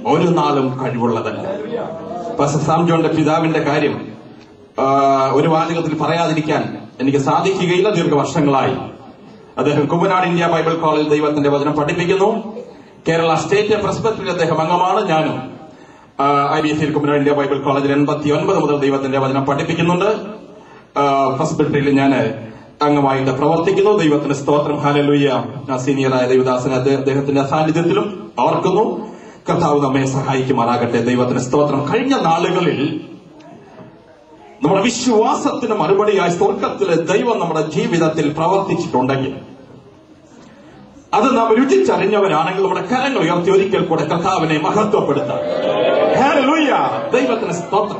ഒരു നാളും കഴിവുള്ളതല്ല pastor Sam ജോണിന്റെ പിതാവിന്റെ കാര്യം ആ, ഒരു വാചകത്തിൽ പറയാതിരിക്കാൻ എനിക്ക് സാധിക്കുകയില്ല ദീർഘവർഷങ്ങളായി അദ്ദേഹം കുമ്പനാട് ഇന്ത്യ ബൈബിൾ കോളേജിൽ ദൈവത്തിന്റെ വചനം പഠിപ്പിക്കുന്നു കേരള സ്റ്റേറ്റ് പ്രസ്പെക്ടറിൽ അദ്ദേഹം അംഗമാണ് ഞാനും ഐ ബി എസ് സിയിൽ കുമ്പനാട് ഇന്ത്യ ബൈബിൾ കോളേജിൽ എൺപത്തി ഒൻപത് മുതൽ ദൈവത്തിന്റെ വചനം പഠിപ്പിക്കുന്നുണ്ട് പ്രസ്പെക്ടറിൽ ഞാൻ അംഗമായിട്ട് പ്രവർത്തിക്കുന്നു ദൈവത്തിന് സ്തോത്രം ഹാലലൂയ സീനിയറായ ദൈവദാസൻ അദ്ദേഹ- അദ്ദേഹത്തിന്റെ സാന്നിധ്യത്തിലും ഓർക്കുന്നു കർത്താവ് നമ്മെ സഹായിക്കുമാറാകട്ടെ ദൈവത്തിന് സ്തോത്രം കഴിഞ്ഞ നാളുകളിൽ നമ്മുടെ വിശ്വാസത്തിന് മറുപടിയായി സ്വർഗത്തിലെ ദൈവം നമ്മുടെ ജീവിതത്തിൽ പ്രവർത്തിച്ചിട്ടുണ്ടെങ്കിൽ അത് നാം രുചിച്ചറിഞ്ഞവരാണെങ്കിൽ നമ്മുടെ കരങ്ങൾ ഉയർത്തി ഒരിക്കൽ കൂടെ കർത്താവിനെ മഹത്വപ്പെടുത്താം ഹല്ലേലൂയ. ദൈവത്തിന് സ്തോത്രം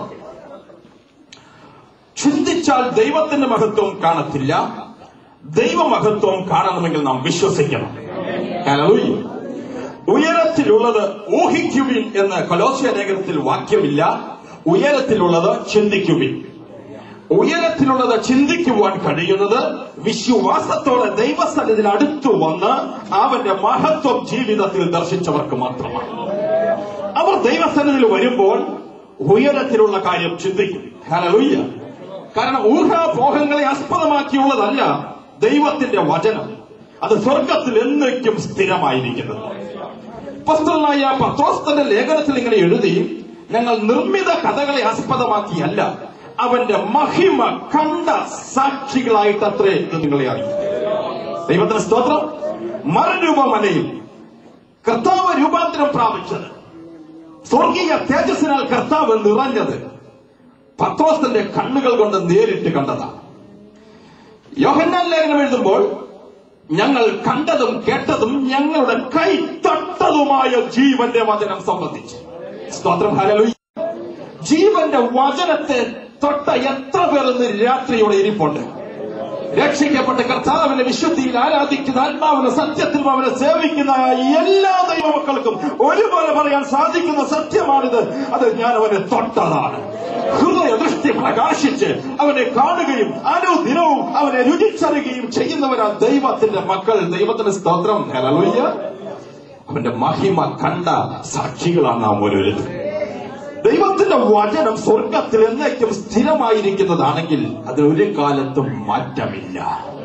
ചിന്തിച്ചാൽ ദൈവത്തിന്റെ മഹത്വം കാണത്തില്ല ദൈവമഹത്വം കാണണമെങ്കിൽ നാം വിശ്വസിക്കണം ഹല്ലേലൂയ. ഉയരത്തിലുള്ളത് ഊഹിക്കുവിൻ എന്ന് കൊലോസ്യ ലേഖനത്തിൽ വാക്യമില്ല ഉയരത്തിലുള്ളത് ചിന്തിക്കുവിൻ ഉയരത്തിലുള്ളത് ചിന്തിക്കുവാൻ കഴിയുന്നത് വിശ്വാസത്തോടെ ദൈവസന്നിധിയിൽ അടുത്തു വന്ന് അവന്റെ മഹത്വം ജീവിതത്തിൽ ദർശിച്ചവർക്ക് മാത്രമാണ് അവർ ദൈവസന്നിധിയിൽ വരുമ്പോൾ ഉയരത്തിലുള്ള കാര്യം ചിന്തിക്കും ഹല്ലേലൂയ കാരണം ഊഹാപോഹങ്ങളെ ആസ്പദമാക്കിയുള്ളതല്ല ദൈവത്തിന്റെ വചനം അത് സ്വർഗത്തിൽ എന്നേക്കും സ്ഥിരമായിരിക്കുന്നത് അപ്പോസ്തലനായ പത്രോസ് തന്റെ ലേഖനത്തിൽ ഇങ്ങനെ എഴുതി ഞങ്ങൾ നിർമ്മിത കഥകളെ ആസ്പദമാക്കിയല്ല അവന്റെ മഹിമ കണ്ട സാക്ഷികളായിട്ടത്രേ ഇത് നിങ്ങളെ അറിയും ദൈവത്തിന് സ്തോത്രം മറുരൂപമനയിൽ കർത്താവ് രൂപാന്തരം പ്രാപിച്ചത് സ്വർഗീയ തേജസ്സിനാൽ കർത്താവ് നിറഞ്ഞത് പത്രോസിന്റെ കണ്ണുകൾ കൊണ്ട് നേരിട്ട് കണ്ടതാണ് യോഹന്നാൻ ലേഖനം എഴുതുമ്പോൾ ഞങ്ങൾ കണ്ടതും കേട്ടതും ഞങ്ങളുടെ കൈ തൊട്ടതുമായ ജീവന്റെ വചനം സംബന്ധിച്ച് സ്തോത്രം ഹല്ലേലൂയ ജീവന്റെ വചനത്തെ തൊട്ട എത്ര പേർ ഇന്ന് രാത്രിയോടെ ഇരിപ്പുണ്ട് രക്ഷിക്കപ്പെട്ട കർത്താവിനെ വിശുദ്ധിയിൽ ആരാധിക്കുന്ന ആത്മാവിനെ സത്യത്തിൽ അവനെ സേവിക്കുന്ന എല്ലാ ദൈവമക്കൾക്കും ഒരുപോലെ പറയാൻ സാധിക്കുന്ന സത്യമാണിത് അത് ഞാൻ അവനെ തൊട്ടതാണ് ഹൃദയ ദൃഷ്ടി പ്രകാശിച്ച് അവനെ കാണുകയും അനുദിനവും അവനെ രുചിച്ചറിയുകയും ചെയ്യുന്നവരാ ദൈവത്തിന്റെ മക്കൾ ദൈവത്തിന്റെ സ്തോത്രം ഹല്ലേലൂയ അവന്റെ മഹിമ കണ്ട സാക്ഷികളാണ് നാം ഓരോരുത്തരും ദൈവത്തിന്റെ വചനം സ്വർഗത്തിൽ എന്നേക്കും സ്ഥിരമായിരിക്കുന്നതാണെങ്കിൽ അതിൽ ഒരു കാലത്തും മാറ്റമില്ല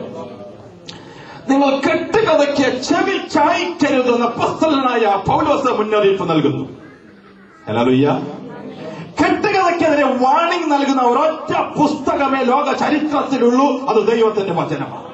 നിങ്ങൾ കെട്ടുകഥയ്ക്ക് ചെവി ചായ്ക്കരുതെന്ന് അപ്പസ്തലനായ പൗലോസ് മുന്നറിയിപ്പ് നൽകുന്നു ഹല്ലേലൂയ കെട്ടുകഥയ്ക്കെതിരെ വാണിംഗ് നൽകുന്ന ഒരൊറ്റ പുസ്തകമേ ലോക ചരിത്രത്തിലുള്ളൂ അത് ദൈവത്തിന്റെ വചനമാണ്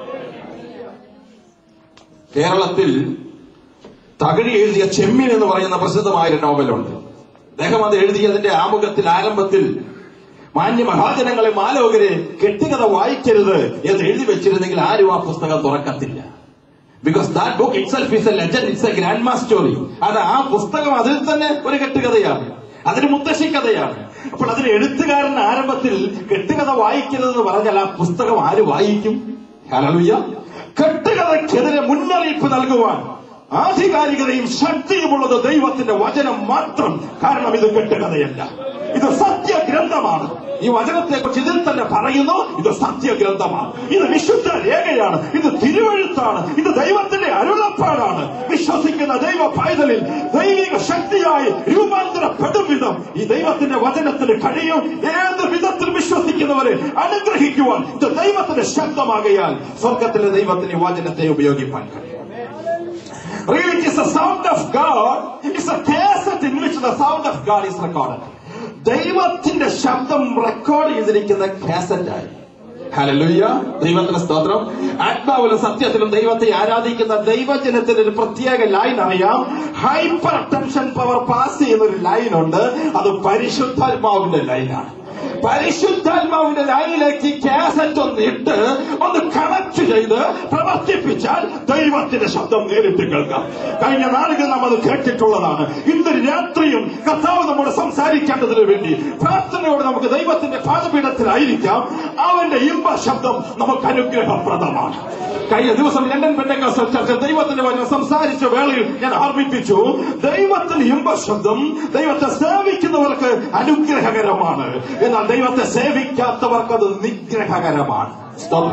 കേരളത്തിൽ തകഴി എഴുതിയ ചെമ്മീൻ എന്ന് പറയുന്ന പ്രസിദ്ധമായ ഒരു നോവലുണ്ട് അദ്ദേഹം അത് എഴുതിയതിന്റെ ആമുഖത്തിൽ ആരംഭത്തിൽ മാന്യ മഹാജനങ്ങളെ മാലോകരെ കെട്ടുകഥ വായിക്കരുത് എന്ന് എഴുതി വെച്ചിരുന്നെങ്കിൽ ആരും ആ പുസ്തകം തുറക്കത്തില്ല because that book itself is a legend it's a grandma story അത് ആ പുസ്തകം അതിൽ തന്നെ ഒരു കെട്ടുകഥയാണ് അതൊരു മുത്തശ്ശി കഥയാണ് അപ്പോൾ അതിന് എഴുത്തുകാരൻ ആരംഭത്തിൽ കെട്ടുകഥ വായിക്കരുതെന്ന് പറഞ്ഞാൽ ആ പുസ്തകം ആര് വായിക്കും ഹല്ലേലൂയ കെട്ടുകഥയ്ക്കെതിരെ മുന്നറിയിപ്പ് നൽകുവാൻ ആധികാരികതയും ശക്തിയുമുള്ളത് ദൈവത്തിന്റെ വചനം മാത്രം കാരണം ഇത് കെട്ടുകഥയല്ല ഇത് സത്യഗ്രന്ഥമാണ് ഈ വചനത്തെ കുറിച്ച് ഇതിൽ തന്നെ പറയുന്നു ഇത് സത്യഗ്രന്ഥമാണ് ഇത് വിശുദ്ധ രേഖയാണ് ഇത് തിരുവഴുത്താണ് ഇത് ദൈവത്തിന്റെ അരുളപ്പാടാണ് വിശ്വസിക്കുന്ന ദൈവ പൈതലിൽ ദൈവിക ശക്തിയായി രൂപാന്തരപ്പെടും വിധം ഈ ദൈവത്തിന്റെ വചനത്തിന് കഴിയും ഏത് വിധത്തിൽ വിശ്വസിക്കുന്നവരെ അനുഗ്രഹിക്കുവാൻ ഇത് ദൈവത്തിന്റെ ശബ്ദമാകയാൽ സ്വർഗത്തിലെ ദൈവത്തിന് ഈ വചനത്തെ ഉപയോഗിക്കാൻ കഴിയും Really, it is the sound of God. It's a cassette in which the sound of God is recorded. ദൈവത്തിന്റെ ശബ്ദം റെക്കോർഡ് ചെയ്തിരിക്കുന്ന കാസറ്റായി ഹലലുയ്യ ദൈവത്തിന്റെ സ്തോത്രം ആത്മാവിലും സത്യത്തിലും ദൈവത്തെ ആരാധിക്കുന്ന ദൈവജനത്തിന് ഒരു പ്രത്യേക ലൈൻ അറിയാം ഹൈപ്പർ ടെൻഷൻ പവർ പാസ് ചെയ്യുന്ന ഒരു ലൈൻ ഉണ്ട് അത് പരിശുദ്ധാത്മാവിന്റെ ലൈനാണ് പരിശുദ്ധാത്മാവിന്റെ ലൈനിലേക്ക് കാസറ്റ് ഒന്ന് ഇട്ട് ഒന്ന് കണക്ട് ചെയ്ത് പ്രവർത്തിപ്പിച്ചാൽ ദൈവത്തിന്റെ ശബ്ദം നേരിട്ട് കേൾക്കാം കഴിഞ്ഞ നാളുകൾ നാം അത് കേട്ടിട്ടുള്ളതാണ് ഇന്ന് രാത്രിയും കർത്താവ് നമ്മോട് സംസാരിക്കേണ്ടതിന് വേണ്ടി പ്രാർത്ഥനയോടെ നമുക്ക് ദൈവത്തിന്റെ പാദപീഠത്തിലായിരിക്കാം അവന്റെ ഇമ്പ ശബ്ദം നമുക്ക് അനുഗ്രഹപ്രദമാണ് കഴിഞ്ഞ ദിവസം ലണ്ടൻ പെന്തക്കോസ്റ്റൽ ചർച്ച ദൈവത്തിന്റെ വചനം സംസാരിച്ച വേളയിൽ ഞാൻ ഓർമ്മിപ്പിച്ചു ദൈവത്തിന്റെ ഇമ്പ ശബ്ദം ദൈവത്തെ സേവിക്കുന്നവർക്ക് അനുഗ്രഹകരമാണ് എന്നാൽ ദൈവത്തെ സേവിക്കാത്തവർക്ക് അത് നിഗ്രഹകരമാണ് സ്തോത്രം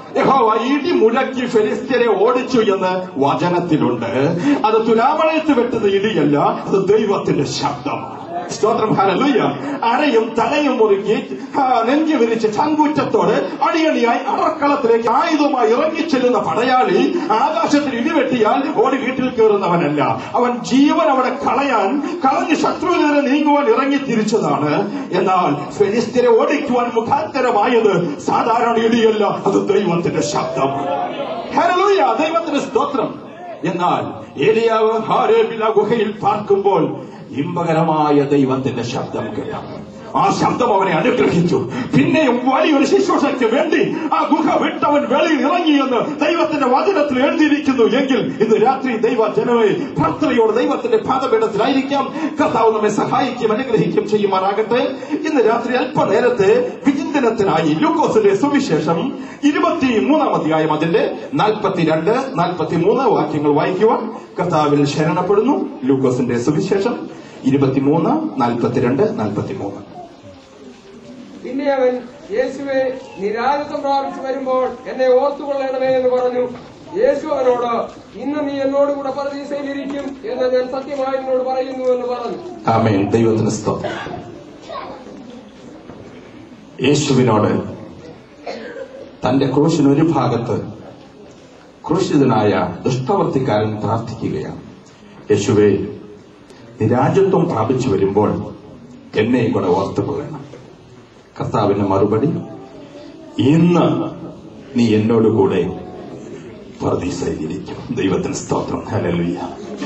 യഹോവ ഇടി മുഴക്കി ഫെലിസ്ത്യരെ ഓടിച്ചു എന്ന് വചനത്തിലുണ്ട് അത് തുലാമഴയത്ത് വെട്ടുന്ന ഇടിയല്ല അത് ദൈവത്തിന്റെ ശബ്ദമാണ് സ്തോത്രം ഹല്ലേലൂയ അരയും തലയും മുറുക്കി ആ, നെഞ്ചു വിരിച്ച് ചങ്കൂറ്റത്തോട് അടിയടിയായി അറക്കളത്തിലേക്ക് ആയുധമായി ഇറങ്ങിച്ചെല്ലുന്ന പടയാളി ആകാശത്തിൽ ഇടിവെട്ടിയാൽ ഓടി വീട്ടിൽ കയറുന്നവനല്ല അവൻ ജീവൻ അവിടെ കളയാൻ കളഞ്ഞ് ശത്രുവിനെതിരെ നീങ്ങുവാൻ ഇറങ്ങി തിരിച്ചതാണ് എന്നാൽ ഫെലിസ്തരെ ഓടിക്കുവാൻ മുഖാന്തരമായത് സാധാരണ ഇടിയല്ല അത് ദൈവത്തിന്റെ ശബ്ദമാണ് ഹല്ലേലൂയ ദൈവത്തിന്റെ സ്തോത്രം എന്നാൽ ഏലിയാവ് ഹാരേബില ഗുഹയിൽ പാർക്കുമ്പോൾ ഇമ്പകരമായ ദൈവത്തിന്റെ ശബ്ദം കേട്ടു ആ ശബ്ദം അവനെ അനുഗ്രഹിച്ചു പിന്നെയും വലിയൊരു ശുശ്രൂഷയ്ക്ക് വേണ്ടി ആ ഗുഹ വിട്ടവൻ വെളിയിൽ ഇറങ്ങിയെന്ന് ദൈവത്തിന്റെ വചനത്തിൽ എഴുതിയിരിക്കുന്നു എങ്കിൽ ഇന്ന് രാത്രി ദൈവ ജനമേ ഭർത്തരയോട് ദൈവത്തിന്റെ പാദപീഠത്തിലായിരിക്കാം കർത്താവ് നമ്മെ സഹായിക്കും അനുഗ്രഹിക്കും ചെയ്യുമാറാകട്ടെ ഇന്ന് രാത്രി അല്പനേരത്തെ വിചിന്തനത്തിനായി ലൂക്കോസിന്റെ സുവിശേഷം ഇരുപത്തി മൂന്നാം അധ്യായം അതിന്റെ നാൽപ്പത്തിരണ്ട് നാൽപ്പത്തിമൂന്ന് വാക്യങ്ങൾ വായിക്കുവാൻ കർത്താവിൽ ശരണപ്പെടുന്നു ലൂക്കോസിന്റെ സുവിശേഷം ഇരുപത്തിമൂന്ന് നാൽപ്പത്തിരണ്ട് നാൽപ്പത്തിമൂന്ന് പിന്നെ അവൻ യേശുവെ നീ രാജത്വം പ്രാപിച്ചു വരുമ്പോൾ എന്നെ ഓർത്തുകൊള്ളണമേ എന്ന് പറഞ്ഞു യേശു അവനോട് ഇന്ന് നീ എന്നോട് കൂടെ പരദീസയിലിരിക്കും എന്ന് ഞാൻ സത്യമായി എന്നോട് പറയുന്നു എന്ന് പറഞ്ഞു ആമേൻ ദൈവത്തിന് സ്തോത്രം യേശുവിനോട് തന്റെ ക്രൂശിന് ഒരു ഭാഗത്ത് ക്രൂശിതനായ ദുഷ്ടവർത്തിക്കാരൻ പ്രാർത്ഥിക്കുകയാണ് യേശുവേ നീ രാജ്യത്വം പ്രാപിച്ചു വരുമ്പോൾ എന്നെയും കൂടെ ഓർത്തുകൊള്ളണം കർത്താവിന്റെ മറുപടി ഇന്ന് നീ എന്നോട് കൂടെ പ്രതീക്ഷയിലിരിക്കും ദൈവത്തിന് സ്തോത്രം ഹല്ലേലൂയ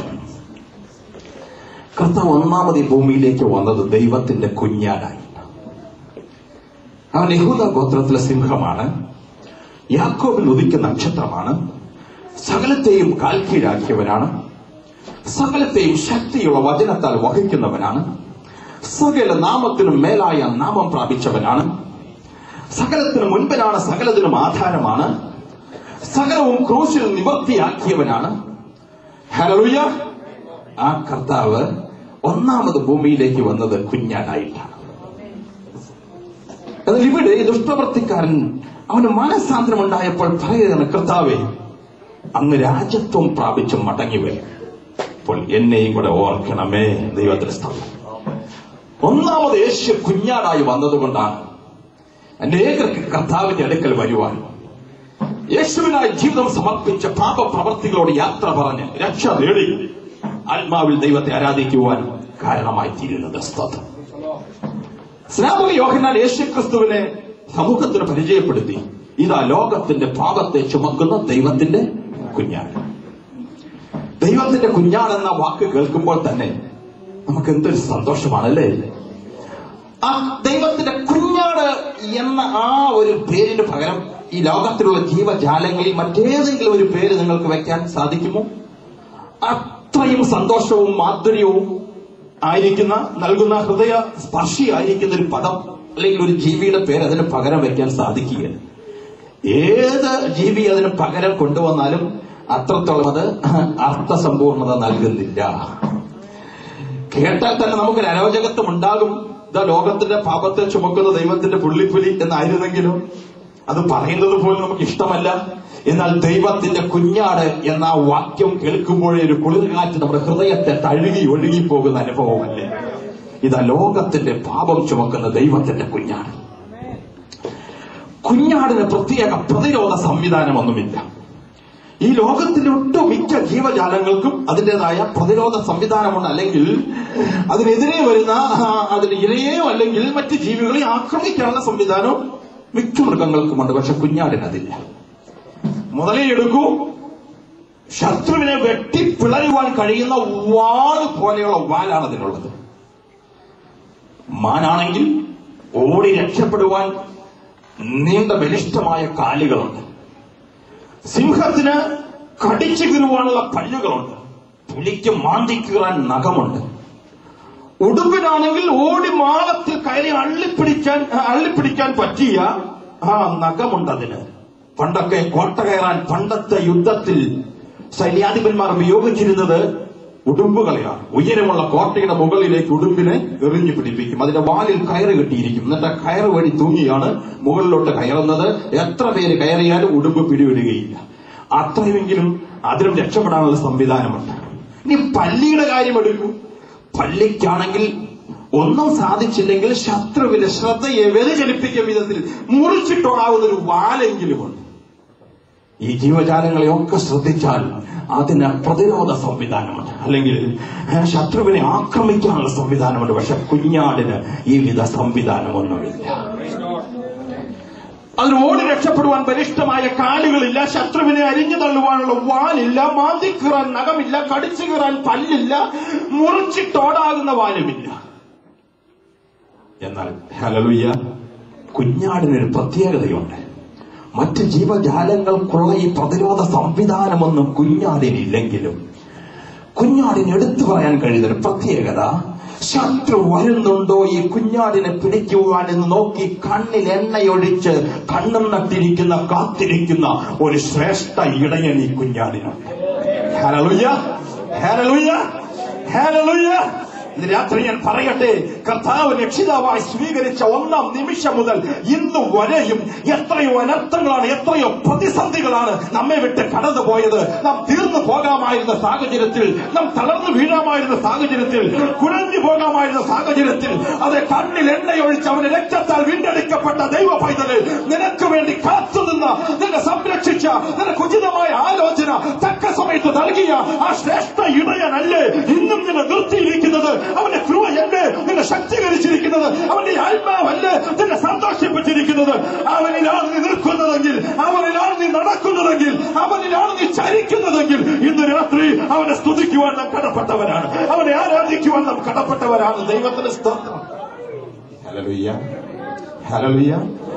കർത്താവ് ഒന്നാമത് ഈ ഭൂമിയിലേക്ക് വന്നത് ദൈവത്തിന്റെ കുഞ്ഞാനായിട്ടാണ് അവൻ യഹൂദ ഗോത്രത്തിലെ സിംഹമാണ് യാക്കോബിൽ ഉദിക്കുന്ന നക്ഷത്രമാണ് സകലത്തെയും കാൽക്കീഴാക്കിയവനാണ് സകലത്തെയും ശക്തിയുള്ള വചനത്താൽ വഹിക്കുന്നവനാണ് സകല നാമത്തിനും മേലായ നാമം പ്രാപിച്ചവനാണ് സകലത്തിനും മുൻപിലാണ് സകലത്തിനും ആധാരമാണ് സകലവും ക്രൂശിൽ നിവർത്തിയാക്കിയവനാണ് ഹലലുയ ആ കർത്താവ് ഒന്നാമത് ഭൂമിയിലേക്ക് വന്നത് കുഞ്ഞാനായിട്ടാണ് എന്നാൽ ഇവിടെ ഈ ദുഷ്ടപ്രവർത്തിക്കാരൻ അവന് മനസാന്തരം ഉണ്ടായപ്പോൾ പറയുകയാണ് കർത്താവെ അങ്ങ് രാജ്യത്വം പ്രാപിച്ച് മടങ്ങി വരും അപ്പോൾ എന്നെയും കൂടെ ഓർക്കണമേ ദൈവത്തിന് സ്ഥാനം ഒന്നാമത് യേശു കുഞ്ഞാടായി വന്നതുകൊണ്ടാണ് അനേകർക്ക് കർത്താവിന്റെ അടുക്കൽ വരുവാൻ യേശുവിനായി ജീവിതം സമർപ്പിച്ച പാപപ്രവർത്തികളോട് യാത്ര പറഞ്ഞ് രക്ഷ നേടി ആത്മാവിൽ ദൈവത്തെ ആരാധിക്കുവാൻ കാരണമായി തീരുന്നത് സ്തോത്രം സ്നാപക യോഹനാൽ യേശു ക്രിസ്തുവിനെ സമൂഹത്തിന് പരിചയപ്പെടുത്തി ഇതാ ലോകത്തിന്റെ പാപത്തെ ചുമക്കുന്ന ദൈവത്തിന്റെ കുഞ്ഞാണ് ദൈവത്തിന്റെ കുഞ്ഞാണെന്ന വാക്ക് കേൾക്കുമ്പോൾ തന്നെ നമുക്ക് എന്തൊരു സന്തോഷമാണല്ലേ ആ ദൈവത്തിന്റെ കുഞ്ഞാട് എന്ന ആ ഒരു പേരിന് പകരം ഈ ലോകത്തിലുള്ള ജീവജാലങ്ങളിൽ മറ്റേതെങ്കിലും ഒരു പേര് നിങ്ങൾക്ക് വെക്കാൻ സാധിക്കുമോ അത്രയും സന്തോഷവും മാധുര്യവും ആയിരിക്കുന്ന നൽകുന്ന ഹൃദയ സ്പർശിയായിരിക്കുന്ന ഒരു പദം അല്ലെങ്കിൽ ഒരു ജീവിയുടെ പേര് അതിന് പകരം വെക്കാൻ സാധിക്കുകയില്ല ഏത് ജീവി അതിന് പകരം കൊണ്ടുവന്നാലും അത്രത്തോളം അത് അർത്ഥസമ്പൂർണത നൽകുന്നില്ല കേട്ടാൽ തന്നെ നമുക്കൊരു അരോചകത്വം ഉണ്ടാകും ഇതാ ലോകത്തിന്റെ പാപത്തെ ചുമക്കുന്ന ദൈവത്തിന്റെ പുള്ളിപ്പുലി എന്നായിരുന്നെങ്കിലും അത് പറയുന്നത് പോലും നമുക്ക് ഇഷ്ടമല്ല എന്നാൽ ദൈവത്തിന്റെ കുഞ്ഞാട് എന്ന ആ വാക്യം കേൾക്കുമ്പോഴേ ഒരു കുളിർകാറ്റ് നമ്മുടെ ഹൃദയത്തെ തഴുകി ഒഴുകി പോകുന്ന അനുഭവമല്ലേ ഇതാ ലോകത്തിന്റെ പാപം ചുമക്കുന്ന ദൈവത്തിന്റെ കുഞ്ഞാട് കുഞ്ഞാടിന് പ്രത്യേക പ്രതിരോധ സംവിധാനമൊന്നുമില്ല ഈ ലോകത്തിലെ ഒട്ടുമിക്ക ജീവജാലങ്ങൾക്കും അതിൻ്റെതായ പ്രതിരോധ സംവിധാനമുണ്ട് അല്ലെങ്കിൽ അതിനെതിരെ വരുന്ന ആ, അതിന് ഇരയെയോ അല്ലെങ്കിൽ മറ്റ് ജീവികളെ ആക്രമിക്കാനുള്ള സംവിധാനം മിക്ക മൃഗങ്ങൾക്കുമുണ്ട് പക്ഷെ കുഞ്ഞാടിനതില്ല മുതലേ എടുക്കൂ ശത്രുവിനെ വെട്ടിപ്പിളരുവാൻ കഴിയുന്ന വാള് പോലെയുള്ള വാലാണ് അതിനുള്ളത് മാനാണെങ്കിൽ ഓടി രക്ഷപ്പെടുവാൻ നീണ്ട ബലിഷ്ഠമായ കാലുകളുണ്ട് സിംഹത്തിന് കടിച്ചു കീറുവാനുള്ള പല്ലുകളുണ്ട് പുലിക്ക് മാന്തി കീറാൻ നഖമുണ്ട് ഉടുമ്പിനാണെങ്കിൽ ഓടി മാളത്തിൽ കയറി അള്ളിപ്പിടിക്കാൻ അള്ളിപ്പിടിക്കാൻ പറ്റിയ ആ നഖമുണ്ട് അതിന് പണ്ടൊക്കെ കോട്ട കയറാൻ പണ്ടത്തെ യുദ്ധത്തിൽ സൈന്യാധിപന്മാർ ഉപയോഗിച്ചിരുന്നത് ഉടുമ്പുകളെയാണ് ഉയരമുള്ള കോട്ടയുടെ മുകളിലേക്ക് ഉടുമ്പിനെ എറിഞ്ഞു പിടിപ്പിക്കും അതിന്റെ വാലിൽ കയറ് കെട്ടിയിരിക്കും എന്നിട്ട് ആ കയറ് വഴി തൂങ്ങിയാണ് മുകളിലോട്ട് കയറുന്നത് എത്ര പേര് കയറിയാലും ഉടുമ്പ് പിടിവിടുകയില്ല അത്രയുമെങ്കിലും അതിലും രക്ഷപ്പെടാനുള്ള സംവിധാനമുണ്ട് ഇനി പല്ലിയുടെ കാര്യം എടുക്കൂ പല്ലിക്കാണെങ്കിൽ ഒന്നും സാധിച്ചില്ലെങ്കിൽ ശത്രുവിന്റെ ശ്രദ്ധയെ വ്യതിചലിപ്പിക്കും വിധത്തിൽ മുറിച്ചിട്ടോടാവുന്ന ഒരു വാലെങ്കിലുമുണ്ട് ഈ ജീവജാലങ്ങളെ ഒക്കെ ശ്രദ്ധിച്ചാൽ അതിന് പ്രതിരോധ സംവിധാനമുണ്ട് അല്ലെങ്കിൽ ഏഹ്, ശത്രുവിനെ ആക്രമിക്കാനുള്ള സംവിധാനമുണ്ട് പക്ഷെ കുഞ്ഞാടിന് ഈ വിധ സംവിധാനമൊന്നുമില്ല അതിന് ഓടി രക്ഷപ്പെടുവാൻ ബലിഷ്ഠമായ കാലുകളില്ല ശത്രുവിനെ അരിഞ്ഞു തള്ളുവാനുള്ള വാലില്ല മാന്തി കീറാൻ നഖമില്ല കടിച്ചു കീറാൻ പല്ലില്ല മുറിച്ചിട്ടോടാകുന്ന വാലുമില്ല എന്നാൽ ഹലലുയ്യ കുഞ്ഞാടിനൊരു പ്രത്യേകതയുണ്ട് മറ്റ് ജീവജാലങ്ങൾക്കുള്ള ഈ പ്രതിരോധ സംവിധാനമൊന്നും കുഞ്ഞാടിനില്ലെങ്കിലും കുഞ്ഞാടിന് എടുത്തു പറയാൻ കഴിയുന്ന ഒരു പ്രത്യേകത ശത്രു വരുന്നുണ്ടോ ഈ കുഞ്ഞാടിനെ പിടിക്കുവാൻ എന്ന് നോക്കി കണ്ണിൽ എണ്ണയൊഴിച്ച് കണ്ണും നട്ടിരിക്കുന്ന കാത്തിരിക്കുന്ന ഒരു ശ്രേഷ്ഠ ഇടയൻ ഈ കുഞ്ഞാടിനുണ്ട് ഹരലുയ്യ ഹരലുയ്യ ഹരലുയ്യ ഇന്ന് രാത്രി ഞാൻ പറയട്ടെ കർത്താവ് രക്ഷിതാവായി സ്വീകരിച്ച ഒന്നാം നിമിഷം മുതൽ ഇന്ന് വരെയും എത്രയോ അനർത്ഥങ്ങളാണ് എത്രയോ പ്രതിസന്ധികളാണ് നമ്മെ വിട്ട് കടന്നുപോയത് നാം തീർന്നു പോകാമായിരുന്ന സാഹചര്യത്തിൽ നാം തളർന്നു വീഴാമായിരുന്ന സാഹചര്യത്തിൽ കുഴഞ്ഞു പോകാമായിരുന്ന സാഹചര്യത്തിൽ അത് കണ്ണിൽ എണ്ണയൊഴിച്ച് അവന്റെ രക്തത്താൽ വീണ്ടെടുക്കപ്പെട്ട ദൈവ പൈതല് നിനക്ക് വേണ്ടി കാത്തുനിന്ന നിന്നെ സംരക്ഷിച്ച നിനക്ക് ഉചിതമായ ആലോചന തക്ക സമയത്ത് നൽകിയ ആ ശ്രേഷ്ഠ ഇടയനല്ലേ ഇന്നും നിന്നെ നിർത്തിയിരിക്കുന്നത് അവന്റെ കൃപയല്ലേ നിന്നെ ശക്തീകരിച്ചിരിക്കുന്നത് അവന്റെ ആത്മാവല്ലേ നിന്നെ സന്തോഷിപ്പിച്ചിരിക്കുന്നത് അവനിലാണ് നീ നിൽക്കുന്നതെങ്കിൽ അവനിലാണ് നീ നടക്കുന്നതെങ്കിൽ അവനിലാണ് നീ ചരിക്കുന്നതെങ്കിൽ ഇന്ന് രാത്രി അവനെ സ്തുതിക്കുവാൻ നാം കടപ്പെട്ടവരാണ് അവനെ ആരാധിക്കുവാൻ നാം കടപ്പെട്ടവരാണ് ദൈവത്തിന്റെ സ്തോത്രം ഹല്ലേലൂയ ഹല്ലേലൂയ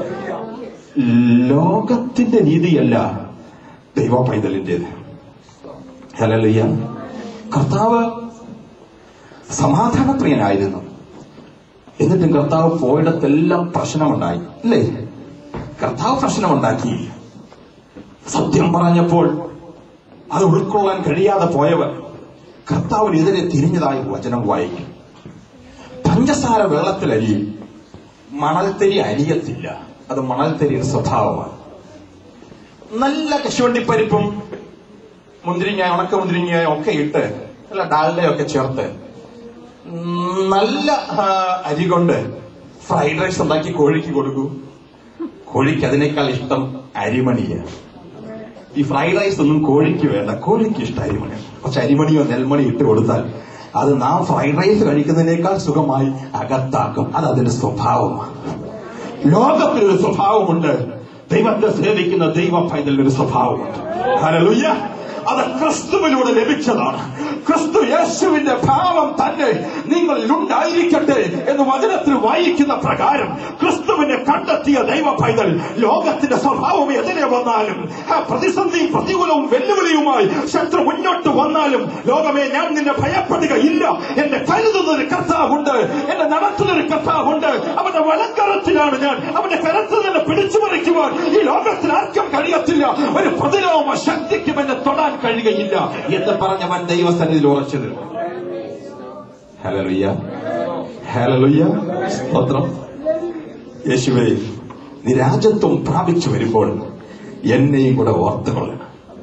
ലോകത്തിന്റെ നീതിയല്ല ദൈവ പൈതലിന്റേത് ഹല്ലേലൂയ കർത്താവ് സമാധാനപ്രിയനായിരുന്നു എന്നിട്ടും കർത്താവ് പോയിടത്തെല്ലാം പ്രശ്നമുണ്ടായി അല്ലേ കർത്താവ് പ്രശ്നമുണ്ടാക്കി സത്യം പറഞ്ഞപ്പോൾ അത് ഉൾക്കൊള്ളാൻ കഴിയാതെ പോയവർ കർത്താവിനെതിരെ തിരിഞ്ഞതായി വചനം വായിക്കും പഞ്ചസാര വെള്ളത്തിലരിയും മണൽത്തരി അരിയത്തില്ല അത് മണൽത്തരിയുടെ സ്വഭാവമാണ് നല്ല കശുവണ്ടിപ്പരിപ്പും മുന്തിരിങ്ങ ഉണക്ക മുന്തിരിങ്ങ ഒക്കെ ഇട്ട് നല്ല ഡാൽഡയൊക്കെ ചേർത്ത് ഉം, നല്ല ആ, അരി കൊണ്ട് ഫ്രൈഡ് റൈസ് ഉണ്ടാക്കി കോഴിക്ക് കൊടുക്കൂ കോഴിക്ക് അതിനേക്കാൾ ഇഷ്ടം അരിമണിയാണ് ഈ ഫ്രൈഡ് റൈസ് ഒന്നും കോഴിക്ക് വേണ്ട കോഴിക്ക് ഇഷ്ടം അരിമണി കുറച്ച് അരിമണിയോ നെൽമണി ഇട്ട് കൊടുത്താൽ അത് നാം ഫ്രൈഡ് റൈസ് കഴിക്കുന്നതിനേക്കാൾ സുഖമായി അകത്താക്കും അത് അതിന്റെ സ്വഭാവമാണ് ലോകത്തിനൊരു സ്വഭാവമുണ്ട് ദൈവത്തെ സേവിക്കുന്ന ദൈവ പൈതലിനൊരു സ്വഭാവമുണ്ട് ഹല്ലേലൂയ അത് ക്രിസ്തുവിലൂടെ ലഭിച്ചതാണ് ക്രിസ്തു യേശുവിന്റെ ഭാവം തന്നെ നിങ്ങളിൽ ഉണ്ടായിരിക്കട്ടെ എന്ന് വചനത്തിൽ വായിക്കുന്ന പ്രകാരം ക്രിസ്തുവിനെ കണ്ടെത്തിയ ദൈവ പൈതൽ ലോകത്തിന്റെ സ്വഭാവം എതിരെ വന്നാലും ആ പ്രതിസന്ധിയും പ്രതികൂലവും വെല്ലുവിളിയുമായി ശത്രു മുന്നോട്ട് വന്നാലും ലോകമേ ഞാൻ നിന്നെ ഭയപ്പെടുകയില്ല എന്റെ കരുതുന്ന ഒരു കർത്താവുണ്ട് എന്നെ നടത്തുന്ന ഒരു കർത്താവുണ്ട് അവന്റെ വലങ്കരത്തിലാണ് ഞാൻ അവന്റെ കരത്തിൽ നിന്ന് പിടിച്ചു പറിക്കുവാൻ ഈ ലോകത്തിൽ ആർക്കും കഴിയത്തില്ല ഒരു പ്രതിരോധ ശക്തിക്കും എന്നെ തൊടാൻ കഴിയുകയില്ല എന്ന് പറഞ്ഞവൻ ദൈവസന്നിധിയിൽ ഉറച്ചു നിന്നു ഹലലുയ്യ ഹലലുയ്യ സ്തോത്രം യേശുവേ നീ രാജ്യത്വം പ്രാപിച്ചു വരുമ്പോൾ എന്നെയും കൂടെ ഓർത്തുകൊള്ളണം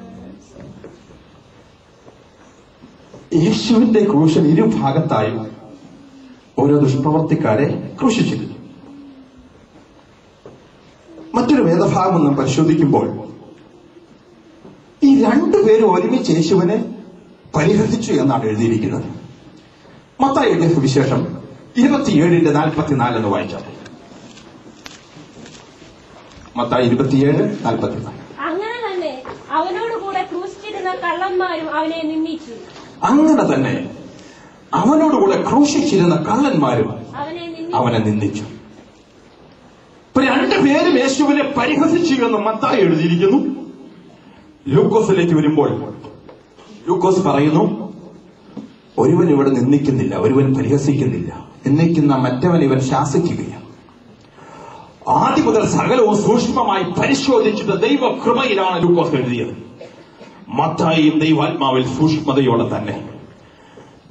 യേശുവിന്റെ ക്രൂശൻ ഇരുഭാഗത്തായും ഓരോ ദുഷ്പ്രവർത്തിക്കാരെ ക്രൂശിച്ചിരുന്നു മറ്റൊരു വേദഭാഗം നാം പരിശോധിക്കുമ്പോൾ ഈ രണ്ടുപേരും ഒരുമിച്ച് യേശുവിനെ പരിഹസിച്ചു എന്നാണ് എഴുതിയിരിക്കുന്നത് മത്തായി എഴുതിയ സുവിശേഷം ഇരുപത്തിയേഴിന്റെ നാൽപ്പത്തിനാല് എന്ന് വായിച്ചാൽ മത്തായി ഇരുപത്തിയേഴ് നാൽപ്പത്തിനാല് അങ്ങനെ തന്നെ അവനോട് കൂടെ ക്രൂശിച്ചിരുന്ന കള്ളന്മാരും അവനെ നിന്ദിച്ചു അങ്ങനെ തന്നെ അവനോടുകൂടെ ക്രൂശിച്ചിരുന്ന കള്ളന്മാരും അവനെ നിന്ദിച്ചു അവനെ നിന്ദിച്ചു ഇപ്പൊ രണ്ടുപേരും യേശുവിനെ പരിഹസിച്ചു എന്ന് മത്തായി എഴുതിയിരിക്കുന്നു ലൂക്കോസിലേക്ക് വരുമ്പോൾ ലൂക്കോസ് പറയുന്നു ഒരുവൻ ഇവിടെ നിന്ദിക്കുന്നില്ല ഒരുവൻ പരിഹസിക്കുന്നില്ല നിന്ദിക്കുന്ന മറ്റവൻ ഇവൻ ശാസിക്കുകയാണ് ആദ്യം മുതൽ സകലവും സൂക്ഷ്മമായി പരിശോധിച്ചിട്ട് ദൈവ കൃപയിലാണ് ലൂക്കോസ് എഴുതിയത് മത്തായിയും ദൈവാത്മാവിൽ സൂക്ഷ്മതയോടെ തന്നെ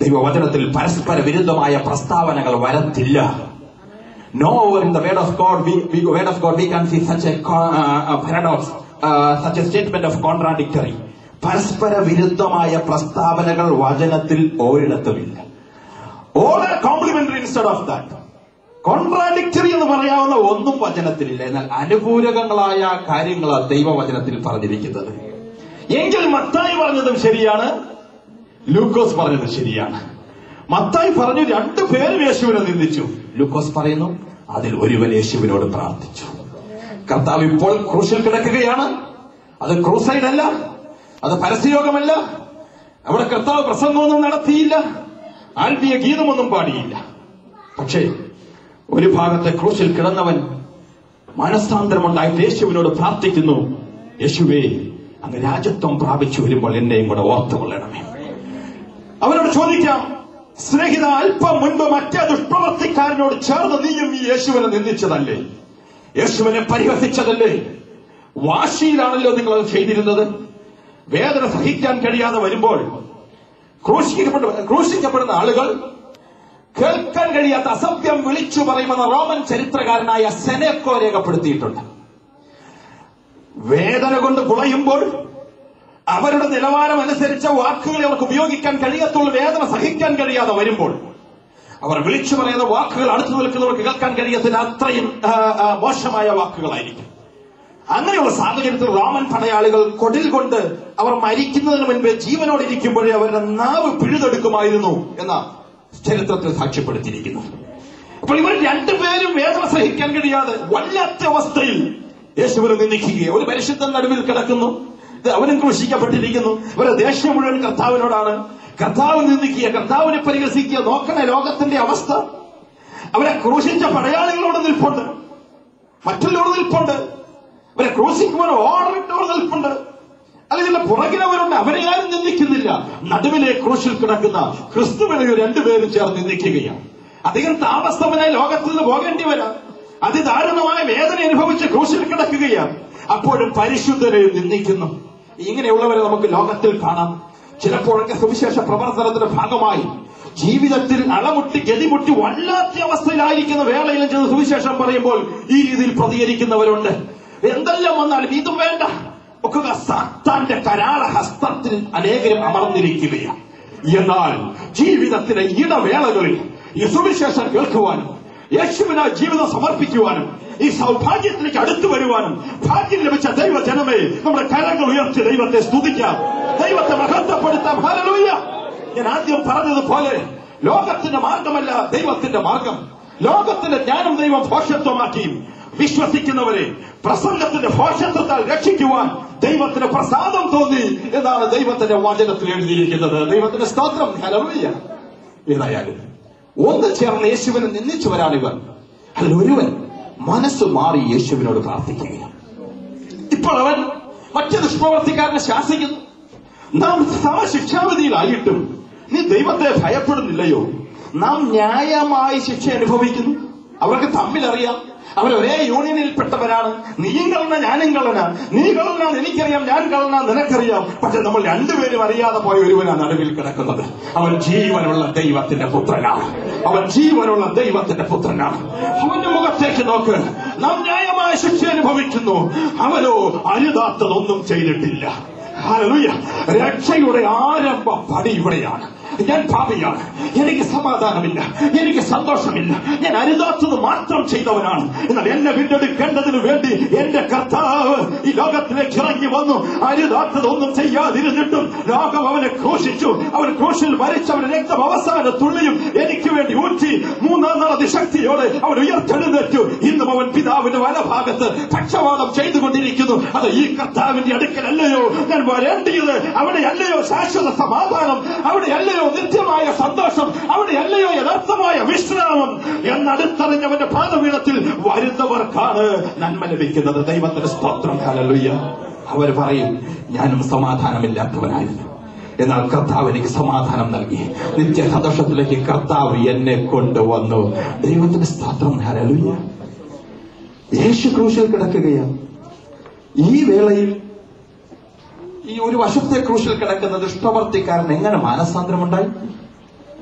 ദൈവവചനത്തിൽ പരസ്പര വിരുദ്ധമായ പ്രസ്താവനകൾ വരത്തില്ല no in the word of God we word of God we can see such a paradox such a statement of contradictory പരസ്പര വിരുദ്ധമായ പ്രസ്താവനകൾ വചനത്തിൽ ഒരിടത്തുമില്ല all are complementary instead of that contradictory എന്ന് പറയാവുന്ന ഒന്നും വചനത്തിലില്ല എന്നാൽ അനുകൂലകങ്ങളായ കാര്യങ്ങളാണ് ദൈവവചനത്തിൽ പറഞ്ഞിരിക്കുന്നത് എങ്കിൽ മത്തായി പറഞ്ഞതും ശരിയാണ് ലൂക്കോസ് പറഞ്ഞതും ശരിയാണ് മത്തായി പറഞ്ഞു രണ്ടു പേരും യേശുവിനെ നിന്ദിച്ചു ലൂക്കോസ് പറയുന്നു അതിൽ ഒരുവൻ യേശുവിനോട് പ്രാർത്ഥിച്ചു കർത്താവ് ഇപ്പോൾ ക്രൂശിൽ കിടക്കുകയാണ് അത് ക്രൂസൈഡ് അല്ല അത് പരസ്യയോഗമല്ല അവിടെ കർത്താവ് പ്രസംഗമൊന്നും നടത്തിയില്ല ആത്മീയ ഗീതമൊന്നും പാടിയില്ല പക്ഷേ ഒരു ഭാഗത്തെ ക്രൂശിൽ കിടന്നവൻ മനസ്താന്തരമുണ്ടായിട്ട് യേശുവിനോട് പ്രാർത്ഥിക്കുന്നു യേശുവേ അങ്ങ് രാജ്യത്വം പ്രാപിച്ചു വരുമ്പോൾ എന്നെയും കൂടെ ഓർത്തുകൊള്ളണമേ അവനോട് ചോദിക്കാം സ്നേഹിത അല്പം മുൻപ് മറ്റേ ദുഷ്പ്രവർത്തിക്കാരനോട് ചേർന്ന് നീയും ഈ യേശുവിനെ നിന്ദിച്ചതല്ലേ യേശുവിനെ പരിഹസിച്ചതല്ലേ വാശിയിലാണല്ലോ നിങ്ങൾ അത് ചെയ്തിരുന്നത് വേദന സഹിക്കാൻ കഴിയാതെ വരുമ്പോൾ ക്രൂശിക്കപ്പെട്ട ക്രൂശിക്കപ്പെടുന്ന ആളുകൾ കേൾക്കാൻ കഴിയാത്ത അസഭ്യം വിളിച്ചു പറയുമെന്ന റോമൻ ചരിത്രകാരനായ സെനേക്കോ രേഖപ്പെടുത്തിയിട്ടുണ്ട് വേദന കൊണ്ട് പുളയുമ്പോൾ അവരുടെ നിലവാരം അനുസരിച്ച വാക്കുകളെ അവർക്ക് ഉപയോഗിക്കാൻ കഴിയത്തുള്ളൂ വേദന സഹിക്കാൻ കഴിയാതെ വരുമ്പോൾ അവർ വിളിച്ചു പറയുന്ന വാക്കുകൾ അടുത്തു നിൽക്കുന്നവർക്ക് കേൾക്കാൻ കഴിയത്തില്ല അത്രയും ആ, ആ, മോശമായ വാക്കുകളായിരിക്കും അങ്ങനെയുള്ള സാഹചര്യത്തിൽ റോമൻ പടയാളികൾ കൊടിൽ കൊണ്ട് അവർ മരിക്കുന്നതിന് മുൻപേ ജീവനോടെ ഇരിക്കുമ്പോഴേ അവരുടെ നാവ് പിഴുതെടുക്കുമായിരുന്നു എന്ന ചരിത്രത്തിൽ സാക്ഷ്യപ്പെടുത്തിയിരിക്കുന്നു അപ്പോൾ ഇവർ രണ്ടുപേരും വേദന സഹിക്കാൻ കഴിയാതെ വല്ലാത്ത അവസ്ഥയിൽ യേശുവിനെ നിന്ദിക്കുകയും ഒരു പരിശുദ്ധൻ നടുവിൽ കിടക്കുന്നു ഇത് അവനും ക്രൂശിക്കപ്പെട്ടിരിക്കുന്നു ഇവരുടെ ദേഷ്യം മുഴുവൻ കർത്താവിനോടാണ് കർത്താവ് നിന്ദിക്കുക കർത്താവിനെ പരിഹസിക്കുക നോക്കണേ ലോകത്തിന്റെ അവസ്ഥ അവരെ ക്രൂശിച്ച പടയാളികളോട് നിൽപ്പുണ്ട് മറ്റുള്ളവർ നിൽപ്പുണ്ട് അവരെ ക്രൂശിക്കുവാൻ ഓർഡറിട്ടവർ നിൽപ്പുണ്ട് അല്ലെങ്കിൽ പുറകിലവരുണ്ട് അവരെ ആരും നിന്ദിക്കുന്നില്ല നടുവിലെ ക്രൂശിൽ കിടക്കുന്ന ക്രിസ്തുവിനെ രണ്ടുപേരും ചേർന്ന് നിന്ദിക്കുകയാണ് അധികം താമസമനായി ലോകത്തിൽ നിന്ന് പോകേണ്ടി വരാം അതിദാരുണമായ വേദന അനുഭവിച്ച് ക്രൂശിൽ കിടക്കുകയാണ് അപ്പോഴും പരിശുദ്ധരെ നിന്ദിക്കുന്നു ഇങ്ങനെയുള്ളവരെ നമുക്ക് ലോകത്തിൽ കാണാം ചിലപ്പോഴൊക്കെ സുവിശേഷ പ്രവർത്തനത്തിന്റെ ഭാഗമായി ജീവിതത്തിൽ അളമുട്ടി ഗതിമുട്ടി വല്ലാത്ത അവസ്ഥയിലായിരിക്കുന്ന വേളയിലും ചെന്ന് സുവിശേഷം പറയുമ്പോൾ ഈ രീതിയിൽ പ്രതികരിക്കുന്നവരുണ്ട് എന്തെല്ലാം വന്നാലും ഇതും വേണ്ട ഒക്കെ സാത്താന്റെ കരാള ഹസ്തത്തിൽ അനേകരും അമർന്നിരിക്കുകയാണ് എന്നാൽ ജീവിതത്തിലെ ഇടവേളകളിൽ ഈ സുവിശേഷം കേൾക്കുവാനും യേശുവിനാ ജീവിതം സമർപ്പിക്കുവാനും ഈ സൗഭാഗ്യത്തിലേക്ക് അടുത്തു വരുവാനും ഭാഗ്യം ലഭിച്ച ദൈവജനമേ നമ്മുടെ കരങ്ങൾ ഉയർത്തി ദൈവത്തെ സ്തുതിക്കാം ദൈവത്തെ മഹത്വപ്പെടുത്താം ഹല്ലേലൂയ ഞാൻ ആദ്യം പറഞ്ഞതുപോലെ ലോകത്തിന്റെ മാർഗമല്ല ദൈവത്തിന്റെ മാർഗം ലോകത്തിന്റെ ജ്ഞാനം ദൈവം ഭോഷത്വമാക്കിയും വിശ്വസിക്കുന്നവരെ പ്രസംഗത്തിന്റെ ഭോഷത്വത്താൽ രക്ഷിക്കുവാൻ ദൈവത്തിന് പ്രസാദം തോന്നി എന്നാണ് ദൈവത്തിന്റെ വചനത്തിൽ എഴുതിയിരിക്കുന്നത് ദൈവത്തിന്റെ സ്തോത്രം ഹലറിയ ഏതായാലും ഒന്ന് ചേർന്ന് യേശുവിനെ നിന്ദിച്ചവരാണ് ഇവർ അതിൽ ഒരുവൻ മനസ്സ് മാറി യേശുവിനോട് പ്രാർത്ഥിക്കുകയാണ് ഇപ്പോൾ അവൻ മറ്റു ദുഷ്പ്രവർത്തിക്കാരനെ ശാസിക്കുന്നു നാം സമശിക്ഷാവിധിയിലായിട്ടും നീ ദൈവത്തെ ഭയപ്പെടുന്നില്ലയോ നാം ന്യായമായി ശിക്ഷ അനുഭവിക്കുന്നു അവർക്ക് തമ്മിലറിയാം അവർ ഒരേ യൂണിയനിൽപ്പെട്ടവരാണ് നീയും കള്ളന ഞാനും കള്ളന നീ കള്ളനാണ് എനിക്കറിയാം ഞാൻ കള്ളന നിനക്കറിയാം പക്ഷെ നമ്മൾ രണ്ടുപേരും അറിയാതെ പോയ ഒരുവനാണ് നടുവിൽ കിടക്കുന്നത് അവൻ ജീവനുള്ള ദൈവത്തിന്റെ പുത്രനാണ് അവൻ ജീവനുള്ള ദൈവത്തിന്റെ പുത്രനാണ് അവന്റെ മുഖത്തേക്ക് നോക്ക് നാം ന്യായമായ ശിക്ഷ അനുഭവിക്കുന്നു അവനോ അരുതാത്തതൊന്നും ചെയ്തിട്ടില്ല ഹല്ലേലൂയ. രക്ഷയുടെ ആരംഭ പടി ഇവിടെയാണ് ഞാൻ പാപിയാണ് എനിക്ക് സമാധാനമില്ല എനിക്ക് സന്തോഷമില്ല ഞാൻ അരുതാത്തത് മാത്രം ചെയ്തവനാണ് എന്നാൽ എന്നെ വീണ്ടെടുക്കേണ്ടതിന് വേണ്ടി എന്റെ കർത്താവ് ഈ ലോകത്തിലേക്ക് ഇറങ്ങി വന്നു അരുതാത്തതൊന്നും ചെയ്യാതിരുന്നിട്ടും ലോകം അവനെ ക്രൂശിച്ചു അവൻ ക്രൂശിൽ മരിച്ചവന്റെ രക്തം അവസാന തുള്ളിയും എനിക്ക് വേണ്ടി ഊറ്റി മൂന്നാം നാൾ അതിശക്തിയോടെ അവൻ ഉയർത്തെഴുന്നേറ്റു ഇന്നും അവൻ പിതാവിന്റെ വലഭാഗത്ത് പക്ഷപാതം ചെയ്തുകൊണ്ടിരിക്കുന്നു അത് ഈ കർത്താവിന്റെ അടുക്കലല്ലയോ ഞാൻ വരേണ്ടിയത് അവിടെയല്ലയോ ശാശ്വത സമാധാനം അവിടെയല്ലയോ നിത്യമായ സന്തോഷം അവിടെയല്ലയോ യഥാർത്ഥമായ വിശ്രാമം എന്നടുത്തറിഞ്ഞവന്റെ പാദപീഠത്തിൽ വരുന്നവർക്കാണ് നന്മ ലഭിക്കുന്നത് ദൈവത്തിന്റെ സ്തോത്രം ഹല്ലേലൂയ അവർ പറയും ഞാനും സമാധാനമില്ലാത്തവനായിരുന്നു എന്നാൽ കർത്താവ് എനിക്ക് സമാധാനം നൽകി നിത്യ സന്തോഷത്തിലേക്ക് കർത്താവ് എന്നെ കൊണ്ടുവന്നു ദൈവത്തിന്റെ സ്തോത്രം ഹല്ലേലൂയ യേശു ക്രൂശിൽ കിടക്കുകയാണ് ഈ വേളയിൽ ഈ ഒരു വശത്തെ ക്രൂശിൽ കിടക്കുന്ന ദുഷ്പ്രവർത്തിക്കാരൻ എങ്ങനെ മാനസാന്തരമുണ്ടായി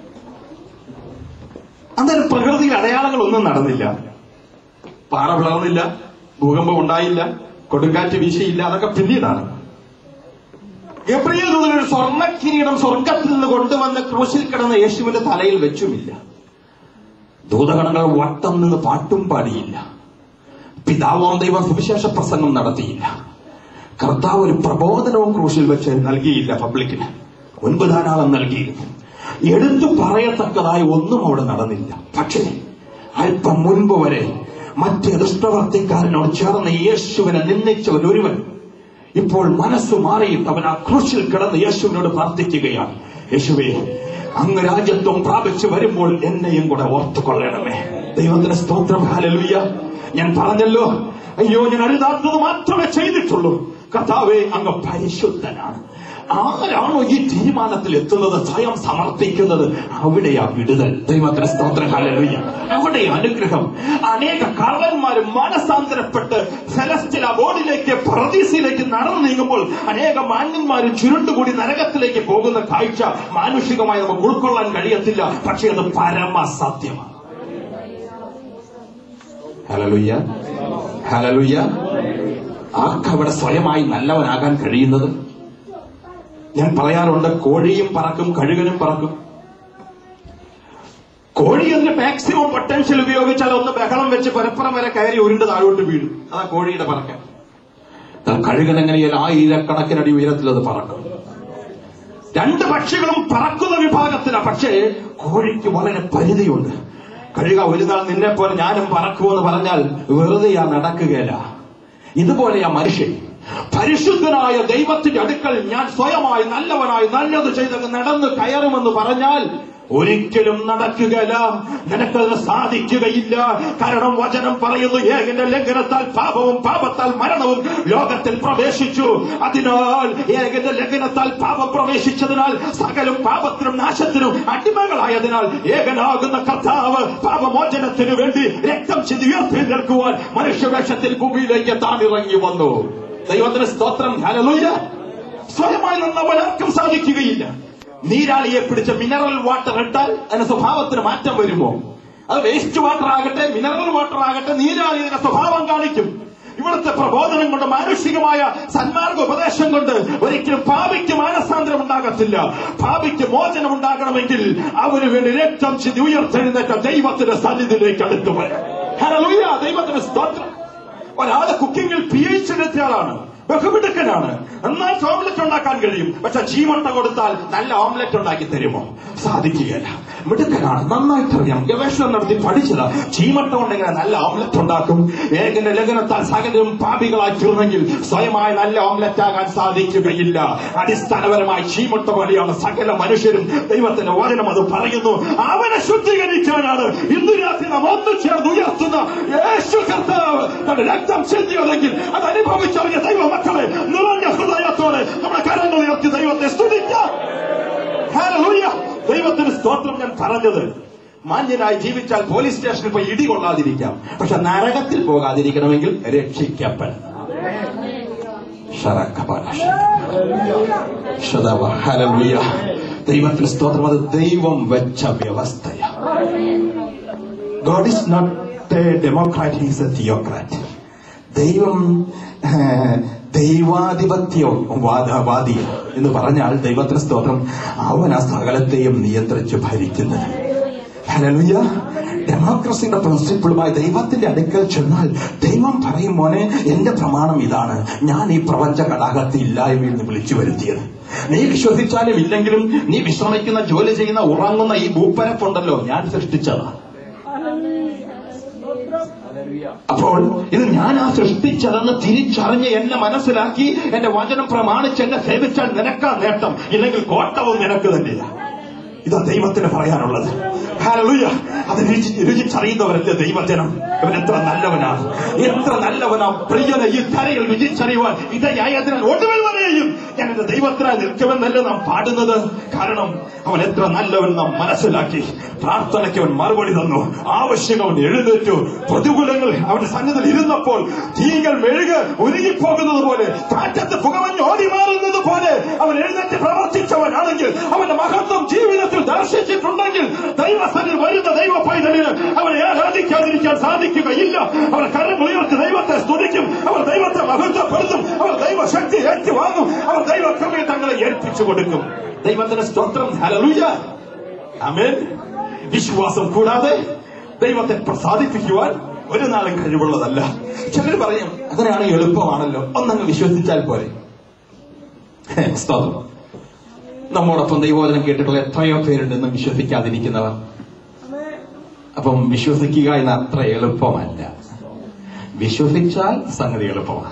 അന്നേരം പ്രകൃതിയിൽ അടയാളങ്ങളൊന്നും നടന്നില്ല പാറ പിളർന്നില്ല ഭൂകമ്പം ഉണ്ടായില്ല കൊടുങ്കാറ്റ് വീശിയില്ല അതൊക്കെ പിന്നീടാണ് ഗബ്രിയേൽ ദൂതൻ ഒരു സ്വർണ്ണ കിരീടം സ്വർഗത്തിൽ നിന്ന് കൊണ്ടുവന്ന് ക്രൂശിൽ കിടന്ന യേശുവിന്റെ തലയിൽ വെച്ചുമില്ല ദൂതഗണങ്ങൾ വട്ടം നിന്ന് പാട്ടും പാടിയില്ല പിതാവാം ദൈവം സുവിശേഷ പ്രസംഗം നടത്തിയില്ല കർത്താവ് ഒരു പ്രബോധനവും ക്രൂശിൽ വെച്ച് നൽകിയില്ല പബ്ലിക്കിന് മുൻപ് ധാരാളം നൽകിയിരുന്നു എടുത്തു പറയത്തക്കതായി ഒന്നും അവിടെ നടന്നില്ല പക്ഷേ അല്പം മുൻപ് വരെ മറ്റ് ദുഷ്ടവർത്തിക്കാരനോട് ചേർന്ന് യേശുവിനെ നിന്ദിച്ചവൻ ഒരുവൻ ഇപ്പോൾ മനസ്സ് മാറിയിട്ട് അവൻ ആ ക്രൂശിൽ കിടന്ന് യേശുവിനോട് പ്രാർത്ഥിക്കുകയാണ് യേശുവേ അങ്ങ് രാജ്യത്വം പ്രാപിച്ചു വരുമ്പോൾ എന്നെയും കൂടെ ഓർത്തുകൊള്ളണമേ ദൈവത്തിന് സ്തോത്രം ഹാലലുയ്യ ഞാൻ പറഞ്ഞല്ലോ അയ്യോ ഞാൻ അരുതാത്തത് മാത്രമേ ചെയ്തിട്ടുള്ളൂ കർത്താവെ അങ്ങ് പരിശുദ്ധനാണ് ആരാണോ ഈ തീരുമാനത്തിൽ എത്തുന്നത് സ്വയം സമർപ്പിക്കുന്നത് അവിടെയാ വിടുതൽ ദൈവത്തിന് സ്തോത്രം ഹാലലുയ്യ അവിടെ അനുഗ്രഹം അനേക കള്ളന്മാരും മനസാന്തരപ്പെട്ട് സെലസ്റ്റില ബോർഡിലേക്ക് പ്രതീസയിലേക്ക് നടന്നു നീങ്ങുമ്പോൾ അനേക മാന്യന്മാരും ചുരുണ്ടുകൂടി നരകത്തിലേക്ക് പോകുന്ന കാഴ്ച മാനുഷികമായി നമുക്ക് ഉൾക്കൊള്ളാൻ കഴിയത്തില്ല പക്ഷേ അത് പരമസത്യമാണ് ഹലലുയ്യ ഹലലുയ്യ ആർക്കവിടെ സ്വയമായി നല്ലവനാകാൻ കഴിയുന്നത് ഞാൻ പറയാറുണ്ട് കോഴിയും പറക്കും കഴുകനും പറക്കും കോഴി അതിന്റെ മാക്സിമം പൊട്ടൻഷ്യൽ ഉപയോഗിച്ചാൽ ഒന്ന് ബഹളം വെച്ച് പരപ്പുറം വരെ കയറി ഉരുണ്ട് താഴോട്ട് വീഴും അതാ കോഴിയുടെ പറക്കാൻ എന്നാൽ കഴുകൻ എങ്ങനെയാൽ ആയിരക്കണക്കിനടി ഉയരത്തിൽ അത് പറക്കും രണ്ട് പക്ഷികളും പറക്കുന്ന വിഭാഗത്തിലാണ് പക്ഷേ കോഴിക്ക് വളരെ പരിധിയുണ്ട് കഴുക ഒരു നാൾ നിന്നെ പോലെ ഞാനും പറക്കുമെന്ന് പറഞ്ഞാൽ വെറുതെയാ നടക്കുകയില്ല ഇതുപോലെയാ മനുഷ്യൻ പരിശുദ്ധനായ ദൈവത്തിന്റെ അടുക്കൽ ഞാൻ സ്വയമായി നല്ലവനായി നല്ലത് ചെയ്തങ്ങ് നടന്ന് കയറുമെന്ന് പറഞ്ഞാൽ ഒരിക്കലും നടക്കുകയില്ല നിനക്കത് സാധിക്കുകയില്ല കാരണം വചനം പറയുന്നു ഏകന്റെ ലംഘനത്താൽ പാപവും പാപത്താൽ മരണവും ലോകത്തിൽ പ്രവേശിച്ചു അതിനാൽ ഏകന്റെ ലംഘനത്താൽ പാപം പ്രവേശിച്ചതിനാൽ സകലും പാപത്തിനും നാശത്തിനും അടിമകളായതിനാൽ ഏകനാകുന്ന കർത്താവ് പാപമോചനത്തിനു വേണ്ടി രക്തം ചിതി ഉയർത്തി നിൽക്കുവാൻ മനുഷ്യവേഷത്തിൽ ഭൂമിയിലേക്ക് താൻ ഇറങ്ങി വന്നു ദൈവത്തിന് സ്തോത്രം ഹലലൂയ സ്വയമായി നിന്നവൻ ആർക്കും സാധിക്കുകയില്ല നീരാളിയെ പിടിച്ച മിനറൽ വാട്ടർ ഇട്ടാൽ അതിന്റെ സ്വഭാവത്തിന് മാറ്റം വരുമോ അത് വേസ്റ്റ് വാട്ടർ ആകട്ടെ മിനറൽ വാട്ടർ ആകട്ടെ നീരാളി അതിന്റെ സ്വഭാവം കാണിക്കും ഇവിടുത്തെ പ്രബോധനം കൊണ്ട് മാനുഷികമായ സന്മാർഗ ഉപദേശം കൊണ്ട് ഒരിക്കലും പാപിക്ക് മാനസാന്തരം ഉണ്ടാകത്തില്ല പാപിക്ക് മോചനം ഉണ്ടാകണമെങ്കിൽ അവന് വേണ്ടി രക്തം ചിതി ഉയർത്തെഴുന്നേറ്റ ദൈവത്തിന്റെ സന്നിധിയിലേക്ക് അടുത്തു വരാം ഹല്ലേലൂയ, ദൈവത്തിന് സ്തോത്രം ഒരാള് കുക്കിങ്ങിൽ പി എച്ച് എടുത്ത ആളാണ് ബഹുമിടുക്കനാണ് എന്നാൽ ഓംലെറ്റ് ഉണ്ടാക്കാൻ കഴിയും പക്ഷെ ചീമട്ട കൊടുത്താൽ നല്ല ഓംലെറ്റ് ഉണ്ടാക്കി തരുമോ സാധിക്കുകയില്ല മിടുക്കനാണ് നന്നായിട്ടറിയാം ഗവേഷണം നടത്തി പഠിച്ചത് ചീമട്ട കൊണ്ടെങ്ങനെ നല്ല ഓംലെറ്റ് ഉണ്ടാക്കും ഏകന്റെ ലഗ്നത്താൽ സകലരും പാപികളായി തീർന്നെങ്കിൽ സ്വയമായി നല്ല ഓംലെറ്റ് ആകാൻ സാധിക്കുകയില്ല അടിസ്ഥാനപരമായി ചീമട്ട പോലെയാണ് സകല മനുഷ്യരും ദൈവത്തിന്റെ വചനം അത് പറയുന്നു അവനെ ശുദ്ധീകരിക്കാനാണ് ഇന്ന് രാത്രി നാം ഒന്നു ചേർന്ന് ഉയർത്തുന്ന യേശു കർത്താവ് തന്റെ രക്തം ചെല്ലിയതെങ്കിൽ അത് അനുഭവിച്ചറിഞ്ഞ ദൈവ മക്കളെ നിറഞ്ഞ ഹൃദയത്തോടെ നമ്മുടെ കരങ്ങൾ ഉയർത്തി ദൈവത്തെ സ്തുതിക്കാം ഹല്ലേലൂയ. ദൈവത്തിന് സ്തോത്രം ഞാൻ പറഞ്ഞത് മാന്യനായി ജീവിച്ചാൽ പോലീസ് സ്റ്റേഷനിൽ പോയി ഇടി കൊള്ളാതിരിക്കാം പക്ഷെ നരകത്തിൽ പോകാതിരിക്കണമെങ്കിൽ രക്ഷിക്കപ്പെടണം ശരക്കപാലശ. ശതവ. ഹല്ലേലൂയ. ദൈവത്തിന് സ്തോത്രം അത് ദൈവം വെച്ച വ്യവസ്ഥയാണ് God is not a democrat is a theocrat ദൈവം ഏഹ്, ദൈവാധിപത്യം വാദ- വാദി എന്ന് പറഞ്ഞാൽ ദൈവത്തിന് സ്തോത്രം അവൻ ആ സകലത്തെയും നിയന്ത്രിച്ച് ഭരിക്കുന്നത് ഹല്ലേലൂയ ഡെമോക്രസിയുടെ പ്രിൻസിപ്പിളുമായി ദൈവത്തിന്റെ അടുക്കൽ ചെന്നാൽ ദൈവം പറയും മോനെ എന്റെ പ്രമാണം ഇതാണ് ഞാൻ ഈ പ്രപഞ്ച ഘടകത്തെ ഇല്ലായ്മയിൽ നിന്ന് വിളിച്ചു വരുത്തിയത് നീ വിശ്വസിച്ചാലും ഇല്ലെങ്കിലും നീ വിശ്രമിക്കുന്ന ജോലി ചെയ്യുന്ന ഉറങ്ങുന്ന ഈ ഭൂപ്പരപ്പുണ്ടല്ലോ ഞാൻ സൃഷ്ടിച്ചതാണ് അപ്പോൾ ഇത് ഞാനാ സൃഷ്ടിച്ചതെന്ന് തിരിച്ചറിഞ്ഞ് എന്നെ മനസ്സിലാക്കി എന്റെ വചനം പ്രമാണിച്ച് എന്നെ സേവിച്ചാൽ നിനക്കാ നേട്ടം ഇല്ലെങ്കിൽ കോട്ടവും നിനക്ക് തന്നെയാ ഇതാ ദൈവത്തിന് പറയാനുള്ളത് ഹല്ലേലൂയ അത് രുചി രുചിച്ചറിയുന്നവരല്ലേ ദൈവജനം ഇവൻ എത്ര നല്ലവനാണ് എത്ര നല്ലവനാ പ്രിയനെ ഈ ധരയിൽ രുചിച്ചറിയുവാൻ ഇതയായതിനാൽ ഒടുവിൽ വരെയും ഞാൻ എന്റെ ദൈവത്തിനായി നിൽക്കുമെന്നല്ല നാം പാടുന്നത് കാരണം അവൻ എത്ര നല്ലവൻ നാം മനസ്സിലാക്കി പ്രാർത്ഥനയ്ക്ക് അവൻ മറുപടി തന്നു ആവശ്യം അവൻ എഴുന്നേറ്റു പ്രതികൂലങ്ങൾ അവന്റെ സന്നിധിയിൽ ഇരുന്നപ്പോൾ തീകൾ മെഴുക ഉരുകിപ്പോകുന്നത് പോലെ കാറ്റത്ത് പുകമഞ്ഞ് ഓടി മാറുന്നത് പോലെ അവൻ എഴുന്നേറ്റ് പ്രവർത്തിച്ചവനാണെങ്കിൽ അവന്റെ മഹത്വം ജീവിതത്തിൽ ദർശിച്ചിട്ടുണ്ടെങ്കിൽ ദൈവസനിൽ വരുന്ന ദൈവ പൈതലിന് അവനെ ആരാധിക്കാതിരിക്കാൻ സാധിക്കുകയില്ല അവർ കരം ഉയർത്തി ദൈവത്തെ സ്തുതിക്കും അവർ ദൈവത്തെ മഹത്വപ്പെടുത്തും അവർ ദൈവശക്തി ഏറ്റുവാങ്ങും അവർ ദൈവക്രമയെ തങ്ങളെ ഏൽപ്പിച്ചു കൊടുക്കും ദൈവത്തിന്റെ സ്തോത്രം ഹലലുയ അമേൻ വിശ്വാസം കൂടാതെ ദൈവത്തെ പ്രസാദിപ്പിക്കുവാൻ ഒരു നാളും കഴിവുള്ളതല്ല ചിലർ പറയും അങ്ങനെയാണ് എളുപ്പമാണല്ലോ ഒന്നങ്ങ് വിശ്വസിച്ചാൽ പോരെ ഹേ, സ്തോത്രം നമ്മോടൊപ്പം ദൈവോചനം കേട്ടിട്ടുള്ള എത്രയോ പേരുണ്ടെന്ന് വിശ്വസിക്കാതിരിക്കുന്നവർ അപ്പം വിശ്വസിക്കുക എന്ന അത്ര എളുപ്പമല്ല വിശ്വസിച്ചാൽ സംഗതി എളുപ്പമാണ്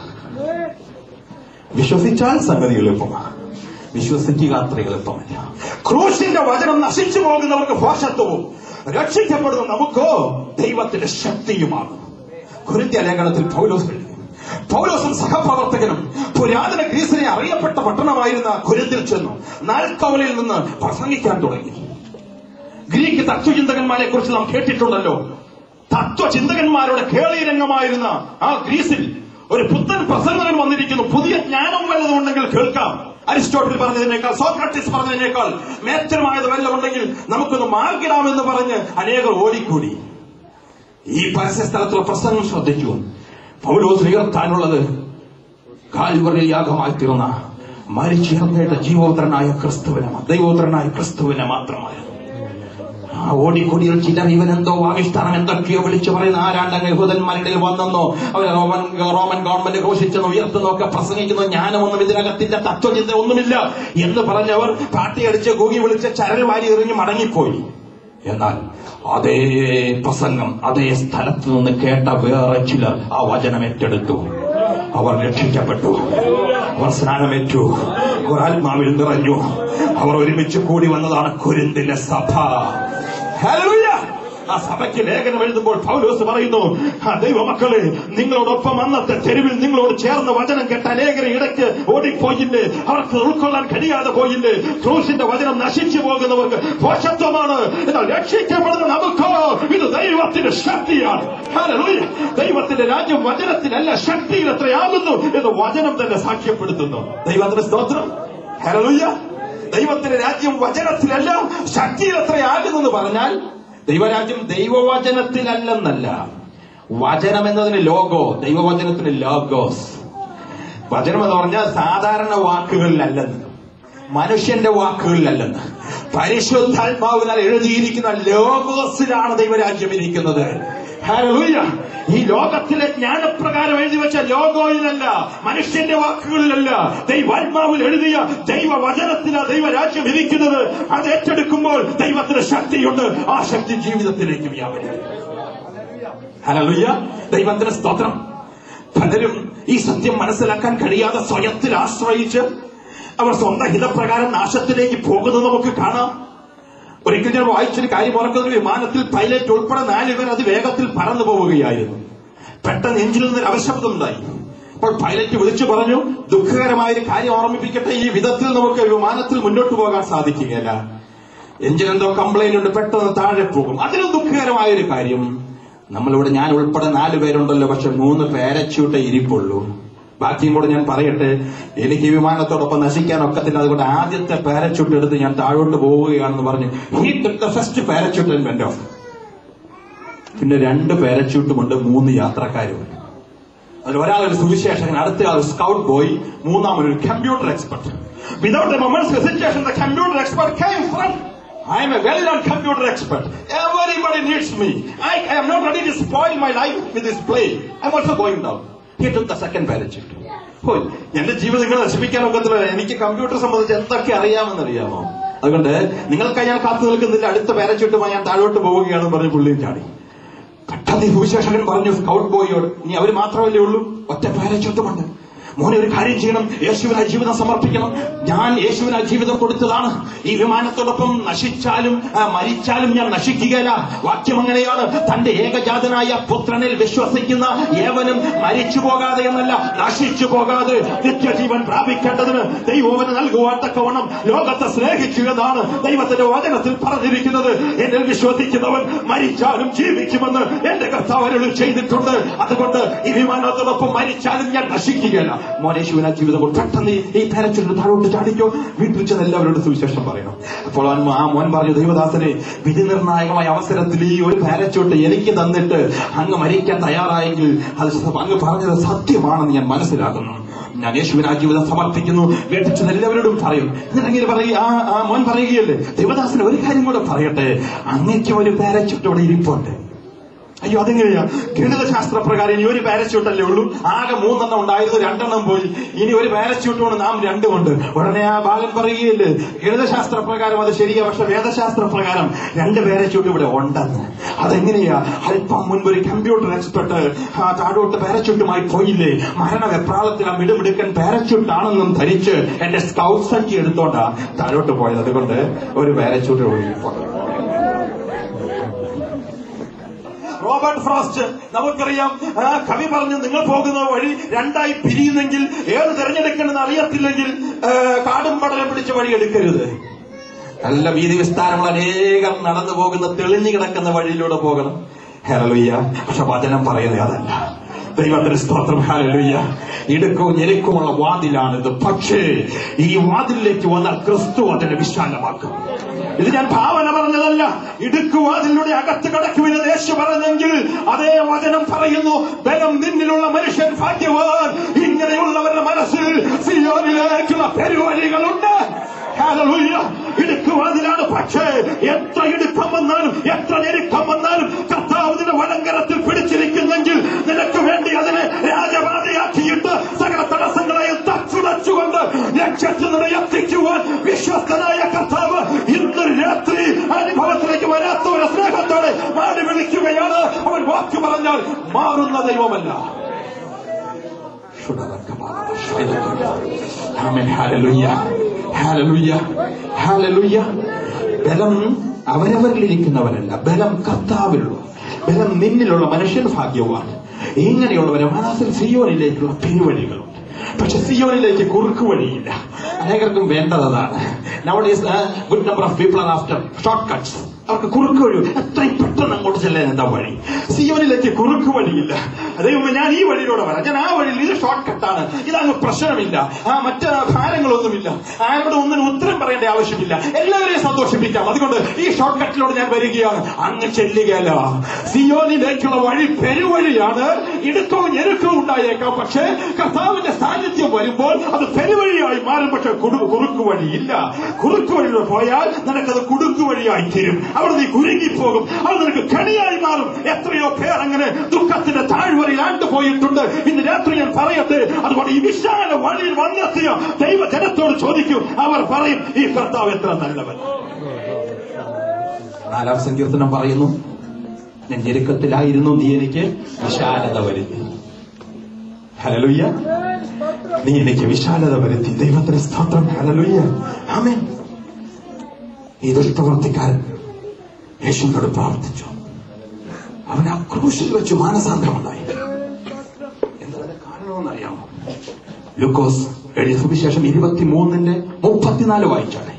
വിശ്വസിച്ചാൽ സംഗതി എളുപ്പമാണ് വിശ്വസിക്കുക അത്ര എളുപ്പമല്ല ക്രൂശിന്റെ വചനം നശിച്ചു പോകുന്നവർക്ക് ഭോഷത്വവും രക്ഷിക്കപ്പെടുന്ന നമുക്കോ ദൈവത്തിന്റെ ശക്തിയുമാണ് കുരുത്യ ലേഖനത്തിൽ പൗലോസ് എഴുതി പൗലോസും സഹപ്രവർത്തകനും പുരാതന ഗ്രീസിനെ അറിയപ്പെട്ട പട്ടണമായിരുന്ന കുരുത്തിൽ ചെന്നു നാൽക്കവലയിൽ നിന്ന് പ്രസംഗിക്കാൻ തുടങ്ങി ഗ്രീക്ക് തത്വചിന്തകന്മാരെ കുറിച്ച് നാം കേട്ടിട്ടുണ്ടല്ലോ തത്വചിന്തകന്മാരുടെ കേളീരംഗമായിരുന്ന ആ ഗ്രീസിൽ ഒരു പുത്തൻ പ്രസംഗകൻ വന്നിരിക്കുന്നു പുതിയ ജ്ഞാനം വല്ലതുമുണ്ടെങ്കിൽ കേൾക്കാം അരിസ്റ്റോട്ടിൽ പറഞ്ഞതിനേക്കാൾ സോക്രട്ടീസ് പറഞ്ഞതിനേക്കാൾ മേച്ചമായത് വല്ലതുമുണ്ടെങ്കിൽ നമുക്കൊന്ന് മാർഗിടാമെന്ന് പറഞ്ഞ് അനേകർ ഓടിക്കൂടി ഈ പരസ്യ സ്ഥലത്തുള്ള പ്രസംഗം ശ്രദ്ധിച്ചു പൗലോസ് ഉയർത്താനുള്ളത് കാൽവറി യാഗമായി തീർന്ന മരിച്ചേർന്നേട്ട ജീവോത്തരനായ ക്രിസ്തുവിനെ ദൈവോത്തരനായ ക്രിസ്തുവിനെ മാത്രമായിരുന്നു ആ ഓടിക്കൊടിയിൽ ചിലർ ഇവനെന്തോ വാഗിഷ്ഠാനം എന്തൊക്കെയോ വിളിച്ചു പറയുന്ന ആരാണ്ടങ്ങ് യഹൂദന്മാരുടെ വന്നെന്നോ അവർ റോമൻ റോമൻ ഗവൺമെന്റ് ഘോഷിച്ചെന്നോ ഉയർത്തുന്നോ ഒക്കെ പ്രസംഗിക്കുന്നു ജ്ഞാനമൊന്നും ഇതിനകത്തില്ല തത്വചിന്ത ഒന്നുമില്ല എന്ന് പറഞ്ഞവർ പാട്ടിയടിച്ച് കൂകി വിളിച്ച് ചരൽ വാരി എറിഞ്ഞ് മടങ്ങിപ്പോയി എന്നാൽ അതേ പ്രസംഗം അതേ സ്ഥലത്ത് നിന്ന് കേട്ട വേറെ ചിലർ ആ വചനം ഏറ്റെടുത്തു അവർ രക്ഷിക്കപ്പെട്ടു അവർ സ്നാനമേറ്റു അവർ ആത്മാവിൽ നിറഞ്ഞു അവർ ഒരുമിച്ച് കൂടി വന്നതാണ് കുരിന്തിലെ സഭ ഹല്ലേലൂയ ആ സഭയ്ക്ക് ലേഖനം എഴുതുമ്പോൾ പൗലോസ് പറയുന്നു ആ ദൈവമക്കളെ നിങ്ങളോടൊപ്പം അന്നത്തെ തെരുവിൽ നിങ്ങളോട് ചേർന്ന് വചനം കേട്ട അനേകരെ ഇടയ്ക്ക് ഓടിപ്പോയില്ലേ അവർക്ക് ഉൾക്കൊള്ളാൻ കഴിയാതെ പോയില്ലേ ക്രൂശിന്റെ വചനം നശിച്ചു പോകുന്നവർക്ക് പോഷത്വമാണ് എന്നാൽ രക്ഷിക്കപ്പെടുന്ന നമുക്കോ ഇത് ദൈവത്തിന്റെ ശക്തിയാണ് ഹല്ലേലൂയ ദൈവത്തിന്റെ രാജ്യം വചനത്തിലല്ല ശക്തിയിൽ എത്രയാകുന്നു എന്ന് വചനം തന്നെ സാക്ഷ്യപ്പെടുത്തുന്നു ദൈവത്തിന്റെ സ്തോത്രം ഹല്ലേലൂയ ദൈവത്തിന്റെ രാജ്യം വചനത്തിലല്ല ശക്തിയിൽ എത്രയാകുന്നു എന്ന് പറഞ്ഞാൽ ദൈവരാജ്യം ദൈവവചനത്തിലല്ലെന്നല്ല വചനം എന്നതിന് ലോഗോ ദൈവവചനത്തിന് ലോഗോസ് വചനം എന്ന് പറഞ്ഞാൽ സാധാരണ വാക്കുകളിലല്ലെന്ന് മനുഷ്യന്റെ വാക്കുകളിലല്ലെന്ന് പരിശുദ്ധാത്മാവിനാൽ എഴുതിയിരിക്കുന്ന ലോഗോസിലാണ് ദൈവരാജ്യം ഇരിക്കുന്നത് ഹല്ലേലൂയ. ഈ ലോകത്തിലെ ജ്ഞാനപ്രകാരം എഴുതി വെച്ച ലോഗോയിലല്ല മനുഷ്യന്റെ വാക്കുകളിലല്ല ദൈവാത്മാവിൽ എഴുതിയ ദൈവവചനത്തിലാ ദൈവരാജ്യം ഇരിക്കുന്നത് അത് ഏറ്റെടുക്കുമ്പോൾ ദൈവത്തിന് ശക്തിയുണ്ട് ആ ശക്തി ജീവിതത്തിലേക്ക് വ്യാപരിക്കും ഹല്ലേലൂയ ദൈവത്തിന് സ്തോത്രം പലരും ഈ സത്യം മനസ്സിലാക്കാൻ കഴിയാതെ സ്വയത്തിൽ ആശ്രയിച്ച് അവർ സ്വന്തം ഹിതപ്രകാരം നാശത്തിലേക്ക് പോകുന്നത് നമുക്ക് കാണാം ഒരിക്കൽ ഞാൻ വായിച്ചൊരു കാര്യം ഓർക്കുന്ന വിമാനത്തിൽ പൈലറ്റ് ഉൾപ്പെടെ നാലുപേർ അത് വേഗത്തിൽ പറന്നു പോവുകയായിരുന്നു പെട്ടെന്ന് എഞ്ചിനിൽ നിന്ന് ഒരു അവശബ്ദം ഉണ്ടായി അപ്പോൾ പൈലറ്റ് വിളിച്ചു പറഞ്ഞു ദുഃഖകരമായ ഒരു കാര്യം ഓർമ്മിപ്പിക്കട്ടെ ഈ വിധത്തിൽ നമുക്ക് വിമാനത്തിൽ മുന്നോട്ട് പോകാൻ സാധിക്കുകയില്ല എഞ്ചിൻ എന്തോ കംപ്ലൈന്റ് ഉണ്ട് പെട്ടെന്ന് താഴെ പോകും അതിലും ദുഃഖകരമായ ഒരു കാര്യം നമ്മളിവിടെ ഞാൻ ഉൾപ്പെടെ നാല് പേരുണ്ടല്ലോ പക്ഷെ മൂന്ന് പാരച്യൂട്ടേ ഇരിപ്പുള്ളൂ ബാക്കിയും കൂടെ ഞാൻ പറയട്ടെ എനിക്ക് ഈ വിമാനത്തോടൊപ്പം നശിക്കാൻ ഒക്കത്തില്ല അതുകൊണ്ട് ആദ്യത്തെ പാരച്യൂട്ട് എടുത്ത് ഞാൻ താഴോട്ട് പോവുകയാണെന്ന് പറഞ്ഞു he took the first parachute and went off പിന്നെ രണ്ട് പാരച്യൂട്ടുമുണ്ട് മൂന്ന് യാത്രക്കാരുമുണ്ട് അതിൽ ഒരാൾ ഒരു സുവിശേഷകൻ അടുത്ത ആൾ സ്കൗട്ട് ബോയ് മൂന്നാമൻ ഒരു computer expert without a moment's hesitation the computer expert came front I am a well-known computer expert. Everybody needs me. I, I am not ready to spoil my life with this play. I'm also going down. He took the second parachute. ഓ എന്റെ ജീവിതം നിങ്ങൾ നശിപ്പിക്കാൻ ഒക്കത്തില്ല എനിക്ക് computer സംബന്ധിച്ച് എന്തൊക്കെ അറിയാമെന്നറിയാമോ അതുകൊണ്ട് നിങ്ങൾക്കായി ഞാൻ കാത്തു നിൽക്കുന്നില്ല അടുത്ത പാരച്യൂട്ടുമായി ഞാൻ താഴോട്ട് പോവുകയാണെന്ന് പറഞ്ഞ് പുള്ളിയും ചാടി പെട്ടെന്ന് ഈ ഭൂശേഷകൻ പറഞ്ഞു സ്കൗട്ട് ബോയിയോട് ഇനി അവർ മാത്രമല്ലേ ഉള്ളൂ ഒറ്റ പാരച്യൂട്ടുമുണ്ട് മോനെ ഒരു കാര്യം ചെയ്യണം യേശുവിനായി ജീവിതം സമർപ്പിക്കണം ഞാൻ യേശുവിനായി ജീവിതം കൊടുത്തതാണ് ഈ വിമാനത്തോടൊപ്പം നശിച്ചാലും ആ, മരിച്ചാലും ഞാൻ നശിക്കുകയില്ല വാക്യം അങ്ങനെയാണ് തന്റെ ഏകജാതനായ പുത്രനിൽ വിശ്വസിക്കുന്ന ഏവനും മരിച്ചു പോകാതെ എന്നല്ല നശിച്ചു പോകാതെ നിത്യജീവൻ പ്രാപിക്കേണ്ടതിന് ദൈവവന് നൽകുവാൻ തക്കവണ്ണം ലോകത്തെ സ്നേഹിച്ചു എന്നാണ് ദൈവത്തിന്റെ വചനത്തിൽ പറഞ്ഞിരിക്കുന്നത് എന്നിൽ വിശ്വസിക്കുന്നവൻ മരിച്ചാലും ജീവിക്കുമെന്ന് എന്റെ കർത്താവ് അരുളി ചെയ്തിട്ടുണ്ട് അതുകൊണ്ട് ഈ വിമാനത്തോടൊപ്പം മരിച്ചാലും ഞാൻ നശിക്കുകയല്ല മോനേശുവിനാ ജീവിതം കൊണ്ട് പെട്ടെന്ന് ഈ- ഈ പാരച്യൂട്ടിന് താഴോട്ട് ചാടിക്കോ വീട്ടിൽ ചെന്ന് എല്ലാവരോടും സുവിശേഷം പറയണം അപ്പോൾ അവൻ ആ മോൻ പറഞ്ഞു ദൈവദാസനെ വിധി നിർണായകമായ അവസരത്തിൽ ഈ ഒരു പാരച്യൂട്ട് എനിക്ക് തന്നിട്ട് അങ്ങ് മരിക്കാൻ തയ്യാറായെങ്കിൽ അത് സ- അങ്ങ് പറഞ്ഞത് സത്യമാണെന്ന് ഞാൻ മനസ്സിലാക്കുന്നു ഞാൻ യേശുവിനാ ജീവിതം സമർപ്പിക്കുന്നു വീട്ടിൽ ചെന്ന് എല്ലാവരോടും പറയും എന്നിട്ടെങ്കിൽ പറയുക ആ ആ മോൻ പറയുകയല്ലേ ദൈവദാസന് ഒരു കാര്യം കൂടെ പറയട്ടെ അങ്ങയ്ക്ക് ഒരു പാരച്യൂട്ട് ഇവിടെ ഇരിപ്പുണ്ട് അയ്യോ അതെങ്ങനെയാ ഗണിതശാസ്ത്ര പ്രകാരം ഇനി ഒരു പാരച്യൂട്ടല്ലേ ഉള്ളൂ ആകെ മൂന്നെണ്ണം ഉണ്ടായിരുന്നു രണ്ടെണ്ണം പോയി ഇനി ഒരു പാരച്യൂട്ട് കൊണ്ട് നാം രണ്ടുമുണ്ട് ഉടനെ ആ ബാലൻ പറയുകയില്ലേ ഗണിതശാസ്ത്ര പ്രകാരം അത് ശരിയാ പക്ഷെ വേദശാസ്ത്ര പ്രകാരം രണ്ട് പാരച്യൂട്ട് ഇവിടെ ഉണ്ടെന്ന് അതെങ്ങനെയാ അല്പം മുൻപ് ഒരു കമ്പ്യൂട്ടർ എക്സ്പെർട്ട് ആ താഴോട്ട് പാരച്യൂട്ടുമായി പോയില്ലേ മരണ വെപ്രാളത്തിൽ ആ മിടുമിടുക്കൻ പാരച്യൂട്ട് ആണെന്നും ധരിച്ച് എന്റെ സ്കൗട്ട് സഞ്ചി എടുത്തോണ്ടാ താഴോട്ട് പോയത് അതുകൊണ്ട് ഒരു പാരച്യൂട്ട് ഒഴുകിപ്പോയി റോബർട്ട് ഫ്രോസ്റ്റ് നമുക്കറിയാം ആ കവി പറഞ്ഞു നിങ്ങൾ പോകുന്ന വഴി രണ്ടായി പിരിയുന്നെങ്കിൽ ഏത് തിരഞ്ഞെടുക്കണമെന്ന് അറിയത്തില്ലെങ്കിൽ ആ, കാടും പടലും പിടിച്ച വഴി എടുക്കരുത് നല്ല വീതി വിസ്താരമുള്ള അനേകം നടന്നു പോകുന്ന തെളിഞ്ഞു കിടക്കുന്ന വഴിയിലൂടെ പോകണം ഹലലുയ്യ പക്ഷെ വചനം പറയുന്നത് അതല്ല ദൈവത്തിന് സ്തോത്രം ഹാലലുയ്യ ഇടുക്കവും ഞെരുക്കമുള്ള വാതിലാണിത് പക്ഷേ ഈ വാതിലിലേക്ക് വന്നാൽ ക്രിസ്തു അതിനെ വിശാലമാക്കും ഇത് ഞാൻ ഭാവന പറഞ്ഞതല്ല ഇടുക്കുവാതിലൂടെ അകത്ത് കടക്കുമെന്ന് യേശു പറഞ്ഞെങ്കിൽ അതേ വചനം പറയുന്നു ബലം നിന്നിലുള്ള മനുഷ്യൻ ഭാഗ്യവാൻ ഇങ്ങനെയുള്ളവരുടെ മനസ്സിൽ സിയോനിലേക്കുള്ള പെരുവഴികളുണ്ട് ഹല്ലേലൂയ. ഇടുക്കുവാതിലാണ് പക്ഷേ എത്ര ഇടുക്കം വന്നാലും എത്ര ഞെരുക്കം വന്നാലും കർത്താവിന്റെ വടങ്കരത്തിൽ പിടിച്ചിരിക്കുന്നെങ്കിൽ നിനക്ക് വേണ്ടി അതിനെ രാജപാതയാക്കിയിട്ട് സകല തടസ്സങ്ങളെയും തച്ചുടച്ചുകൊണ്ട് ലക്ഷ്യത്തിൽ നിന്ന് എത്തിക്കുവാൻ വിശ്വസ്തനായ കർത്താവ് ഇന്ന് രാത്രി അനുഭവത്തിലേക്ക് വരാത്ത ഒരു സ്നേഹത്തോടെ മാറി വിളിക്കുകയാണ് അവൻ വാക്ക് പറഞ്ഞാൽ മാറുന്ന ദൈവമല്ല ആമേൻ ഹല്ലേലൂയ ഹല്ലേലൂയ ഹല്ലേലൂയ ബലം അവരവരിലിരിക്കുന്നവരല്ല ബലം കർത്താവിലുള്ള ബലം നിന്നിലുള്ള മനുഷ്യൻ ഭാഗ്യവാൻ ഇങ്ങനെയുള്ളവരെ മനസ്സിൽ സിയോനിലേക്കുള്ള പെരുവഴികളുണ്ട് പക്ഷെ സിയോനിലേക്ക് കുറുക്ക് വഴിയില്ല അനേകർക്കും വേണ്ടത് അതാണ് nowadays good number of people are after shortcuts അവർക്ക് കുറുക്ക് വഴി എത്രയും പെട്ടെന്ന് അങ്ങോട്ട് ചെല്ലാൻ എന്താ വഴി സിയോനിലേക്ക് കുറുക്ക് വഴിയില്ല അതേപോലെ ഞാൻ ഈ വഴിയിലൂടെ വരാം ഞാൻ ആ വഴിയിൽ ഇത് ഷോർട്ട് കട്ടാണ് ഇതങ്ങ് പ്രശ്നമില്ല ആ മറ്റ് ഭാരങ്ങളൊന്നുമില്ല ആരോട് ഒന്നിനും ഉത്തരം പറയേണ്ട ആവശ്യമില്ല എല്ലാവരെയും സന്തോഷിപ്പിക്കാം അതുകൊണ്ട് ഈ ഷോർട്ട് കട്ടിലൂടെ ഞാൻ വരികയാണ് അങ്ങ് ചെല്ലുകയല്ല സിയോനിലേക്കുള്ള വഴി പെരുവഴിയാണ് ഇടുക്കവും ഞെരുക്കവും ഉണ്ടായേക്കാം പക്ഷേ കർത്താവിന്റെ സാന്നിധ്യം വരുമ്പോൾ അത് പെരുവഴിയായി മാറും പക്ഷെ കുടു- കുറുക്ക് വഴിയില്ല കുറുക്ക് വഴിയിലൂടെ പോയാൽ നിനക്കത് കുടുക്ക് വഴിയായി തീരും അവിടെ നീ കുരുങ്ങിപ്പോകും അത് നിനക്ക് കണിയായി മാറും എത്രയോ പേർ അങ്ങനെ ദുഃഖത്തിന്റെ താഴ്വരയിൽ ആണ്ടുപോയിട്ടുണ്ട് ഇന്ന് രാത്രി ഞാൻ പറയട്ടെ അതുകൊണ്ട് ഈ വിശാല വഴിയിൽ വന്നെത്തിയ ദൈവ ജനത്തോട് ചോദിക്കും അവർ പറയും ഈ കർത്താവ് എത്ര നല്ലവൻ നാലാം സങ്കീർത്തനം പറയുന്നു ഞാൻ ഞെരുക്കത്തിലായിരുന്നു നീ എനിക്ക് വിശാലത വരുത്തി ഹലലുയ്യ നീ എനിക്ക് വിശാലത വരുത്തി ദൈവത്തിന് സ്തോത്രം ഹലലുയ്യ ആമേൻ ഈ ദുഷ്ടവർത്തിക്കാരൻ യേശുവിനോട് പ്രാർത്ഥിച്ചു അവൻ ആ ക്രൂശിൽ വെച്ച് മാനസാന്തരമുണ്ടായി എന്തതിന്റെ കാരണമെന്നറിയാമോ ലൂക്കോസ് എഴുതിയ സുവിശേഷം ഇരുപത്തിമൂന്നിന്റെ മുപ്പത്തിനാല് വായിച്ചാണ്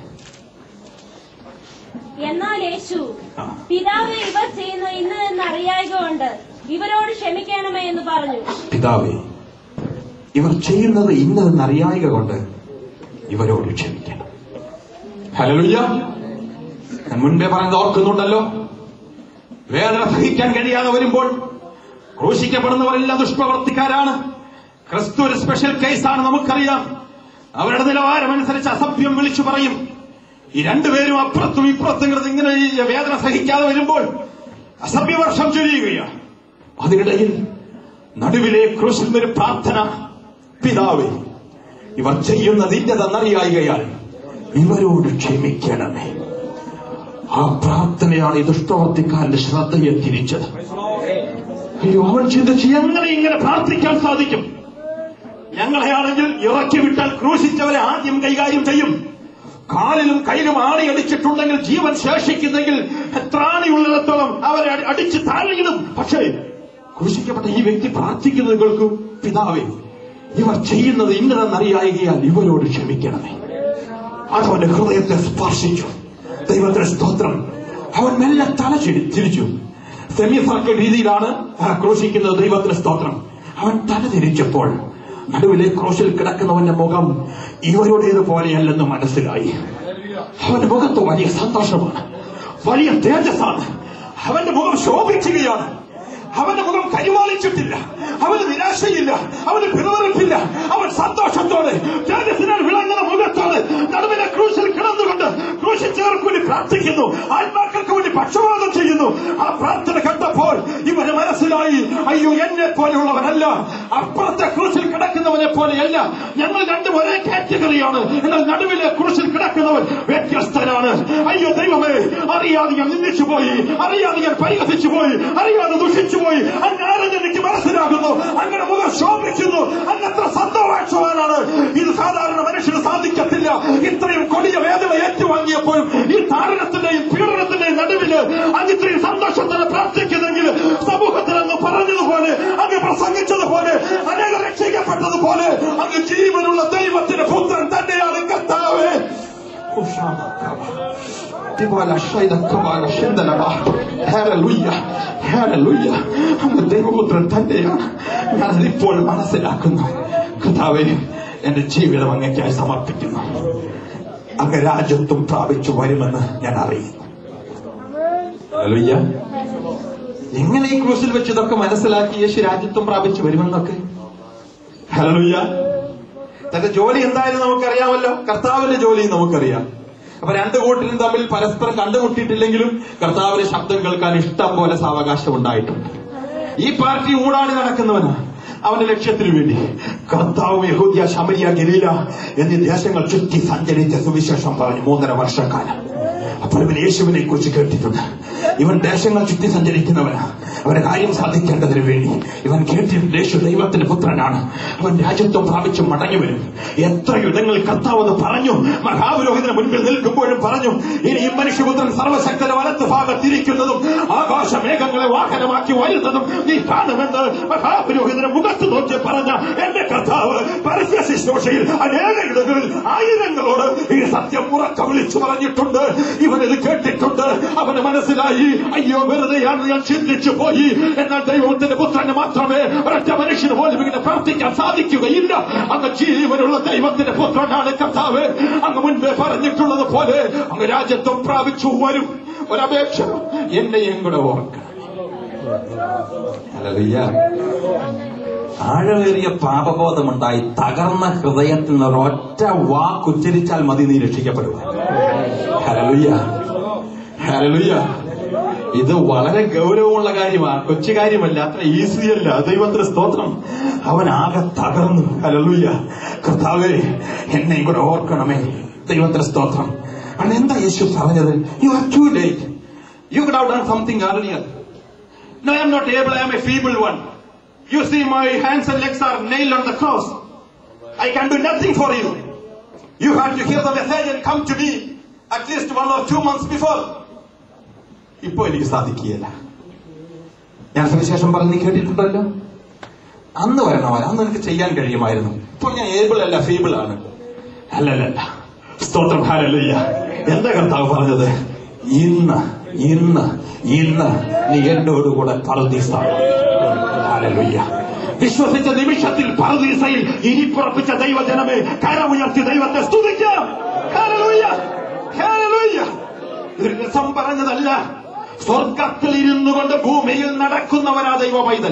എന്നാൽ യേശു ആ. പിതാവ് ഇവർ ചെയ്യുന്ന ഇന്ന് എന്ന് അറിയായതുകൊണ്ട് ഇവരോട് ക്ഷമിക്കണമേ എന്ന് പറഞ്ഞു പിതാവേ ഇവർ ചെയ്യുന്നത് ഇന്നതെന്ന് അറിയായക കൊണ്ട് ഇവരോട് ക്ഷമിക്കണം ഹലലുയ്യ ഞാൻ മുൻപേ പറയുന്നത് ഓർക്കുന്നുണ്ടല്ലോ വേദന സഹിക്കാൻ കഴിയാതെ വരുമ്പോൾ ക്രൂശിക്കപ്പെടുന്നവരെല്ലാം ദുഷ്പ്രവർത്തിക്കാരാണ് ക്രിസ്തു ഒരു സ്പെഷ്യൽ കേസാണ് നമുക്കറിയാം അവരുടെ നിലവാരമനുസരിച്ച് അസഭ്യം വിളിച്ചു പറയും ഈ രണ്ടുപേരും അപ്പുറത്തും ഇപ്പുറത്തും കിടന്ന് ഇങ്ങനെ ഈ വേദന സഹിക്കാതെ വരുമ്പോൾ അസഭ്യവർഷം ചൊരിയുകയാണ് അതിനിടയിൽ നടുവിലെ ക്രൂശിൽ ഒരു പ്രാർത്ഥന പിതാവേ ഇവർ ചെയ്യുന്നത് ഇന്നതെന്നറിയായികയാൽ ഇവരോട് ക്ഷമിക്കണമേ ആ പ്രാർത്ഥനയാണ് ഈ ദുഷ്ടവർത്തിക്കാരന്റെ ശ്രദ്ധയെ തിരിച്ചത് അയ്യോ അവൻ ചിന്തിച്ച് എങ്ങനെ ഇങ്ങനെ പ്രാർത്ഥിക്കാൻ സാധിക്കും ഞങ്ങളെയാണെങ്കിൽ ഇറക്കി വിട്ടാൽ ക്രൂശിച്ചവരെ ആദ്യം കൈകാര്യം ചെയ്യും കാലിലും കയ്യിലും ആണിയടിച്ചിട്ടുണ്ടെങ്കിൽ ജീവൻ ശേഷിക്കുന്നെങ്കിൽ ത്രാണിയുള്ളിടത്തോളം അവരെ അടി- അടിച്ച് താഴെയിടും പക്ഷേ ക്രൂശിക്കപ്പെട്ട ഈ വ്യക്തി പ്രാർത്ഥിക്കുന്നത് കേൾക്കും പിതാവേ ഇവർ ചെയ്യുന്നത് ഇന്നതെന്നറിയായികയാൽ ഇവരോട് ക്ഷമിക്കണമേ അതവന്റെ ഹൃദയത്തെ സ്പർശിച്ചു ദൈവത്തിന്റെ സ്തോത്രം അവൻ മെല്ലെ തല ചിരി- തിരിച്ചു സെമി സർക്കിൾ രീതിയിലാണ് ആ ക്രൂശിക്കുന്നത് ദൈവത്തിന്റെ സ്തോത്രം അവൻ തല തിരിച്ചപ്പോൾ നടുവിലെ ക്രോശിൽ കിടക്കുന്നവന്റെ മുഖം ഇവരുടേതുപോലെയല്ലെന്ന് മനസ്സിലായി അവന്റെ മുഖത്ത് വലിയ സന്തോഷമാണ് വലിയ തേജസ്സാണ് അവന്റെ മുഖം ശോഭിക്കുകയാണ് അവന്റെ മുഖം കരിവാളിച്ചിട്ടില്ല അവന് നിരാശയില്ല അവന് പിറവെറുപ്പില്ല അവൻ സന്തോഷത്തോടെ തേജസ്സിനാൽ വിളങ്ങുന്ന മുഖത്തോടെ നടുവിലെ ക്രൂശിൽ കിടന്നുകൊണ്ട് ക്രൂശിച്ചവർക്ക് വേണ്ടി പ്രാർത്ഥിക്കുന്നു ആത്മാക്കൾക്ക് വേണ്ടി പക്ഷപാതം ചെയ്യുന്നു ആ പ്രാർത്ഥന കണ്ടപ്പോൾ ഇവന് മനസ്സിലായി അയ്യോ എന്നെ പോലെയുള്ളവനല്ല അപ്പുറത്തെ ക്രൂശിൽ കിടക്കുന്നവനെ പോലെയല്ല ഞങ്ങൾ രണ്ടും ഒരേ കാറ്റഗറിയാണ് എന്നാൽ നടുവിലെ ക്രൂശിൽ കിടക്കുന്നവൻ വ്യത്യസ്തനാണ് അയ്യോ ദൈവമേ അറിയാതെ ഞാൻ നിന്ദിച്ചു പോയി അറിയാതെ ഞാൻ പരിഹസിച്ചു പോയി അറിയാതെ ദുഷിച്ചു പോയി അങ്ങാരെന്ന് എനിക്ക് മനസ്സിലാകുന്നു അങ്ങനെ മുഖം ശോഭിക്കുന്നു അങ്ങത്ര സന്തോഷവാനാണ് ഇത് സാധാരണ മനുഷ്യന് സാധിക്കത്തില്ല ഇത്രയും കൊടിയ വേദന ഏറ്റുവാങ്ങിയപ്പോഴും ഈ താരണത്തിന്റെയും പീഡനത്തിന്റെയും നടുവില് അങ്ങ് ഇത്രയും സന്തോഷത്തോടെ പ്രാർത്ഥിക്കുന്നെങ്കിൽ സമൂഹത്തിൽ അങ്ങ് പറഞ്ഞതുപോലെ അങ്ങ് പ്രസംഗിച്ചതുപോലെ അനേകം രക്ഷിക്കപ്പെട്ടതുപോലെ അങ്ങ് ജീവനുള്ള ദൈവത്തിന്റെ പുത്രൻ തന്നെയാണ് കർത്താവേ Tibala shaida kabala shendelaba. Hallelujah. Hallelujah. അങ്ങ് ദൈവപുത്രൻ തന്നെയാണ് ഞാനതിപ്പോൾ മനസ്സിലാക്കുന്നു കഥാവെ എന്റെ ജീവിതം അങ്ങേക്കായി സമർപ്പിക്കുന്നു അങ്ങ് രാജ്യത്വം പ്രാപിച്ചു വരുമെന്ന് ഞാൻ അറിയുന്നു Hallelujah. എങ്ങനെ ഈ ക്രൂശിൽ വെച്ച് ഇതൊക്കെ മനസ്സിലാക്കി യേശു രാജ്യത്വം പ്രാപിച്ചു വരുമെന്നൊക്കെ ഹലലുയ്യ തന്റെ ജോലി എന്തായാലും നമുക്കറിയാമല്ലോ കർത്താവിന്റെ ജോലിയും നമുക്കറിയാം അപ്പൊ രണ്ട് കൂട്ടരും തമ്മിൽ പരസ്പരം കണ്ടുമുട്ടിയിട്ടില്ലെങ്കിലും കർത്താവിന്റെ ശബ്ദം കേൾക്കാൻ ഇഷ്ടം പോലെ സാവകാശം ഉണ്ടായിട്ടുണ്ട് ഈ പാർട്ടി ഊടാടി നടക്കുന്നവനാ അവന്റെ ലക്ഷ്യത്തിനു വേണ്ടി കർത്താവ് യഹൂദ്യ ശമരിയ ഗലീല എന്നീ ദേശങ്ങൾ ചുറ്റി സഞ്ചരിച്ച സുവിശേഷം പറഞ്ഞു മൂന്നര വർഷക്കാലം അപ്പോൾ ഇവൻ യേശുവിനെ കുറിച്ച് കേട്ടിട്ടുണ്ട് ഇവൻ ദേശങ്ങൾ ചുറ്റി സഞ്ചരിക്കുന്നവനാ അവന്റെ കാര്യം സാധിക്കേണ്ടതിന് വേണ്ടി ഇവൻ കേട്ടിട്ടുണ്ട് യേശു ദൈവത്തിന്റെ പുത്രനാണ് അവൻ രാജ്യത്വം പ്രാപിച്ച് മടങ്ങി വരും എത്ര യുദ്ധങ്ങളിൽ കർത്താവ് എന്ന് പറഞ്ഞു മഹാപുരോഹിതന് മുൻപിൽ നിൽക്കുമ്പോഴും പറഞ്ഞു ഇനി ഈ മനുഷ്യപുത്രൻ സർവശക്തന്റെ വലത്ത് ഭാഗത്തിരിക്കുന്നതും ആകാശ മേഘങ്ങളെ വാഹനമാക്കി വരുന്നതും നീ കാണുമെന്ന് മഹാപുരോഹിതന്റെ മുഖത്ത് നോക്കി പറഞ്ഞ എന്റെ കർത്താവ് പരസ്യ ശുശ്രൂഷയിൽ അനേക ഇടങ്ങളിൽ ആയിരങ്ങളോട് ഈ സത്യം ഉറക്ക വിളിച്ചു പറഞ്ഞിട്ടുണ്ട് ഇവൻ ഇത് കേട്ടിട്ടുണ്ട് അവന് മനസ്സിലായി അയ്യോ വെറുതെയാണ് ഞാൻ ചിന്തിച്ചു പോയി എന്നാൽ ദൈവത്തിന്റെ പുത്രന് മാത്രമേ ഒരൊറ്റ മനുഷ്യന് പോലും ഇങ്ങനെ പ്രവർത്തിക്കാൻ സാധിക്കുകയില്ല അങ്ങ് ജീവനുള്ള ദൈവത്തിന്റെ പുത്രനാണ് കർത്താവ് അങ്ങ് മുൻപേ പറഞ്ഞിട്ടുള്ളത് പോലെ അങ്ങ് രാജ്യത്വം പ്രാപിച്ചു വരും ഒരപേക്ഷ എന്നെയും കൂടെ ഓർക്കണം ഹല്ലേലൂയ. ആഴമേറിയ പാപബോധമുണ്ടായി തകർന്ന ഹൃദയത്തിൽ നിന്ന് ഒരൊറ്റ വാക്കുച്ചരിച്ചാൽ മതി നീ രക്ഷിക്കപ്പെടുക ഹരലുയ്യ ഹരലുയ്യ ഇത് വളരെ ഗൗരവമുള്ള കാര്യമാണ് കൊച്ചു കാര്യമല്ല അത്ര ഈസി അല്ല ദൈവത്തിന് സ്തോത്രം അവൻ ആകെ തകർന്നു ഹലലുയ്യ കർത്താവേ എന്നെ കൂടെ ഓർക്കണമേ ദൈവത്തിന് സ്തോത്രം അവൻ എന്താ യേശു പറഞ്ഞത് you are too late you could have done something earlier No, I am not able. I am a feeble one. You see, my hands and legs are nailed on the cross. I can do nothing for you. You had to hear the message and come to me at least one or two months before. ഇപ്പോ എനിക്ക് സാധിക്കുകയില്ല ഞാൻ സുവിശേഷം പറഞ്ഞ് നീ കേട്ടിട്ടുണ്ടല്ലോ അന്ന് വരണവൻ അന്ന് എനിക്ക് ചെയ്യാൻ കഴിയുമായിരുന്നു ഇപ്പോൾ ഞാൻ ഏബിൾ അല്ല ഫീബിൾ ആണ് അല്ലല്ല സ്തോത്രം ഹാലല്ലയ്യ എന്താ കർത്താവ് പറഞ്ഞത് ഇന്ന് ഇന്ന് ഇന്ന് നീ എന്നോടുകൂടെ പറദീസ ഹാലല്ലയ്യ വിശ്വസിച്ച നിമിഷത്തിൽ പറദീസയിൽ ഇരിപ്പുറപ്പിച്ച ദൈവജനമേ കരമുയർത്തി ദൈവത്തെ സ്തുതിക്കാം ഹാലല്ലയ്യ ഹാലല്ലയ്യ ഇത് രസം പറഞ്ഞതല്ല സ്വർഗത്തിൽ ഇരുന്നു കൊണ്ട് ഭൂമിയിൽ നടക്കുന്നവനാ ദൈവ പൈതൽ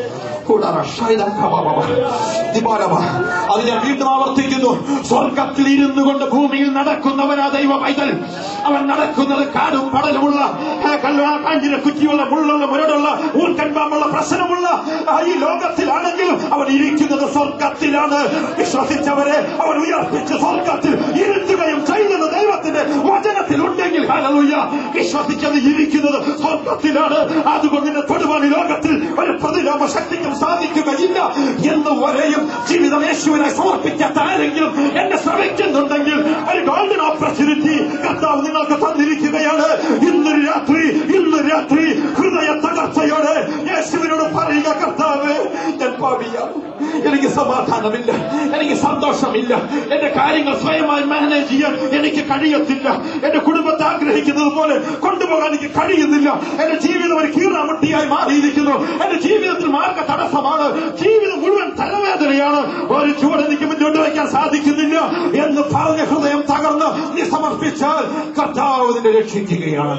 അത് ഞാൻ വീണ്ടും ആവർത്തിക്കുന്നു സ്വർഗത്തിൽ ഇരുന്നു കൊണ്ട് ഭൂമിയിൽ നടക്കുന്നവനാ ദൈവ പൈതൽ അവൻ നടക്കുന്നത് കാടും പടലുമുള്ള ആ കല്ല് ആ കാഞ്ഞിര കുറ്റിയുള്ള മുള്ളുള്ള മുരടുള്ള ഊർക്കൻപാമ്പുള്ള പ്രശ്നമുള്ള ആ ഈ ലോകത്തിലാണെങ്കിലും അവൻ ഇരിക്കുന്നത് സ്വർഗത്തിലാണ് വിശ്വസിച്ചവരെ അവൻ ഉയർപ്പിച്ച് സ്വർഗത്തിൽ ഇരുത്തുകയും ചെയ്യുന്നത് ദൈവത്തിന്റെ വചനത്തിൽ ഉണ്ടെങ്കിൽ ഹല്ലേലൂയ വിശ്വസിച്ചത് ഇരിക്കുന്നത് സ്വർഗത്തിലാണ് അതുകൊണ്ട് തന്നെ തൊടുവാൻ ഈ ലോകത്തിൽ ഒരു പ്രതിലോമ ശക്തിക്കും സാധിക്കുകയില്ല എന്ന് ഇന്നുവരെയും ജീവിതം യേശുവിനായി സമർപ്പിക്കാത്ത ആരെങ്കിലും എന്നെ ശ്രമിക്കുന്നുണ്ടെങ്കിൽ ഒരു ഗോൾഡൻ ഓപ്പർച്യൂണിറ്റി കർത്താവ് നിങ്ങൾക്ക് തന്നിരിക്കുകയാണ് ഇന്ന് രാത്രി ഇന്ന് രാത്രി ഹൃദയ തകർച്ചയോടെ യേശുവിനോട് പറയുക കർത്താവ് ഞാൻ പാപിയാണ് എനിക്ക് സമാധാനമില്ല എനിക്ക് സന്തോഷമില്ല എന്റെ കാര്യങ്ങൾ സ്വയമായി മാനേജ് ചെയ്യാൻ എനിക്ക് കഴിയത്തില്ല എന്റെ കുടുംബത്തെ ആഗ്രഹിക്കുന്നത് പോലെ കൊണ്ടുപോകാൻ എനിക്ക് കഴിയുന്നില്ല എന്റെ ജീവിതം ഒരു കീറാമുട്ടിയായി മാറിയിരിക്കുന്നു എന്റെ ജീവിതത്തിൽ മാർഗ തടസ്സമാണ് ജീവിതം മുഴുവൻ തലവേദനയാണ് ഒരു ചുവട് എനിക്ക് മുന്നോട്ട് വയ്ക്കാൻ സാധിക്കുന്നില്ല എന്ന് പറഞ്ഞ ഹൃദയം തകർന്ന് നീ സമർപ്പിച്ചാൽ കർത്താവ് നിന്നെ രക്ഷിക്കുകയാണ്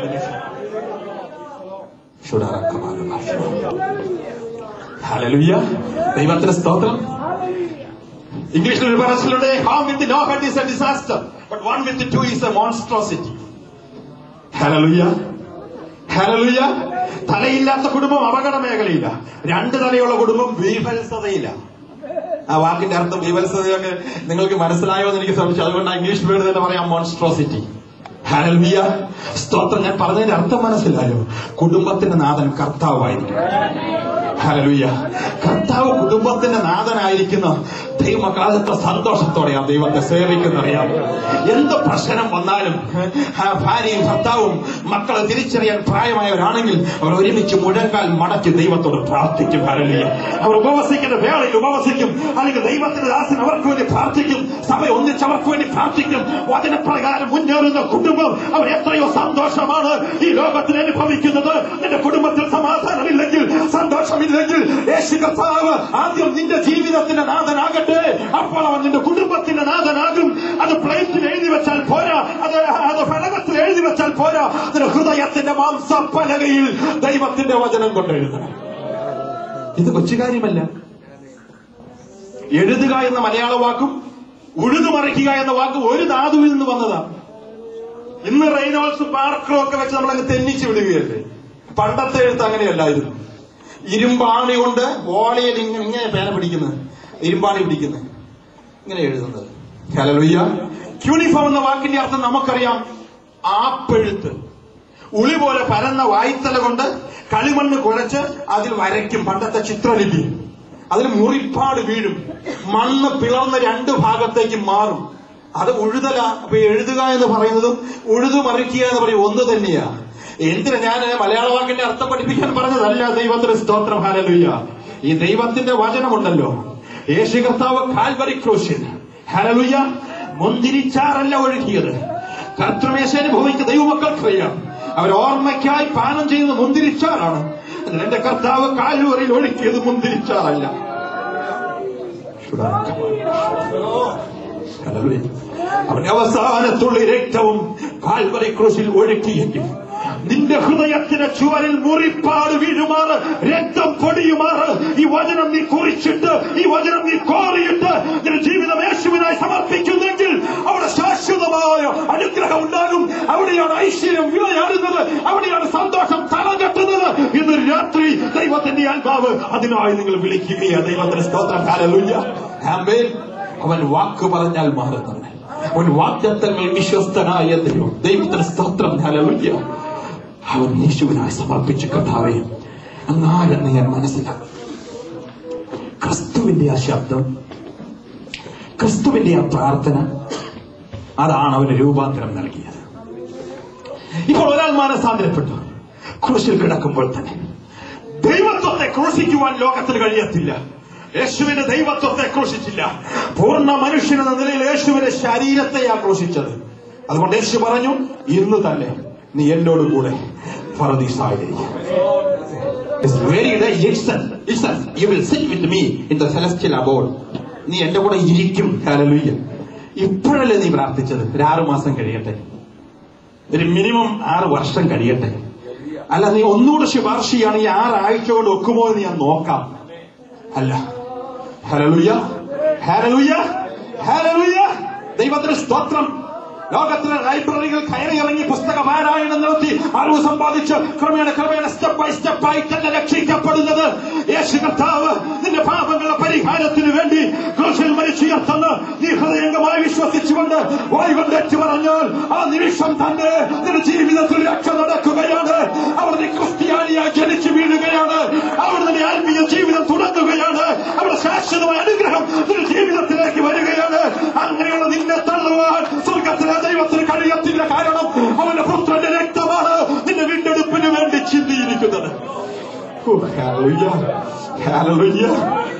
ഹല്ലേലൂയ ദൈവത്തിന്റെ സ്തോത്രം ഇംഗ്ലീഷിൽ ഒരു പറച്ചിലുണ്ട് home with no head is a disaster but one with two is a monstrosity hallelujah hallelujah തലയില്ലാത്ത കുടുംബം അപകട മേഖലയില്ല രണ്ട് തലയുള്ള കുടുംബം ബീഭത്സതയില്ല ആ വാക്കിന്റെ അർത്ഥം ബീഭത്സതയൊക്കെ നിങ്ങൾക്ക് മനസ്സിലായോ എന്ന് എനിക്ക് ശ്രമിച്ചു അതുകൊണ്ട് ഇംഗ്ലീഷ് വേർഡ് തന്നെ പറയാം മോൺസ്ട്രോസിറ്റി ഹരൽവിയ സ്തോത്രം ഞാൻ പറഞ്ഞതിന്റെ അർത്ഥം മനസ്സിലായോ കുടുംബത്തിന്റെ നാഥൻ കർത്താവായിരിക്കും ഹരലുയ്യ കർത്താവ് കുടുംബത്തിന്റെ നാഥനായിരിക്കുന്ന ദൈവമക്കൾ അതെത്ര സന്തോഷത്തോടെ ആ ദൈവത്തെ സേവിക്കുന്നറിയാം എന്ത് പ്രശ്നം വന്നാലും ആ ഭാര്യയും ഭർത്താവും മക്കളെ തിരിച്ചറിയാൻ പ്രായമായവരാണെങ്കിൽ അവർ ഒരുമിച്ച് മുഴങ്കാൽ മടക്കി ദൈവത്തോട് പ്രാർത്ഥിക്കും ഹരലിയ അവർ ഉപവസിക്കുന്ന വേളയിൽ ഉപവസിക്കും അല്ലെങ്കിൽ ദൈവത്തിന്റെ ദാസൻ അവർക്ക് വേണ്ടി പ്രാർത്ഥിക്കും സഭ ഒന്നിച്ച് അവർക്ക് വേണ്ടി പ്രാർത്ഥിക്കും വചനപ്രകാരം മുന്നേറുന്ന കുടുംബം അവർ എത്രയോ സന്തോഷമാണ് ഈ ലോകത്തിൽ അനുഭവിക്കുന്നത് നിന്റെ കുടുംബത്തിൽ സമാധാനമില്ലെങ്കിൽ സന്തോഷമില്ലെങ്കിൽ യേശു കർത്താവ് ആദ്യം നിന്റെ ജീവിതത്തിന്റെ നാഥനാകട്ടെ അപ്പോൾ അവൻ നിന്റെ കുടുംബത്തിന്റെ നാഥനാകും അത് പ്ലേറ്റിൽ എഴുതി വെച്ചാൽ പോരാ അത് അത് ഫലകത്തിൽ എഴുതി വെച്ചാൽ പോരാ നിന്റെ ഹൃദയത്തിന്റെ മാംസപ്പലകയിൽ ദൈവത്തിന്റെ വചനം കൊണ്ട് എഴുതണം ഇത് കൊച്ചു കാര്യമല്ല എഴുതുക എന്ന മലയാള വാക്കും ഉഴുതുമറിക്കുക എന്ന വാക്കും ഒരു ധാതുവിൽ നിന്ന് വന്നതാണ് ഇന്ന് റെയ്നോൾസും പാർക്കറും ഒക്കെ വെച്ച് നമ്മളങ്ങ് തെന്നിച്ച് വിടുകയല്ലേ പണ്ടത്തെ എഴുത്ത് അങ്ങനെയല്ലായിരുന്നു ഇരുമ്പാണി കൊണ്ട് ഓളയിൽ ഇങ്ങനെ ഇങ്ങനെ പേന പിടിക്കുന്നത് ഇരുമ്പാണി പിടിക്കുന്നത് ഇങ്ങനെ എഴുതുന്നത് ഹലലുയ്യ യൂണിഫോം എന്ന വാക്കിന്റെ അർത്ഥം നമുക്കറിയാം ആപ്പെഴുത്ത് ഉളി പോലെ പരന്ന വായ്ത്തല കൊണ്ട് കളിമണ്ണ് കുഴച്ച് അതിൽ വരയ്ക്കും പണ്ടത്തെ ചിത്രലിപി അതിൽ മുറിപ്പാട് വീഴും മണ്ണ് പിളർന്ന് രണ്ട് ഭാഗത്തേക്ക് മാറും അത് ഉഴുതല അപ്പൊ എഴുതുക എന്ന് പറയുന്നതും ഉഴുതു മറിക്കുക എന്ന് പറയും ഒന്ന് തന്നെയാ എന്തിനാ ഞാൻ മലയാള വാക്കിന്റെ അർത്ഥം പഠിപ്പിക്കാൻ പറഞ്ഞതല്ല ദൈവത്തിന്റെ സ്തോത്രം ഹാലലുയ്യ ഈ ദൈവത്തിന്റെ വചനമുണ്ടല്ലോ യേശു കർത്താവ് കാൽവരി ക്രൂശിൽ ഹാലലുയ്യ മുന്തിരിച്ചാറല്ല ഒഴുകിയത് കർത്തൃമേശ അനുഭവിക്കുന്ന ദൈവമക്കൾക്കറിയാം അവർ ഓർമ്മയ്ക്കായി പാനം ചെയ്യുന്ന മുന്തിരിച്ചാറാണ് അതിൽ എന്റെ കർത്താവ് കാൽവറിയിൽ ഒഴുക്കിയത് മുന്തിരിച്ചാറല്ല ഹല്ലേലൂയ. അവന്റെ അവസാനത്തുള്ളി രക്തവും കാൽവറി ക്രൂശിൽ ഒഴുക്കിയെങ്കിൽ നിന്റെ ഹൃദയത്തിന് ചുവരിൽ മുറിപ്പാട് വീഴുമാറ് രക്തം പൊടിയുമാറ് ഈ വചനം നീ കുറിച്ചിട്ട് ഈ വചനം നീ കോറിയിട്ട് നിന്റെ ജീവിതം യേശുവിനായി സമർപ്പിക്കുന്നെങ്കിൽ അവിടെ ശാശ്വതമായ അനുഗ്രഹം ഉണ്ടാകും അവിടെയാണ് ഐശ്വര്യം വിളയാടുന്നത് അവിടെയാണ് സന്തോഷം തളം കെട്ടുന്നത് ഇന്ന് രാത്രി ദൈവത്തിന്റെ ആത്മാവ് അതിനായി നിങ്ങൾ വിളിക്കുകയാണ് ദൈവത്തിന്റെ സ്തോത്രം ഹല്ലേലൂയ ആമേൻ അവൻ വാക്ക് പറഞ്ഞാൽ മാറുന്നവൻ അവൻ വാക്യത്വങ്ങൾ വിശ്വസ്തനായ ദൈവം ദൈവത്തിന് സ്തോത്രം ഹല്ലേലൂയ അവൻ യേശുവിനായി സമർപ്പിച്ച കഥാവെ എന്നാലെന്ന് ഞാൻ മനസ്സിലാക്കും ക്രിസ്തുവിന്റെ ആ ശബ്ദം ക്രിസ്തുവിന്റെ ആ പ്രാർത്ഥന അതാണ് അവന് രൂപാന്തരം നൽകിയത് ഇപ്പോൾ ഒരാൾ മാനസാന്തരപ്പെട്ടു ക്രൂശിൽ കിടക്കുമ്പോൾ തന്നെ ദൈവത്വത്തെ ക്രൂശിക്കുവാൻ ലോകത്തിന് കഴിയത്തില്ല യേശുവിന്റെ ദൈവത്വത്തെ ക്രൂശിച്ചില്ല പൂർണ്ണ മനുഷ്യനെന്ന നിലയിൽ യേശുവിന്റെ ശരീരത്തെയാ ക്രൂശിച്ചത് അതുകൊണ്ട് യേശു പറഞ്ഞു ഇന്ന് തന്നെ നീ എന്നോട് കൂടെ പറദീസായിരിക്കും This very day itself, itself, you will sit with me in the celestial abode. നീ എന്റെ കൂടെ ഇരിക്കും ഹല്ലേലൂയ ഇപ്പോഴല്ലേ നീ പ്രാർത്ഥിച്ചത് ഒരു ആറു മാസം കഴിയട്ടെ ഒരു മിനിമം ആറ് വർഷം കഴിയട്ടെ അല്ല നീ ഒന്നുകൂടെ ശുപാർശയാണ് ഈ ആറാഴ്ച കൊണ്ട് ഒക്കുമോ എന്ന് ഞാൻ നോക്കാം അല്ല ഹരലുയ്യ ഹരലുയ്യ ഹരലുയ്യ ദൈവത്തിന് സ്തോത്രം ലോകത്തിലെ ലൈബ്രറികൾ കയറി ഇറങ്ങി പുസ്തക പാരായണം നടത്തി അറിവ് സമ്പാദിച്ച് ക്രമേണ ക്രമേണ സ്റ്റെപ്പ് ബൈ സ്റ്റെപ്പായി തന്നെ രക്ഷിക്കപ്പെടുന്നത് യേശു കർത്താവ് നിന്റെ പാപങ്ങളുടെ പരിഹാരത്തിന് വേണ്ടി ക്രൂശിൽ മരിച്ചുയർത്തുന്ന നീ ഹൃദയംഗമായി വിശ്വസിച്ചുകൊണ്ട് വായുകൊണ്ട് ഏറ്റു പറഞ്ഞാൽ ആ നിമിഷം തന്നെ നിന്റെ ജീവിതത്തിൽ രക്ഷ നടക്കുകയാണ് അവർ നീ ക്രിസ്ത്യാനിയായി ജനിച്ചു വീഴുകയാണ് അവർ നിന്റെ ആത്മീയ ജീവിതം തുടങ്ങുകയാണ് അവിടെ ശാശ്വത ശാശ്വതമായ അനുഗ്രഹം നിന്റെ ജീവിതത്തിലേക്ക് വരികയാണ് അങ്ങനെയുള്ള നിന്നെ തള്ളുവാൻ സ്വർഗത്തിലെ ദൈവത്തിന് കഴിയത്തില്ല കാരണം അവന്റെ പുത്രന്റെ രക്തമാണ് നിന്റെ വീണ്ടെടുപ്പിന് വേണ്ടി ചിന്തിയിരിക്കുന്നത് ഓ, hallelujah. Hallelujah.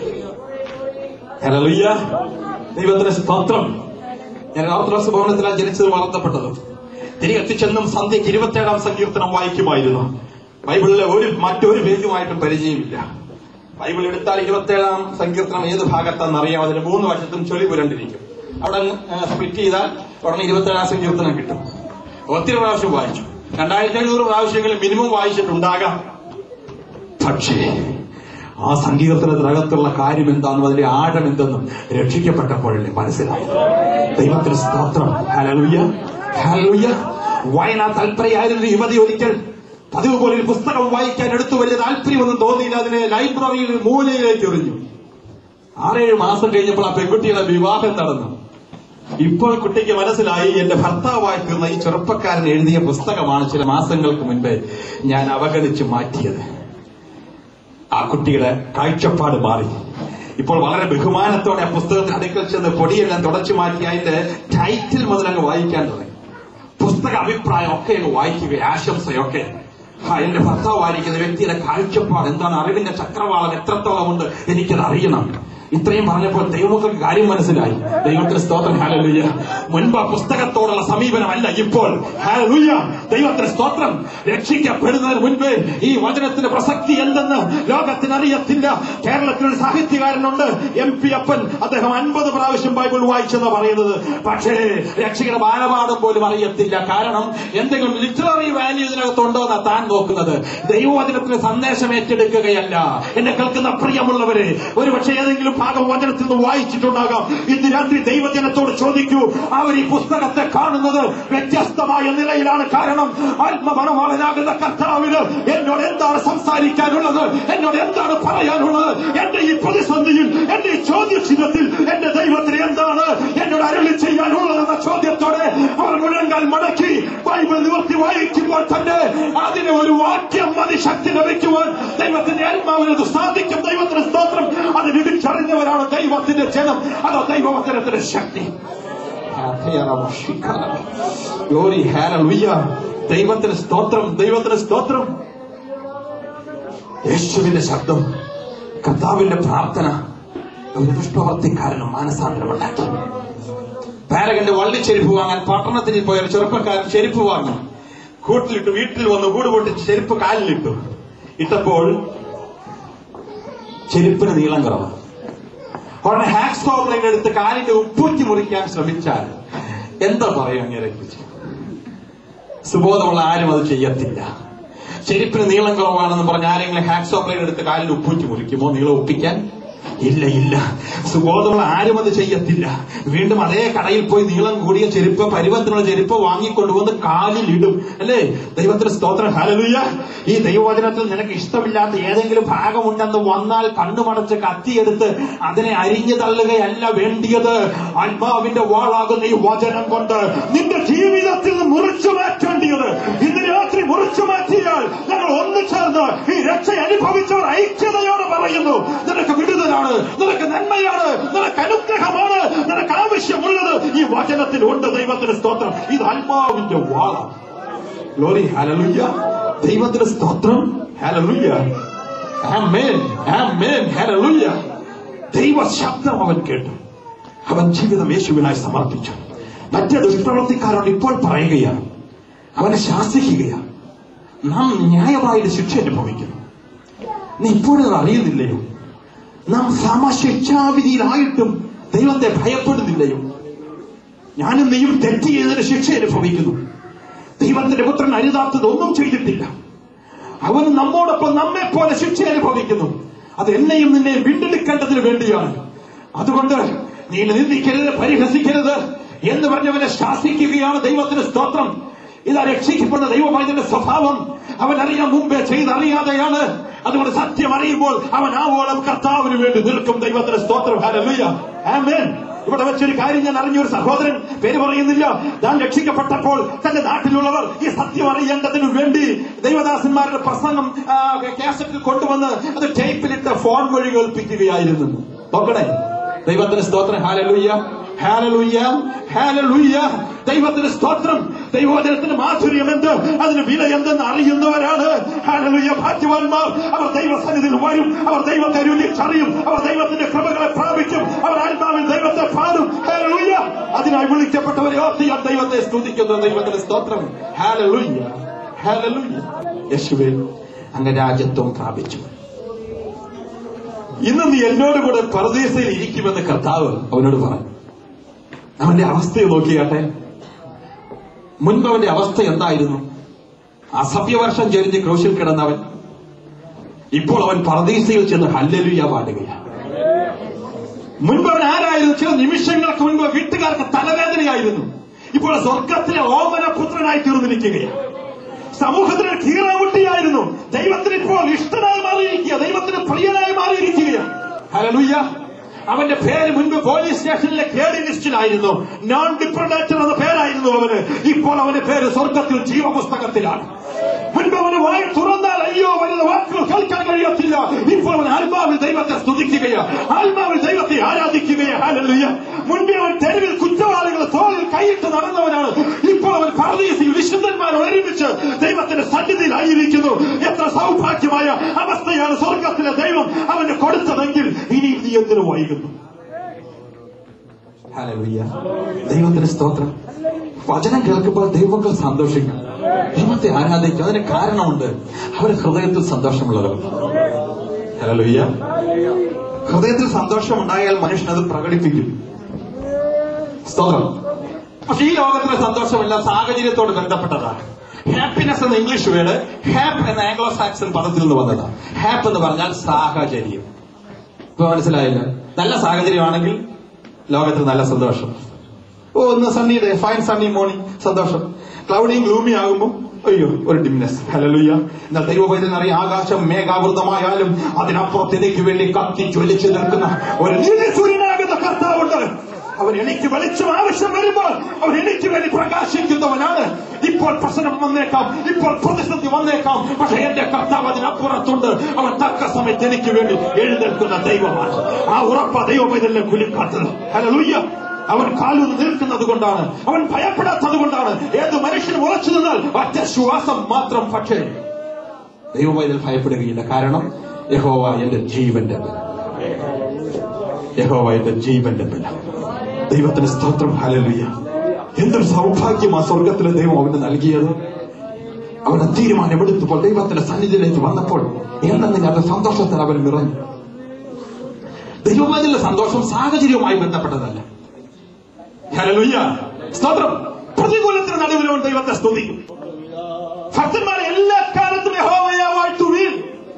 Hallelujah. ദൈവത്തിന് സ്തോത്രം ഞാൻ ഓർത്തഡോക്സ് ഭവനത്തിലാണ് ജനിച്ചത് വളർത്തപ്പെട്ടത് തിരികെ ചെന്നും സന്ധ്യയ്ക്ക് ഇരുപത്തേഴാം സങ്കീർത്തനം വായിക്കുമായിരുന്നു ബൈബിളിലെ ഒരു മറ്റൊരു പേജുമായിട്ടും പരിചയമില്ല ബൈബിൾ എടുത്താൽ ഇരുപത്തേഴാം സങ്കീർത്തനം ഏത് ഭാഗത്താണെന്ന് അറിയാം അതിന് മൂന്ന് വശത്തും ചൊലി പുരണ്ടിരിക്കും അവിടെ സ്പ്ലിറ്റ് ചെയ്താൽ ഉടനെ ഇരുപത്തേഴാം സങ്കീർത്തനം കിട്ടും ഒത്തിരി പ്രാവശ്യം വായിച്ചു രണ്ടായിരത്തി എഴുന്നൂറ് പ്രാവശ്യങ്ങളിൽ മിനിമം വായിച്ചിട്ടുണ്ടാകാം പക്ഷേ ആ സങ്കീർത്തനത്തിനകത്തുള്ള കാര്യം എന്താണെന്നും അതിന്റെ ആഴം എന്തെന്നും രക്ഷിക്കപ്പെട്ടപ്പോഴല്ലേ മനസ്സിലായി ദൈവത്തിന് സ്തോത്രം ഹലലുയ്യ ഹലലുയ്യ വായനാ തൽപരയായിരുന്ന യുവതി ഒരിക്കൽ പതിവ് പോലെ ഒരു പുസ്തകം വായിക്കാൻ എടുത്തു വലിയ താല്പര്യമൊന്നും തോന്നിയില്ല അതിനെ ലൈബ്രറിയിൽ ഒരു മൂലയിലേക്ക് എറിഞ്ഞു ആറേഴ് മാസം കഴിഞ്ഞപ്പോൾ ആ പെൺകുട്ടിയുടെ വിവാഹം നടന്നു ഇപ്പോൾ കുട്ടിക്ക് മനസ്സിലായി എന്റെ ഭർത്താവായി തീർന്ന ഈ ചെറുപ്പക്കാരൻ എഴുതിയ പുസ്തകമാണ് ചില മാസങ്ങൾക്ക് മുൻപേ ഞാൻ അവഗണിച്ച് മാറ്റിയത് ആ കുട്ടിയുടെ കാഴ്ചപ്പാട് മാറി ഇപ്പോൾ വളരെ ബഹുമാനത്തോടെ ആ പുസ്തകത്തിന് അടുക്കൽ ചെന്ന് പൊടിയെല്ലാം തുടച്ചു മാറ്റി അതിന്റെ ടൈറ്റിൽ മുതൽ അങ്ങ് വായിക്കാൻ തുടങ്ങി പുസ്തക അഭിപ്രായം ഒക്കെ അങ്ങ് വായിക്കുക ആശംസയൊക്കെ ആ എന്റെ ഭർത്താവായിരിക്കുന്ന വ്യക്തിയുടെ കാഴ്ചപ്പാട് എന്താണ് അറിവിന്റെ ചക്രവാളം എത്രത്തോളം ഉണ്ട് എനിക്കത് അറിയണം ഇത്രയും പറഞ്ഞപ്പോൾ ദൈവമക്കൾക്ക് കാര്യം മനസ്സിലായി ദൈവത്തിന് സ്തോത്രം ഹാലലുയ്യ മുൻപ് ആ പുസ്തകത്തോടുള്ള സമീപനമല്ല ഇപ്പോൾ ഹാലലുയ്യ ദൈവത്തിന് സ്തോത്രം രക്ഷിക്കപ്പെടുന്നതിന് മുൻപേ ഈ വചനത്തിന്റെ പ്രസക്തി എന്തെന്ന് ലോകത്തിന് അറിയത്തില്ല കേരളത്തിലൊരു സാഹിത്യകാരനുണ്ട് എം പി അപ്പൻ അദ്ദേഹം അൻപത് പ്രാവശ്യം ബൈബിൾ വായിച്ചെന്ന് പറയുന്നത് പക്ഷേ രക്ഷകരുടെ ബാലപാഠം പോലും അറിയത്തില്ല കാരണം എന്തെങ്കിലും ലിറ്റററി വാല്യൂ ഇതിനകത്തുണ്ടോ എന്നാ താൻ നോക്കുന്നത് ദൈവവചനത്തിന് സന്ദേശം ഏറ്റെടുക്കുകയല്ല എന്നെ കേൾക്കുന്ന പ്രിയമുള്ളവരെ ഒരുപക്ഷെ ഏതെങ്കിലും ഭാഗം വചനത്തിൽ നിന്ന് വായിച്ചിട്ടുണ്ടാകാം ഇന്ന് രാത്രി ദൈവജനത്തോട് ചോദിക്കൂ അവർ ഈ പുസ്തകത്തെ കാണുന്നത് വ്യത്യസ്തമായ നിലയിലാണ് കാരണം ആത്മമണമാളനാകുന്ന കർത്താവിന് എന്നോട് എന്താണ് സംസാരിക്കാനുള്ളത് എന്നോട് എന്താണ് പറയാനുള്ളത് എന്റെ ഈ പ്രതിസന്ധിയിൽ എന്റെ ഈ ചോദ്യചിഹ്നത്തിൽ എന്റെ ദൈവത്തിന് എന്താണ് എന്നോട് അരുളി ചെയ്യാനുള്ളതെന്ന ചോദ്യത്തോടെ അവർ മുഴങ്കാൽ മടക്കി ബൈബിൾ നിവർത്തി വായിക്കുമ്പോൾ തന്നെ അതിന് ഒരു വാക്യം മതി ശക്തി ലഭിക്കുവാൻ ദൈവത്തിന്റെ ആത്മാവിന് അത് സാധിക്കും ദൈവത്തിന് സ്തോത്രം അത് തിരിച്ചറിഞ്ഞവരാണ് ദൈവത്തിന്റെ ജനം അതോ ദൈവവചനത്തിന്റെ ശക്തി ഗ്ലോറി ഹാലലുയ്യ ദൈവത്തിന് സ്തോത്രം ദൈവത്തിന് സ്തോത്രം യേശുവിന്റെ ശബ്ദം കർത്താവിന്റെ പ്രാർത്ഥന ഒരു ദുഷ്ടവർത്തിക്കാരനും മാനസാന്തരമുണ്ടാക്കി പാരകന്റെ വള്ളി ചെരുപ്പ് വാങ്ങാൻ പട്ടണത്തിൽ പോയ ഒരു ചെറുപ്പക്കാരൻ ചെരുപ്പ് വാങ്ങി കൂട്ടിലിട്ട് വീട്ടിൽ വന്ന് കൂട് പൊട്ടിച്ച് ചെരുപ്പ് കാലിലിട്ടു ഇട്ടപ്പോൾ ചെരുപ്പിന് നീളം കുറവ് ഉടനെ ഹാക്സോ ബ്ലേഡ് എടുത്ത് കാലിന്റെ ഉപ്പൂറ്റി മുറിക്കാൻ ശ്രമിച്ചാൽ എന്താ പറയും അങ്ങനെ സുബോധമുള്ള ആരും അത് ചെയ്യത്തില്ല ചെരുപ്പിന് നീളം കുറവാണെന്ന് പറഞ്ഞ് ആരെങ്കിലും ഹാക്സോ ബ്ലേഡ് എടുത്ത് കാലിൽ ഉപ്പൂറ്റി മുറിക്കുമോ നീളം ഒപ്പിക്കാൻ ഇല്ല ഇല്ല സുബോധമുള്ള ആരും അത് ചെയ്യത്തില്ല വീണ്ടും അതേ കടയിൽ പോയി നീളം കൂടിയ ചെരുപ്പ് പരുവത്തിനുള്ള ചെരുപ്പ് വാങ്ങിക്കൊണ്ടുവന്ന് കാലിൽ ഇടും അല്ലേ ദൈവത്തിന് സ്തോത്രം ഹലലുയ ഈ ദൈവവചനത്തിൽ നിനക്ക് ഇഷ്ടമില്ലാത്ത ഏതെങ്കിലും ഭാഗമുണ്ടെന്ന് വന്നാൽ കണ്ണുമടച്ച് കത്തിയെടുത്ത് അതിനെ അരിഞ്ഞു തള്ളുകയല്ല വേണ്ടിയത് ആത്മാവിന്റെ വാളാകുന്ന ഈ വചനം കൊണ്ട് നിന്റെ ജീവിതത്തിൽ നിന്ന് മുറിച്ചു മാറ്റേണ്ടിയത് ഇന്ന് രാത്രി മുറിച്ചു മാറ്റിയാൽ ഞങ്ങൾ ഒന്നു ചേർന്ന് ഈ രക്ഷ അനുഭവിച്ചവർ ഐക്യതയോടെ പറയുന്നു നിനക്ക് വിടുതലാണ് നിനക്ക് നന്മയാണ് നിനക്ക് അനുഗ്രഹമാണ് നിനക്ക് ആവശ്യമുള്ളത് ഈ വചനത്തിൽ ഉണ്ട് ദൈവത്തിന് സ്തോത്രം ഇത് ആത്മാവിന്റെ വാളാണ് ഗ്ലോറി ഹലലുയ്യ ദൈവത്തിന് സ്തോത്രം ഹലലുയ്യ ആമേൻ ആമേൻ ഹലലുയ്യ ദൈവ ശബ്ദം അവൻ കേട്ടു അവൻ ജീവിതം യേശുവിനായി സമർപ്പിച്ചു മറ്റേ ദുഷ്പ്രവർത്തിക്കാരോട് ഇപ്പോൾ പറയുകയാണ് അവനെ ശാസിക്കുകയാണ് നാം ന്യായമായിട്ട് ശിക്ഷ അനുഭവിക്കുന്നു നീ ഇപ്പോഴും അത് അറിയുന്നില്ലയോ നാം സമശിക്ഷാവിധിയിലായിട്ടും ദൈവത്തെ ഭയപ്പെടുന്നില്ലയോ ഞാനും നീയും തെറ്റ് ചെയ്തതിന് ശിക്ഷ അനുഭവിക്കുന്നു ദൈവത്തിന്റെ പുത്രൻ അരുതാത്തത് ഒന്നും ചെയ്തിട്ടില്ല അവൻ നമ്മോടൊപ്പം നമ്മെ പോലെ ശിക്ഷ അനുഭവിക്കുന്നു അത് എന്നെയും നിന്നെയും വീണ്ടെടുക്കേണ്ടതിന് വേണ്ടിയാണ് അതുകൊണ്ട് നീ നിന്ദിക്കരുത് പരിഹസിക്കരുത് എന്ന് പറഞ്ഞവനെ ശാസിക്കുകയാണ് ദൈവത്തിന് സ്തോത്രം ഇതാ രക്ഷിക്കപ്പെടുന്ന ദൈവമായതിന്റെ സ്വഭാവം അവൻ അറിയാൻ മുമ്പേ ചെയ്തറിയാതെയാണ് അതുകൊണ്ട് സത്യം അറിയുമ്പോൾ അവൻ ആവോളം കർത്താവിന് വേണ്ടി നിൽക്കും ദൈവത്തിന് സ്തോത്രം ഹല്ലേലൂയ ആമേൻ ഇവിടെ വെച്ചൊരു കാര്യം ഞാൻ അറിഞ്ഞ ഒരു സഹോദരൻ പേര് പറയുന്നില്ല താൻ രക്ഷിക്കപ്പെട്ടപ്പോൾ തന്റെ നാട്ടിലുള്ളവർ ഈ സത്യം അറിയേണ്ടതിനു വേണ്ടി ദൈവദാസന്മാരുടെ പ്രസംഗം ആ, കാസറ്റിൽ കൊണ്ടുവന്ന് അത് ടേപ്പിലിട്ട് ഫോൺ വഴി കേൾപ്പിക്കുകയായിരുന്നു നോക്കണേ ദൈവത്തിന് സ്തോത്രം ഹാലലുയ്യ ഹാലലുയ്യ ഹാലലുയ്യ ദൈവത്തിന് സ്തോത്രം ദൈവവചനത്തിന് മാധുര്യം എന്ത് അതിന് വില എന്തെന്ന് അറിയുന്നവരാണ് ഹാലലുയ്യ ഭാഗ്യവാന്മാർ അവർ ദൈവസന്നിധിയിൽ വരും അവർ ദൈവത്തെ രുചിച്ചറിയും അവർ ദൈവത്തിന്റെ കൃപകളെ പ്രാപിക്കും അവർ ആത്മാവിൽ ദൈവത്തെ പാടും ഹാലലുയ്യ അതിനായി വിളിക്കപ്പെട്ടവരെ ഓർത്ത് ഞാൻ ദൈവത്തെ സ്തുതിക്കുന്നു ദൈവത്തിന് സ്തോത്രം ഹാലലുയ്യ ഹാലലുയ്യ യേശുവേ അങ്ങ് രാജ്യത്വം പ്രാപിച്ചു ഇന്ന് നീ എന്നോട് കൂടെ പരദേശയിൽ ഇരിക്കുമെന്ന് കർത്താവ് അവനോട് പറഞ്ഞു അവന്റെ അവസ്ഥയെ നോക്കിയാട്ടെ മുൻപ് അവന്റെ അവസ്ഥ എന്തായിരുന്നു അസഭ്യവർഷം ചൊരിഞ്ഞ് ക്രൂശിൽ കിടന്നവൻ ഇപ്പോൾ അവൻ പരദീസയിൽ ചെന്ന് ഹല്ലലുയ പാടുകയാണ് മുൻപ് അവൻ ആരായിരുന്നു ചില നിമിഷങ്ങൾക്ക് മുൻപ് വീട്ടുകാർക്ക് തലവേദനയായിരുന്നു ഇപ്പോൾ സ്വർഗത്തിലെ ഓമന പുത്രനായി തീർന്നിരിക്കുകയാണ് സമൂഹത്തിന് കീറാമുട്ടിയായിരുന്നു ദൈവത്തിന് ഇപ്പോൾ ഇഷ്ടനായി മാറിയിരിക്കുക ദൈവത്തിന് പ്രിയനായി മാറിയിരിക്കുകയാണ് ഹല്ലേലൂയ അവന്റെ പേര് മുൻപ് പോലീസ് സ്റ്റേഷനിലെ കേടി ലിസ്റ്റിലായിരുന്നു നോൺ ഡിപ്രഡേറ്റർ എന്ന പേരായിരുന്നു അവന് ഇപ്പോൾ അവന്റെ പേര് സ്വർഗത്തിൽ ജീവപുസ്തകത്തിലാണ് മുൻപ് അവന് വായി തുറന്നാൽ അയ്യോ വരുന്ന വാക്കുകൾ കേൾക്കാൻ കഴിയത്തില്ല ഇപ്പോൾ അവൻ ആത്മാവിൽ ദൈവത്തെ സ്തുതിക്കുകയാ ആത്മാവിൽ ദൈവത്തെ ആരാധിക്കുകയാ ഹാലല്ലുയ മുൻപേ അവൻ തെരുവിൽ കുറ്റവാളികൾ തോളിൽ കൈയിട്ട് നടന്നവനാണ് ഇപ്പോൾ അവൻ പരദീസിൽ വിശുദ്ധന്മാർ ഒരുമിച്ച് ദൈവത്തിന്റെ സന്നിധിയിലായിരിക്കുന്നു എത്ര സൗഭാഗ്യമായ അവസ്ഥയാണ് സ്വർഗത്തിലെ ദൈവം അവന് കൊടുത്തതെങ്കിൽ ഇനി നീ എന്തിനു വൈകുന്നു ഹല്ലേലൂയ. ദൈവത്തിന് സ്തോത്രം വചനം കേൾക്കുമ്പോൾ ദൈവങ്ങൾ സന്തോഷിക്കും ദൈവത്തെ ആരാധിക്കും അതിന് കാരണമുണ്ട് അവരുടെ ഹൃദയത്തിൽ സന്തോഷമുള്ളവർ ഹല്ലേലൂയ. ഹൃദയത്തിൽ സന്തോഷമുണ്ടായാൽ മനുഷ്യൻ അത് പ്രകടിപ്പിക്കും സ്തോത്രം പക്ഷെ ഈ ലോകത്തിലെ സന്തോഷമല്ല സാഹചര്യത്തോട് ബന്ധപ്പെട്ടതാണ് ഹാപ്പിനെസ് എന്ന ഇംഗ്ലീഷ് വേർഡ് ഹാപ്പ് എന്ന ആംഗ്ലോ സാക്സൺ പദത്തിൽ നിന്ന് വന്നതാണ് ഹാപ്പ് എന്ന് പറഞ്ഞാൽ സാഹചര്യം ഇപ്പൊ മനസ്സിലായില്ല നല്ല സാഹചര്യമാണെങ്കിൽ ലോകത്തിൽ നല്ല സന്തോഷം ഓ ഒന്ന് sunny day fine sunny morning സന്തോഷം ക്ലൗഡിയും ഗ്ലൂമി ആകുമ്പോൾ അയ്യോ ഒരു ഡിംനെസ് ഹലലുയ്യ എന്നാൽ ദൈവവൈദ്യൻ അറിയാം ആകാശം മേഘാവൃതമായാലും അതിനപ്പുറത്ത് എനിക്ക് വേണ്ടി കത്തി ജ്വലിച്ചു നിൽക്കുന്ന ഒരു നീതി സൂര്യനാകുന്ന കർത്താവുണ്ട് അവൻ എനിക്ക് വെളിച്ചം ആവശ്യം വരുമ്പോൾ അവൻ എനിക്ക് വേണ്ടി പ്രകാശിക്കുന്നവനാണ് ഇപ്പോൾ പ്രശ്നം വന്നേക്കാം ഇപ്പോൾ പ്രതിസന്ധി വന്നേക്കാം പക്ഷെ എന്റെ കർത്താവ് അതിനപ്പുറത്തുണ്ട് അവൻ തക്ക സമയത്ത് എനിക്ക് വേണ്ടി എഴുന്നേൽക്കുന്ന ദൈവമാണ് ആ ഉറപ്പ ദൈവവൈദ്യനെ കുലിക്കാത്തത് ഹലലുയ്യ അവൻ കാലൂന്ന് നിൽക്കുന്നത് കൊണ്ടാണ് അവൻ ഭയപ്പെടാത്തത് കൊണ്ടാണ് ഏത് മനുഷ്യന് ഉറച്ചു നിന്നാൽ ഒറ്റ ശ്വാസം മാത്രം പക്ഷേ ദൈവവൈദ്യൻ ഭയപ്പെടുകയില്ല കാരണം യഹോവ എന്റെ ജീവന്റെ ബലം യഹോവ എന്റെ ജീവന്റെ ബലം ദൈവത്തിന് സ്തോത്രം ഹലലുയ്യ എന്തൊരു സൗഭാഗ്യം ആ സ്വർഗത്തിലെ ദൈവം അവന് നൽകിയത് അവന്റെ തീരുമാനം എടുത്തപ്പോൾ ദൈവത്തിന്റെ സന്നിധിയിലേക്ക് വന്നപ്പോൾ എന്തെന്നില്ലാത്ത സന്തോഷത്തിൽ അവൻ നിറഞ്ഞു ദൈവമാതിലെ സന്തോഷം സാഹചര്യവുമായി ബന്ധപ്പെട്ടതല്ല ഹലലുയ്യ സ്തോത്രം പ്രതികൂലത്തിന് നടുവിൽ അവൻ ദൈവത്തെ സ്തുതിക്കും ഭക്തന്മാരെ എല്ലാ കാലത്തും യഹോവയാവായിട്ട് വീഴും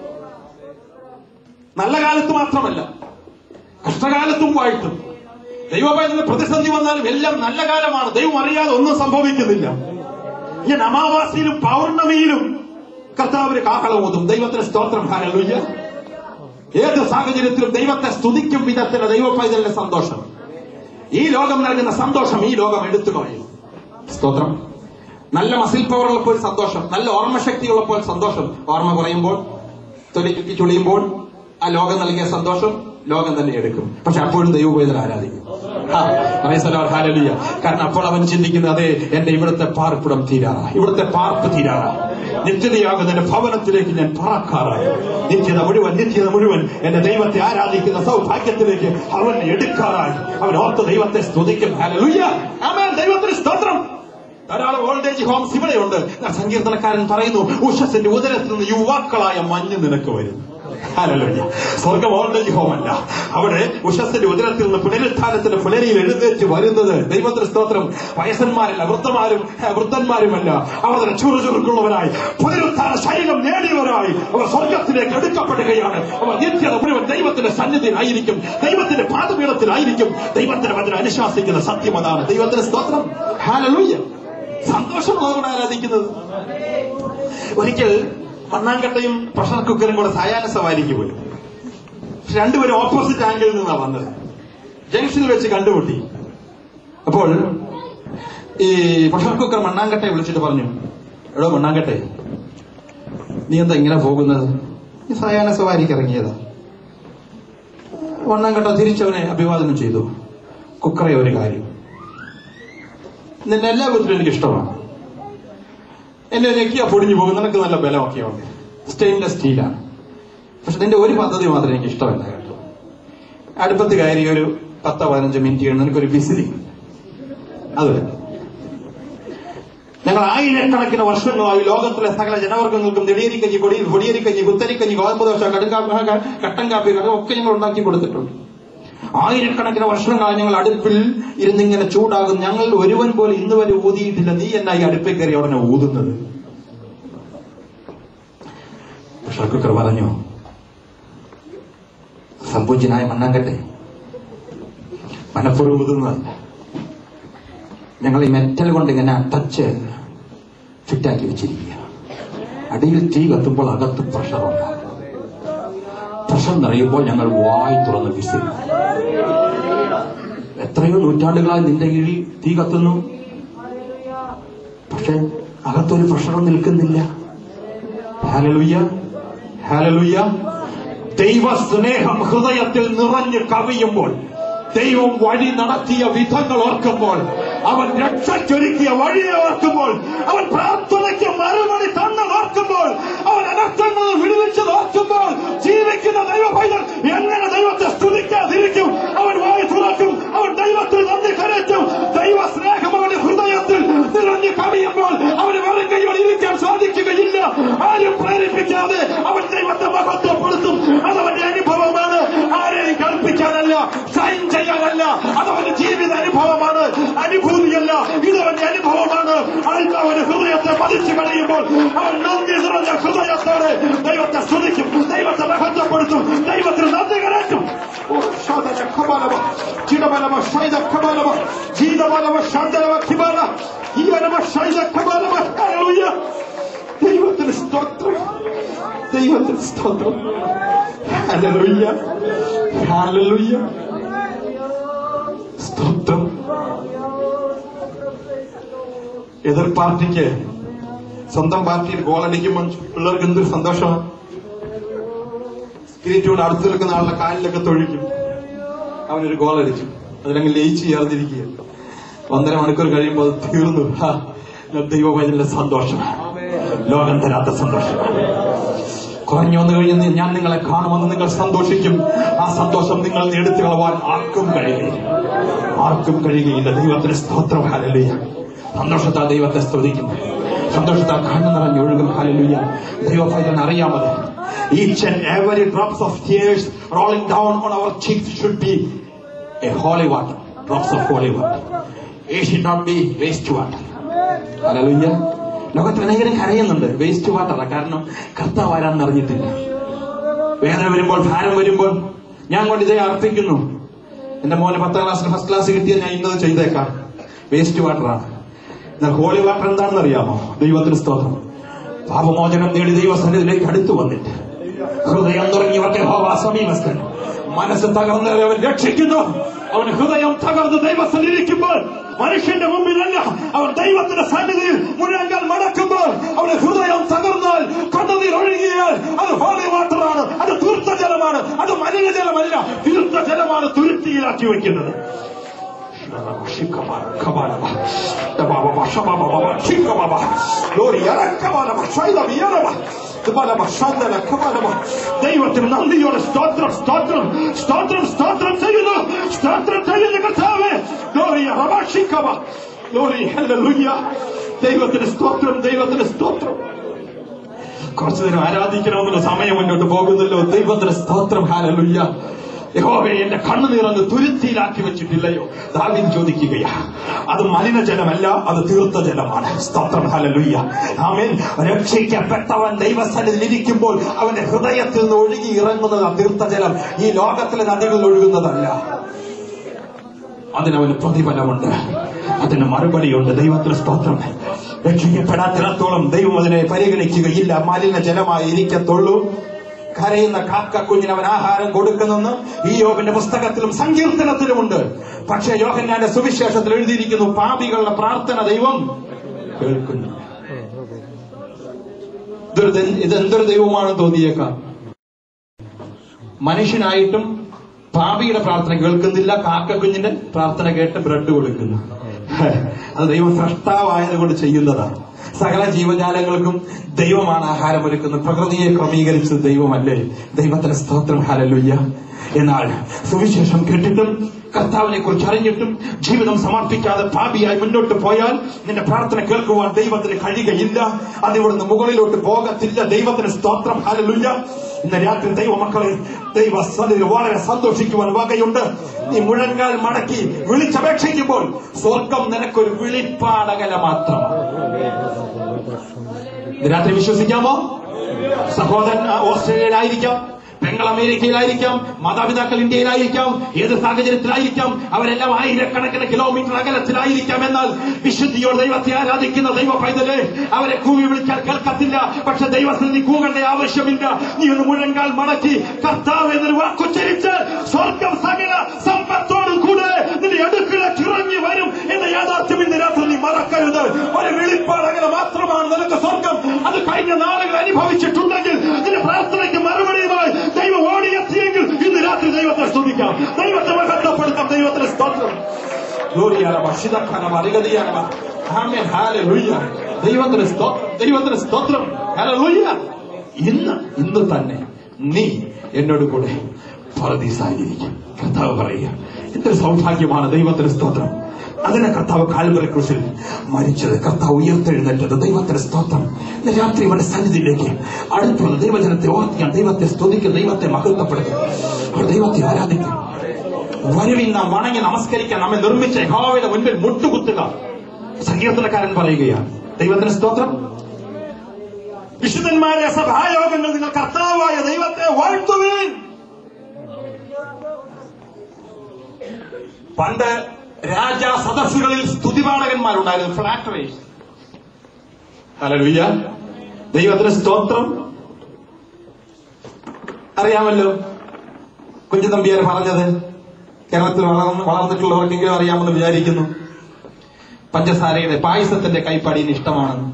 നല്ല കാലത്ത് മാത്രമല്ല കഷ്ടകാലത്തും വായിട്ടും ദൈവമായിട്ടുള്ള പ്രതിസന്ധി വന്നാലും എല്ലാം നല്ല കാലമാണ് ദൈവം അറിയാതെ ഒന്നും സംഭവിക്കുന്നില്ല ഞാൻ അമാവാസിയിലും പൗർണമിയിലും കർത്താവിന് കാഹളമോതും ദൈവത്തിന് സ്തോത്രം ഹാലലുയ്യ ഏത് സാഹചര്യത്തിലും ദൈവത്തെ സ്തുതിക്കും വിധത്തിലെ ദൈവ പൈതലിന്റെ സന്തോഷം ഈ ലോകം നൽകുന്ന സന്തോഷം ഈ ലോകം എടുത്തു കളയും സ്തോത്രം നല്ല മസിൽ പവർ ഉള്ളപ്പോൾ സന്തോഷം നല്ല ഓർമ്മശക്തി ഉള്ളപ്പോൾ സന്തോഷം ഓർമ്മ കുറയുമ്പോൾ തൊലിക്ക് ചുളിയുമ്പോൾ ആ ലോകം നൽകിയ സന്തോഷം ലോകം തന്നെ എടുക്കും പക്ഷെ അപ്പോഴും ദൈവവേദന ആരാധിക്കും ആ, praise the Lord, hallelujah. കാരണം അപ്പോൾ അവൻ ചിന്തിക്കുന്നത് അതെ എന്റെ ഇവിടുത്തെ പാർപ്പിടം തീരാറാ ഇവിടുത്തെ പാർപ്പ് തീരാറാ നിത്യതയാകുന്ന എന്റെ ഭവനത്തിലേക്ക് ഞാൻ പറക്കാറായി നിത്യത മുഴുവൻ നിത്യത മുഴുവൻ എന്റെ ദൈവത്തെ ആരാധിക്കുന്ന സൗഭാഗ്യത്തിലേക്ക് അവൻ എടുക്കാറായി അവൻ ഓർത്ത് ദൈവത്തെ സ്തുതിക്കും ഹല്ലേലൂയ ആമേൻ ദൈവത്തിന് സ്തോത്രം ധാരാളം ഓൾഡ് ഏജ് ഹോംസ് ഇവിടെയുണ്ട് എന്നാൽ സങ്കീർത്തനക്കാരൻ പറയുന്നു ഉഷസിന്റെ ഉദരത്തിൽ നിന്ന് യുവാക്കളായ മഞ്ഞ് നിനക്ക് വരുന്നു ഹല്ലേലൂയ. സ്വർഗം ഓൾഡ് ഏജ് ഹോം അല്ല അവിടെ ഉഷസിന്റെ ഉദരത്തിൽ നിന്ന് പുനരുത്ഥാനത്തിന്റെ പുലരിയിൽ എഴുന്നേറ്റ് വരുന്നത് ദൈവത്തിന് സ്തോത്രം വയസ്സന്മാരല്ല വൃദ്ധമാരും ഏ, വൃദ്ധന്മാരുമല്ല അവർ തന്നെ ചുറുചുറുക്കുള്ളവരായി പുനരുത്ഥാന ശരീരം നേടിയവരായി അവർ സ്വർഗത്തിലേക്ക് എടുക്കപ്പെടുകയാണ് അവർ നിത്യത മുഴുവൻ ദൈവത്തിന്റെ സന്നിധിയിലായിരിക്കും ദൈവത്തിന്റെ പാദപീഠത്തിലായിരിക്കും ദൈവത്തിന്റെ വചനം അനുശാസിക്കുന്ന സത്യം അതാണ് ദൈവത്തിന്റെ സ്തോത്രം ഹാലലൂയ്യ സന്തോഷമുള്ളവരോട് ആരാധിക്കുന്നത് ഒരിക്കൽ മണ്ണാങ്കട്ടയും പ്രഷർ കുക്കറും കൂടെ സായാഹ്ന സവാരിക്ക് പോയി പക്ഷെ രണ്ടുപേരും ഓപ്പോസിറ്റ് ആംഗിളിൽ നിന്നാണ് വന്നത് ജംഗ്ഷനിൽ വെച്ച് കണ്ടുമുട്ടി അപ്പോൾ ഈ പ്രഷർ കുക്കർ മണ്ണാങ്കട്ടയെ വിളിച്ചിട്ട് പറഞ്ഞു എടോ മണ്ണാങ്കട്ടെ നീ എന്താ ഇങ്ങനെ പോകുന്നത് നീ സായാഹ്ന സവാരിക്ക് ഇറങ്ങിയതാ വണ്ണം കെട്ട തിരിച്ചവനെ അഭിവാദനം ചെയ്തു കുക്കറെ ഒരു കാര്യം നിന്നെ എല്ലാ വിധത്തിലും എനിക്ക് ഇഷ്ടമാണ് എന്നെ ഞെക്കിയാ പൊടിഞ്ഞു പോകും നിനക്ക് നല്ല ബലമൊക്കെ ഉണ്ട് സ്റ്റെയിൻലെസ് സ്റ്റീലാണ് പക്ഷെ നിന്റെ ഒരു പദ്ധതി മാത്രം എനിക്ക് ഇഷ്ടമല്ല കേട്ടോ അടുപ്പത്ത് കയറി ഒരു പത്തോ പതിനഞ്ചോ മിനിറ്റ് കഴിയുമ്പോൾ നിനക്കൊരു വിസിലി അത് വേണം. ഞങ്ങൾ ആയിരക്കണക്കിന് വർഷങ്ങളായി ലോകത്തിലെ സകല ജനവർഗങ്ങൾക്കും നെടിയരിക്കഞ്ഞി കൊടി പൊടിയരിക്കഞ്ഞി കുത്തരിക്കഞ്ഞി ഗോതമ്പ് ദോശ കടുങ്കാപ്പി കട്ടൻ കാപ്പി കട ഒക്കെ ഞങ്ങൾ ഉണ്ടാക്കി കൊടുത്തിട്ടുണ്ട് ആയിരക്കണക്കിന് വർഷങ്ങളായി ഞങ്ങൾ അടുപ്പിൽ ഇരുന്നിങ്ങനെ ചൂടാകും ഞങ്ങൾ ഒരുവൻ പോലും ഇന്ന് വരെ ഊതിയിട്ടില്ല നീ എന്നാ ഈ അടുപ്പിൽ കയറി ഉടനെ ഊതുന്നത് പ്രഷർ കുക്കർ പറഞ്ഞു സംപൂജ്യനായ മണ്ണാങ്കട്ടെ മനപ്പുറം ഊതുന്നതല്ല ഞങ്ങൾ ഈ മെറ്റൽ കൊണ്ട് ഇങ്ങനെ അടച്ച് ഫിറ്റാക്കി വെച്ചിരിക്കുക അടിയിൽ തീ കത്തുമ്പോൾ അകത്ത് പ്രഷർ ഉണ്ടാകും പ്രഷർ നിറയുമ്പോൾ ഞങ്ങൾ വായി തുറന്ന് വിസിൽ എത്രയോ നൂറ്റാണ്ടുകളായി നിന്റെ കീഴിൽ തീ കത്തുന്നു പക്ഷെ അകത്തൊരു പ്രഷറും നിൽക്കുന്നില്ല ഹാലലുയ്യ ഹാലലുയ്യ ദൈവ സ്നേഹം ഹൃദയത്തിൽ നിറഞ്ഞു കവിയുമ്പോൾ ദൈവം വഴി നടത്തിയ വിധങ്ങൾ ഓർക്കുമ്പോൾ അവൻ രക്ഷയ്ക്കൊരുക്കിയ വഴിയെ ഓർക്കുമ്പോൾ അവൻ പ്രാർത്ഥനയ്ക്ക് മറുപടി തന്നത് ഓർക്കുമ്പോൾ അവൻ അനർത്ഥങ്ങൾ വിടുവിച്ചത് ഓർക്കുമ്പോൾ ജീവിക്കുന്ന ദൈവ പൈതൽ എങ്ങനെ ദൈവത്തെ സ്തുതിക്കാതിരിക്കും അവൻ വായി തുറക്കും അവൻ ദൈവത്തിൽ നന്ദി കരറ്റും ദൈവ സ്നേഹം അവന്റെ ഹൃദയത്തിൽ നിറഞ്ഞു കവിയുമ്പോൾ അവന് വെറും കൈയോടെ ഇരിക്കാൻ സാധിക്കുകയില്ല ആരും പ്രേരിപ്പിക്കാതെ അവൻ ദൈവത്തെ മഹത്വപ്പെടുത്തും അതവന്റെ അനുഭവമാണ് ആരെയും കൽപ്പിക്കാനല്ല സൈൻ ചെയ്യാനല്ല അതവന്റെ ജീവിത അനുഭവമാണ് അനുഭൂതിയല്ല ഇതവന്റെ അനുഭവമാണ് ആത്മാവിന്റെ ഹൃദയത്തെ പതിച്ചു കളയുമ്പോൾ അവൻ നന്ദി നിറഞ്ഞ ഹൃദയത്തോടെ ദൈവത്തെ സ്തുതിക്കും ദൈവത്തെ മഹത്വപ്പെടുത്തും ദൈവത്തിന് നന്ദി കരറ്റും ഓ, ശോധന കബലവ, ചിടബലവ, ശൈത കബലവ, ജീതബലവ, ശാന്തലവ, കിബല, ഈവനവ, ശൈത കബലവ, ഹല്ലേലൂയ. ദൈവത്തിന് സ്തോത്രം ദൈവത്തിന് സ്തോത്രം ഹല്ലേലൂയ ഹല്ലേലൂയ സ്തോത്രം എതിർ പാർട്ടിക്ക് സ്വന്തം പാർട്ടിയിൽ ഗോളടിക്കുമ്പോൾ പിള്ളേർക്ക് എന്തൊരു സന്തോഷമാണ് സ്പിരിറ്റോട് അടുത്ത് നിൽക്കുന്ന ആളുടെ കാലിലൊക്കെ തൊഴിക്കും അവനൊരു ഗോളടിച്ചു അതിലങ്ങ് ലയിച്ച് ചേർന്നിരിക്കുക ഒന്നര മണിക്കൂർ കഴിയുമ്പോൾ അത് തീർന്നു ഹാ, ദൈവവചന്റെ സന്തോഷം ലോകം തരാത്ത സന്തോഷം കുറഞ്ഞു വന്നു കഴിഞ്ഞ് ഞാൻ നിങ്ങളെ കാണുമെന്ന് നിങ്ങൾ സന്തോഷിക്കും ആ സന്തോഷം നിങ്ങൾ എടുത്തു കളവാൻ ആർക്കും കഴിയുകയില്ല ആർക്കും കഴിയുകയില്ല ദൈവത്തിന് സ്തോത്രം ഹാലലുയ സന്തോഷത്താൽ ദൈവത്തെ സ്തുതിക്കുന്നു സന്തോഷത്താൽ കണ്ണു നിറഞ്ഞൊഴുകും ഹാലലുയ ദൈവഭയൻ അറിയാമത് each and every drops of tears rolling down on our cheeks should be a holy water drops of holy water it should not be waste water hallelujah ലോകത്തിൽ അനേകരും കരയുന്നുണ്ട് വേസ്റ്റ് വാട്ടറാ കാരണം കർത്താവ് ആരാന്ന് അറിഞ്ഞിട്ടില്ല വേദന വരുമ്പോൾ ഭാരം വരുമ്പോൾ ഞാൻ കൊണ്ട് ഇതേ അർപ്പിക്കുന്നു എന്റെ മോന് പത്താം ക്ലാസ്സിൽ ഫസ്റ്റ് ക്ലാസ് കിട്ടിയ ഞാൻ ഇന്നത് ചെയ്തേക്കാം വേസ്റ്റ് വാട്ടറാണ് എന്നാൽ ഹോളി വാട്ടർ എന്താണെന്ന് അറിയാമോ ദൈവത്തിന് സ്തോത്രം പാപമോചനം നേടി ദൈവസന്നിധിയിലേക്ക് അടുത്തു വന്നിട്ട് ഹൃദയം തുടങ്ങിയവർക്ക് ഹോവ സമീപസ്ഥൻ മനസ്സ് തകർന്നവരെ അവൻ രക്ഷിക്കുന്നു അവൻ ഹൃദയം തകർന്ന് ദൈവസ്ഥലിരിക്കുമ്പോൾ മനുഷ്യന്റെ മുമ്പിലല്ല അവൻ ദൈവത്തിന്റെ സന്നിധിയിൽ മുഴങ്കാൽ മടക്കുമ്പോൾ അവന്റെ ഹൃദയം തകർന്നാൽ കണ്ണുനീർ ഒഴുകിയാൽ അത് ഹോളി വാട്ടറാണ് അത് തീർത്ഥജലമാണ് അത് മലിനജലമല്ല തീർത്ഥജലമാണ് തുരുത്തിയിലാക്കി വെക്കുന്നത് ദൈവത്തിന് നന്ദിയോടെ സ്തോത്രം സ്തോത്രം സ്തോത്രം സ്തോത്രം ചെയ്യുന്നു സ്തോത്രം ചെയ്യുന്ന കർത്താവേ ലോറിയ റബാഷിക്കവ ലോറി ഹല്ലേലൂയ ദൈവത്തിന് സ്തോത്രം ദൈവത്തിന് സ്തോത്രം കുറച്ചു നേരം ആരാധിക്കണമെന്നുള്ള സമയം മുന്നോട്ട് പോകുന്നല്ലോ ദൈവത്തിന് സ്തോത്രം ഹാലലുയ്യ യഹോവേ എന്റെ കണ്ണുനീറന്ന് തുരുത്തിയിലാക്കി വെച്ചിട്ടില്ലയോ ദാവിൻ ചോദിക്കുകയാ അത് മലിനജലമല്ല അത് തീർത്ഥ ജലമാണ് സ്തോത്രം ഹലലുയ്യ ആമേൻ രക്ഷിക്കപ്പെട്ടവൻ ദൈവസ്ഥലിൽ ഇരിക്കുമ്പോൾ അവന്റെ ഹൃദയത്തിൽ നിന്ന് ഒഴുകി ഇറങ്ങുന്നത് ആ തീർത്ഥജലം ഈ ലോകത്തിലെ നദികളിൽ ഒഴുകുന്നതല്ല അതിനവന് പ്രതിഫലമുണ്ട് അതിന് മറുപടിയുണ്ട് ദൈവത്തിന് സ്തോത്രം രക്ഷിക്കപ്പെടാത്തിടത്തോളം ദൈവം അതിനെ പരിഗണിക്കുകയില്ല മലിന ജലമായി ഇരിക്കത്തുള്ളൂ കരയുന്ന കാക്ക കുഞ്ഞിന് അവൻ ആഹാരം കൊടുക്കുന്നെന്ന് ഈ യോബിന്റെ പുസ്തകത്തിലും സങ്കീർത്തനത്തിലുമുണ്ട് പക്ഷേ യോഹന്നാന്റെ സുവിശേഷത്തിൽ എഴുതിയിരിക്കുന്നു പാപികളുടെ പ്രാർത്ഥന ദൈവം കേൾക്കുന്നു ഇതൊരു ദ- ഇതെന്തൊരു ദൈവമാണ് തോന്നിയേക്കാം മനുഷ്യനായിട്ടും പാപിയുടെ പ്രാർത്ഥന കേൾക്കുന്നില്ല കാക്കക്കുഞ്ഞിന്റെ പ്രാർത്ഥന കേട്ട് ബ്രെഡ് കൊടുക്കുന്നു അത് ദൈവം സൃഷ്ടാവായതുകൊണ്ട് ചെയ്യുന്നതാണ് സകല ജീവജാലങ്ങൾക്കും ദൈവമാണ് ആഹാരം ഒരുക്കുന്നത് പ്രകൃതിയെ ക്രമീകരിച്ചത് ദൈവമല്ലേ ദൈവത്തിന് സ്തോത്രം ഹലലുയ്യ എന്നാൽ സുവിശേഷം കേട്ടിട്ടും കർത്താവിനെ കുറിച്ച് അറിഞ്ഞിട്ടും ജീവിതം സമർപ്പിക്കാതെ പാപിയായി മുന്നോട്ട് പോയാൽ നിന്റെ പ്രാർത്ഥന കേൾക്കുവാൻ ദൈവത്തിന് കഴിയുകയില്ല അത് ഇവിടുന്ന് മുകളിലോട്ട് പോകത്തില്ല ദൈവത്തിന് സ്തോത്രം ഹലലുയ്യ ഇന്ന് രാത്രി ദൈവമക്കളെ ദൈവ സന്നിധിയിൽ വളരെ സന്തോഷിക്കുവാൻ വകയുണ്ട് നീ മുഴങ്കാൽ മടക്കി വിളിച്ചപേക്ഷിക്കുമ്പോൾ സ്വർഗം നിനക്കൊരു വിളിപ്പാടകല മാത്രമാണ് ഇന്ന് രാത്രി വിശ്വസിക്കാമോ സഹോദരൻ ആ, ഓസ്ട്രേലിയയിലായിരിക്കാം പെങ്ങൾ അമേരിക്കയിലായിരിക്കാം മാതാപിതാക്കൾ ഇന്ത്യയിലായിരിക്കാം ഏത് സാഹചര്യത്തിലായിരിക്കാം അവരെല്ലാം ആയിരക്കണക്കിന് കിലോമീറ്റർ അകലത്തിലായിരിക്കാം എന്നാൽ വിശുദ്ധിയോട് ദൈവത്തെ ആരാധിക്കുന്ന ദൈവ പൈതലെ അവരെ കൂവി വിളിച്ചാൽ കേൾക്കത്തില്ല പക്ഷെ ദൈവത്തിൽ നീ കൂകേണ്ട ആവശ്യമില്ല നീ ഒന്ന് മുഴങ്കാൽ മടക്കി കർത്താവ് എന്നൊരു വാക്കുച്ചരിച്ച് സ്വർഗം സകല സമ്പത്തോടും കൂടെ നിന്റെ അടുക്കള ഇറങ്ങി വരും എന്ന യാഥാർത്ഥ്യം ഇന്ന് രാത്രി നീ മറക്കരുത് ഒരു വെളിപ്പാടകല മാത്രമാണ് നിനക്ക് സ്വർഗം അത് കഴിഞ്ഞ നാളുകൾ അനുഭവിച്ചിട്ടുണ്ടെങ്കിൽ നിന്റെ പ്രാർത്ഥനയ്ക്ക് മറുപടിയുമായി ദൈവം ഓടിയെത്തിയെങ്കിൽ ഇന്ന് രാത്രി ദൈവത്തെ സ്തുതിക്കാം ദൈവത്തെ മഹത്വപ്പെടുത്താം ദൈവത്തിന് സ്തോത്രം ഗ്ലോറിയാലമ, ശിതക്കനമ, അരികതിയാലമ. ആമേൻ, ഹല്ലേലൂയ. ദൈവത്തിന് സ്തോത്രം ദൈവത്തിന് സ്തോത്രം ഹല്ലേലൂയ. ഇന്ന് ഇന്ന് തന്നെ നീ എന്നോട് കൂടെ പറദീസായിരിക്കും കർത്താവ് പറയുക എന്തൊരു സൗഭാഗ്യമാണ് ദൈവത്തിന് സ്തോത്രം അതിനെ കർത്താവ് കാൽവറി ക്രൂശിൽ മരിച്ചത് കർത്താവ് ഉയർത്തെഴുന്നേറ്റത് ദൈവത്തിന്റെ സ്തോത്രം ഇന്ന് രാത്രി ഇവിടെ സന്നിധിയിലേക്ക് അടുത്തുള്ള ദൈവജനത്തെ ഓർത്തിക്കാൻ ദൈവത്തെ സ്തുതിക്കും ദൈവത്തെ മഹത്വപ്പെടുത്തും അവർ ദൈവത്തെ ആരാധിക്കും വരുവിൻ നാം വണങ്ങി നമസ്കരിക്കാൻ നമ്മെ നിർമ്മിച്ച യഹോവയുടെ മുൻപിൽ മുട്ടുകുത്തുക സങ്കീർത്തനക്കാരൻ പറയുകയാണ് ദൈവത്തിന് സ്തോത്രം വിശുദ്ധന്മാരെ സഭായോഗങ്ങൾ നിങ്ങൾ കർത്താവായ ദൈവത്തെ വാഴ്ത്തുവീൻ പണ്ട് രാജ സദസ്സുകളിൽ സ്തുതിപാഠകന്മാരുണ്ടായിരുന്നു ഫ്ലാറ്ററേഴ്സ് ഹല്ലേലൂയ ദൈവത്തിന് സ്തോത്രം അറിയാമല്ലോ കുഞ്ചു നമ്പിയാർ പറഞ്ഞത് കേരളത്തിൽ വളർന്ന് വളർന്നിട്ടുള്ളവർക്കെങ്കിലും അറിയാമെന്ന് വിചാരിക്കുന്നു പഞ്ചസാരയുടെ പായസത്തിന്റെ കൈപ്പടിയിൽ ഇഷ്ടമാണെന്ന്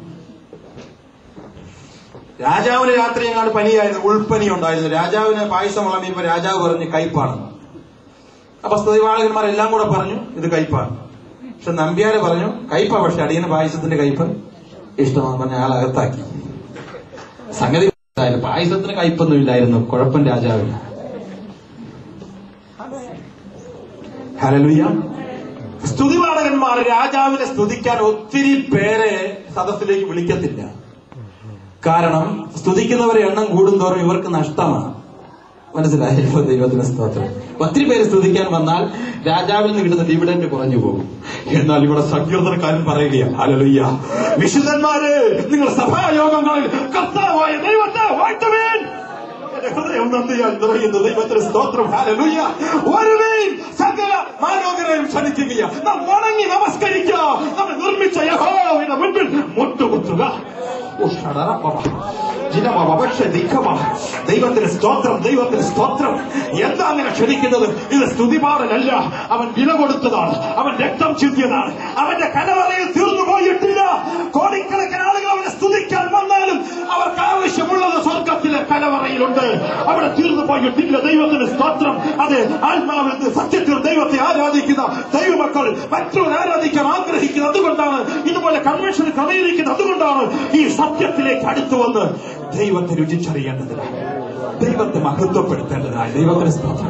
രാജാവിന് രാത്രി എങ്ങാണ്ട് പനിയായിരുന്നു ഉൾപ്പനി ഉണ്ടായിരുന്നു രാജാവിന് പായസം വിളമ്പിയപ്പോ രാജാവ് പറഞ്ഞു കയ്പാണ് അപ്പൊ സ്തുതിവാളകന്മാരെല്ലാം കൂടെ പറഞ്ഞു ഇത് കയ്പാണ് പക്ഷെ നമ്പ്യാര് പറഞ്ഞു കയ്പ പക്ഷെ അടിയന് പായസത്തിന്റെ കയ്പ് ഇഷ്ടമാണെന്ന് പറഞ്ഞ അയാൾ അകത്താക്കി സംഗതി ഇതായിരുന്നു. പായസത്തിന് കയ്പൊന്നും ഇല്ലായിരുന്നു കുഴപ്പം രാജാവിന് ഹലലുയ്യ സ്തുതിപാഠകന്മാർ രാജാവിനെ സ്തുതിക്കാൻ ഒത്തിരി പേരെ സദസ്സിലേക്ക് വിളിക്കത്തില്ല കാരണം സ്തുതിക്കുന്നവരെ എണ്ണം കൂടുന്തോറും ഇവർക്ക് നഷ്ടമാണ് മനസ്സിലായല്ലോ ദൈവത്തിന് സ്തോത്രം ഒത്തിരി പേര് സ്തുതിക്കാൻ വന്നാൽ രാജാവിൽ നിന്ന് കിട്ടുന്ന ഡിവിഡന്റ് കുറഞ്ഞു പോകും എന്നാൽ ഇവിടെ സങ്കീർത്തനക്കാരൻ പറയുകയാണ് ഹല്ലേലൂയ വിശുദ്ധന്മാരെ നിങ്ങൾ സഭായോഗങ്ങളിൽ കർത്താവായ ദൈവത്തെ വാഴ്ത്തുവേൻ എന്റെ ഹൃദയം നന്ദിയാൽ നിറയുന്നു ദൈവത്തിന് സ്തോത്രം ഹാലലുയ്യ വരുവീൻ സകല മാനോകരെയും ക്ഷണിക്കുക നാം വണങ്ങി നമസ്കരിക്കുക നമ്മെ നിർമ്മിച്ച യഹോവയുടെ മുൻപിൽ മുട്ടുകുത്തുക ഓ, ഷടറപ്പവ. ജിനമവ, പക്ഷേ ദീഖമ. ദൈവത്തിന് സ്തോത്രം ദൈവത്തിന് സ്തോത്രം എന്താ അങ്ങനെ ക്ഷണിക്കുന്നത് ഇത് സ്തുതിപാടലല്ല അവൻ വില കൊടുത്തതാണ് അവൻ രക്തം ചിന്തിയതാണ് അവന്റെ കലവറയിൽ തീർന്നു പോയിട്ടില്ല കോടിക്കണക്കിന് ആളുകൾ അവനെ സ്തുതിക്കാൻ വന്നാലും അവർക്ക് ആവശ്യമുള്ളത് സ്വർഗത്തിലെ കലവറയിലുണ്ട് അവിടെ തീർന്നു പോയിട്ടില്ല ദൈവത്തിന് സ്തോത്രം അത് ആത്മാവിൽ സത്യത്തിൽ ദൈവത്തെ ആരാധിക്കുന്ന ദൈവമക്കൾ മറ്റൊരു ആരാധിക്കാൻ ആഗ്രഹിക്കുന്നത് അതുകൊണ്ടാണ് ഇതുപോലെ കൺവെൻഷൻ ക്രമീകരിക്കുന്നത് അതുകൊണ്ടാണ് ഈ സത്യത്തിലേക്ക് അടുത്തു വന്ന് ദൈവത്തെ രുചിച്ചറിയേണ്ടതിനായി ദൈവത്തെ മഹത്വപ്പെടുത്തേണ്ടതിനായി ദൈവത്തിന് സ്തോത്രം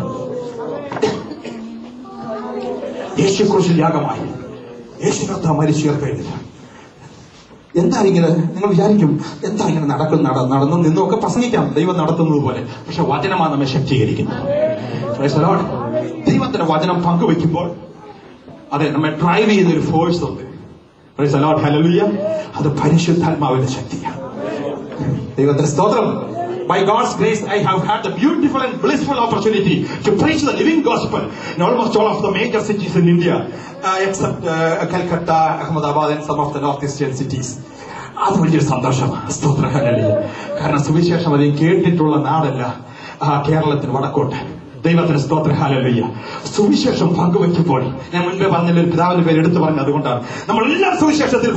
യേശു ക്രൂശിൽ യാഗമായി യേശു കർത്താവ് മരിച്ചുയർപ്പെഴുന്നില്ല എന്താ ഇങ്ങനെ നിങ്ങൾ വിചാരിക്കും എന്താ ഇങ്ങനെ നടക്കും നട നടന്നു നിന്നും ഒക്കെ പ്രസംഗിക്കാം ദൈവം നടത്തുന്നത് പോലെ പക്ഷെ വചനമാണ് നമ്മെ ശക്തീകരിക്കുന്നത് Praise the Lord. ദൈവത്തിന്റെ വചനം പങ്കുവെക്കുമ്പോൾ അതെ നമ്മെ ഡ്രൈവ് ചെയ്യുന്ന ഒരു ഫോഴ്സ് ഉണ്ട് Praise the Lord. Hallelujah. അത് പരിശുദ്ധാത്മാവിന്റെ ശക്തിയാണ് ദൈവത്തിന്റെ സ്തോത്രം By God's grace, I have had the beautiful and blissful opportunity to preach the living gospel in almost all of the major cities in India, uh, except uh, Calcutta, Ahmedabad, and some of the northeastern cities. അത് വലിയൊരു സന്തോഷമാണ് സ്തോത്രം hallelujah. കാരണം സുവിശേഷം അധികം കേട്ടിട്ടുള്ള നാടല്ല ആ, കേരളത്തിന് വടക്കോട്ട് ദൈവത്തിന് സ്തോത്ര ഹാലലുയ്യ സുവിശേഷം പങ്കുവെക്കുമ്പോൾ ഞാൻ മുൻപേ പറഞ്ഞ ഒരു പിതാവിന്റെ പേര് എടുത്തു പറഞ്ഞത് അതുകൊണ്ടാണ് നമ്മൾ എല്ലാ സുവിശേഷത്തിൽ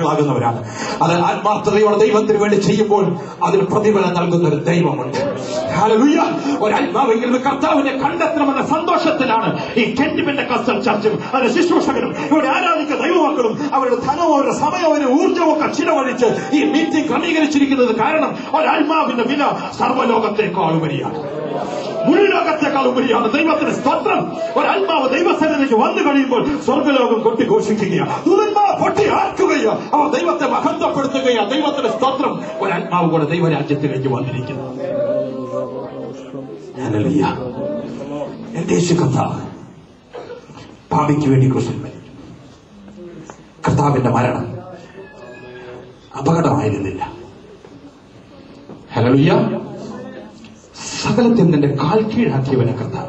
ഭാഗവാക്കുകളാകുന്നവരാണ് അത് ആത്മാർത്ഥതയോടെ ദൈവത്തിന് വേണ്ടി ചെയ്യുമ്പോൾ അതിന് പ്രതിഫലം നൽകുന്ന ഒരു ദൈവമുണ്ട് ഹല്ലേലൂയ. ഒരാത്മാവെങ്കിലും കർത്താവിനെ കണ്ടെത്തണമെന്ന സന്തോഷത്തിലാണ് ഈ കെന്റിമെന്റ് കസ്റ്റം ചർച്ചും അതിന്റെ ശുശ്രൂഷകരും ഇവിടെ ആരാധിക്കുന്ന ദൈവമക്കളും അവരുടെ ധനവും അവരുടെ സമയവും അവരുടെ ഊർജ്ജവും ഒക്കെ ചിലവഴിച്ച് ഈ മീറ്റിംഗ് ക്രമീകരിച്ചിരിക്കുന്നത് കാരണം ഒരാത്മാവിന്റെ വില സർവ്വലോകത്തേക്കാൾ ഉപരിയാണ് മുഴുലോകത്തേക്കാൾ ഉപരിയാണ് ദൈവത്തിന് സ്തോത്രം ഒരാത്മാവ് ദൈവസന്നിധിക്ക് വന്നു കഴിയുമ്പോൾ സ്വർഗലോകം കൊട്ടിഘോഷിക്കുകയാണ് ദുരന്മാ പൊട്ടി ആർക്കുകയോ അവർ ദൈവത്തെ മഹത്വപ്പെടുത്തുകയോ ദൈവത്തിന്റെ സ്തോത്രം ഒരാത്മാവ് കൂടെ ദൈവരാജ്യത്തിലേക്ക് വന്നിരിക്കുന്നു ഹല്ലേലൂയ. എന്റെ യേശു കർത്താവ് പാപിക്ക് വേണ്ടി കുറിച്ച് മരിച്ചു കർത്താവിന്റെ മരണം അപകടമായിരുന്നില്ല ഹലലുയ്യ സകലത്തിൽ നിന്റെ കാൽ കീഴാക്കിയവനെ കർത്താവ്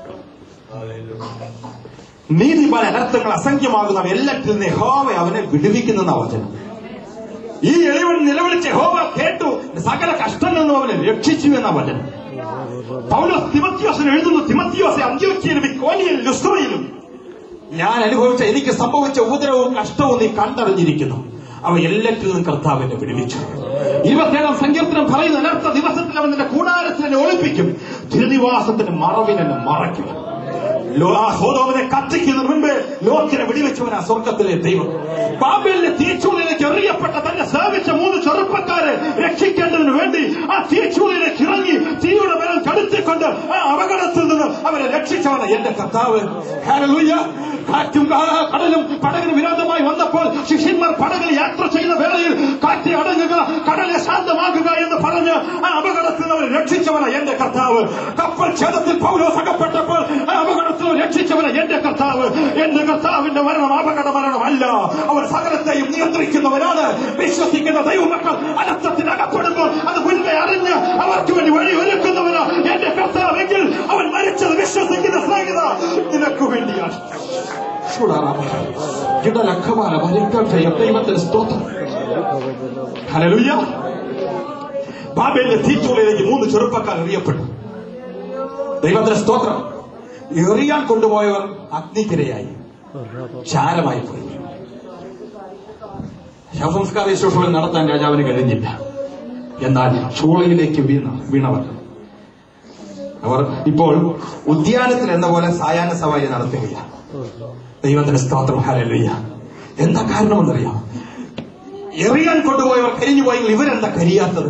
നീതിമാൻ അനർത്ഥങ്ങൾ അസംഖ്യമാകുന്നവ എല്ലാറ്റിൽ നിന്ന് ഹോവ അവനെ വിടുവിക്കുന്ന വചനം ഈ എളിവൻ നിലവിളിച്ച് ഹോവ കേട്ടു സകല കഷ്ടങ്ങളിൽ നിന്നും അവനെ രക്ഷിച്ചു എന്ന വചനം പൗലോസ് തിമത്യോസിന് എഴുതുന്നു തിമത്യോസെ അന്ത്യോക്കിയിലും കോലിയിൽ ലുസ്ത്രയിലും ഞാൻ അനുഭവിച്ച എനിക്ക് സംഭവിച്ച ഉപദ്രവവും കഷ്ടവും നീ കണ്ടറിഞ്ഞിരിക്കുന്നു അവ എല്ലാറ്റിൽ നിന്നും കർത്താവിനെ വിടുവിച്ചു ഇരുപത്തേഴാം സങ്കീർത്തനം പറയുന്ന അനർത്ഥ ദിവസത്തിൽ അവൻ നിന്റെ കൂടാരത്തിൽ എന്നെ ഒളിപ്പിക്കും തിരുനിവാസത്തിന്റെ മറവിനെ മറയ്ക്കും ലോ- ആ സോതോമിനെ കത്തിക്കുന്നതിന് മുൻപേ ലോക്കിനെ വെടിവെച്ചവൻ ആ സ്വർഗത്തിലെ ദൈവം ബാബേലിലെ തീച്ചൂളിലേക്ക് എറിയപ്പെട്ട തന്നെ സേവിച്ച മൂന്ന് ചെറുപ്പക്കാരെ രക്ഷിക്കേണ്ടതിന് വേണ്ടി ആ തീച്ചൂളിലേക്ക് ഇറങ്ങി തീയുടെ മേൽ കടുത്തിക്കൊണ്ട് ആ അപകടത്തിൽ നിന്ന് അവരെ രക്ഷിച്ചവന് എന്റെ കർത്താവ് ഹല്ലേലൂയ. കാറ്റും കാ- കടലും പടകിന് വിരോധമായി വന്നപ്പോൾ ശിഷ്യന്മാർ പടകിൽ യാത്ര ചെയ്യുന്ന വേളയിൽ കാറ്റ് അടങ്ങുക കടലെ ശാന്തമാക്കുക എന്ന് പറഞ്ഞ് ആ അപകടത്തിൽ നിന്ന് അവരെ രക്ഷിച്ചവന എന്റെ കർത്താവ് കപ്പൽ ഛേദത്തിൽ പൗലോസ് അകപ്പെട്ടപ്പോൾ ആ അപകടത്തിൽ നിന്ന് രക്ഷിച്ചവന എന്റെ കർത്താവ് എന്റെ കർത്താവിന്റെ മരണം അപകട മരണമല്ല അവർ സകലത്തെയും നിയന്ത്രിക്കുന്നവരാണ് വിശ്വസിക്കുന്ന ദൈവമക്കൾ അനർത്ഥത്തിൽ അകപ്പെടുമ്പോൾ അത് മുൻപേ അറിഞ്ഞ് അവർക്ക് വേണ്ടി വഴി ഒരുക്കുന്നവരാ എന്റെ കർത്താവെങ്കിൽ അവൻ മരിച്ചത് വിശ്വസിക്കുന്ന സ്നേഹിത നിനക്ക് വേണ്ടിയാണ് ഇടലക്കമാല വലിക്കാൻ ചെയ്യും ദൈവത്തിന് സ്തോത്രം ഹല്ലേലൂയ ബാബേലിന്റെ തീച്ചൂളയിലേക്ക് മൂന്ന് ചെറുപ്പക്കാർ എറിയപ്പെട്ടു ദൈവത്തിന്റെ സ്തോത്രം എറിയാൻ കൊണ്ടുപോയവർ അഗ്നിക്കിരയായി ചാരമായി പോയി ശവസംസ്കാര ശുശ്രൂഷകൾ നടത്താൻ രാജാവിന് കഴിഞ്ഞില്ല എന്നാൽ ചൂളയിലേക്ക് വീണ വീണവർ അവർ ഇപ്പോൾ ഉദ്യാനത്തിൽ എന്ന പോലെ സായാഹ്ന സവാരി നടത്തുകയാണ് ദൈവത്തിന്റെ സ്തോത്രം ഹല്ലേലൂയ എന്താ കാരണമെന്നറിയാം എറിയാൻ കൊണ്ടുപോയവർ കരിഞ്ഞു പോയെങ്കിൽ ഇവരെന്താ കരിയാത്തത്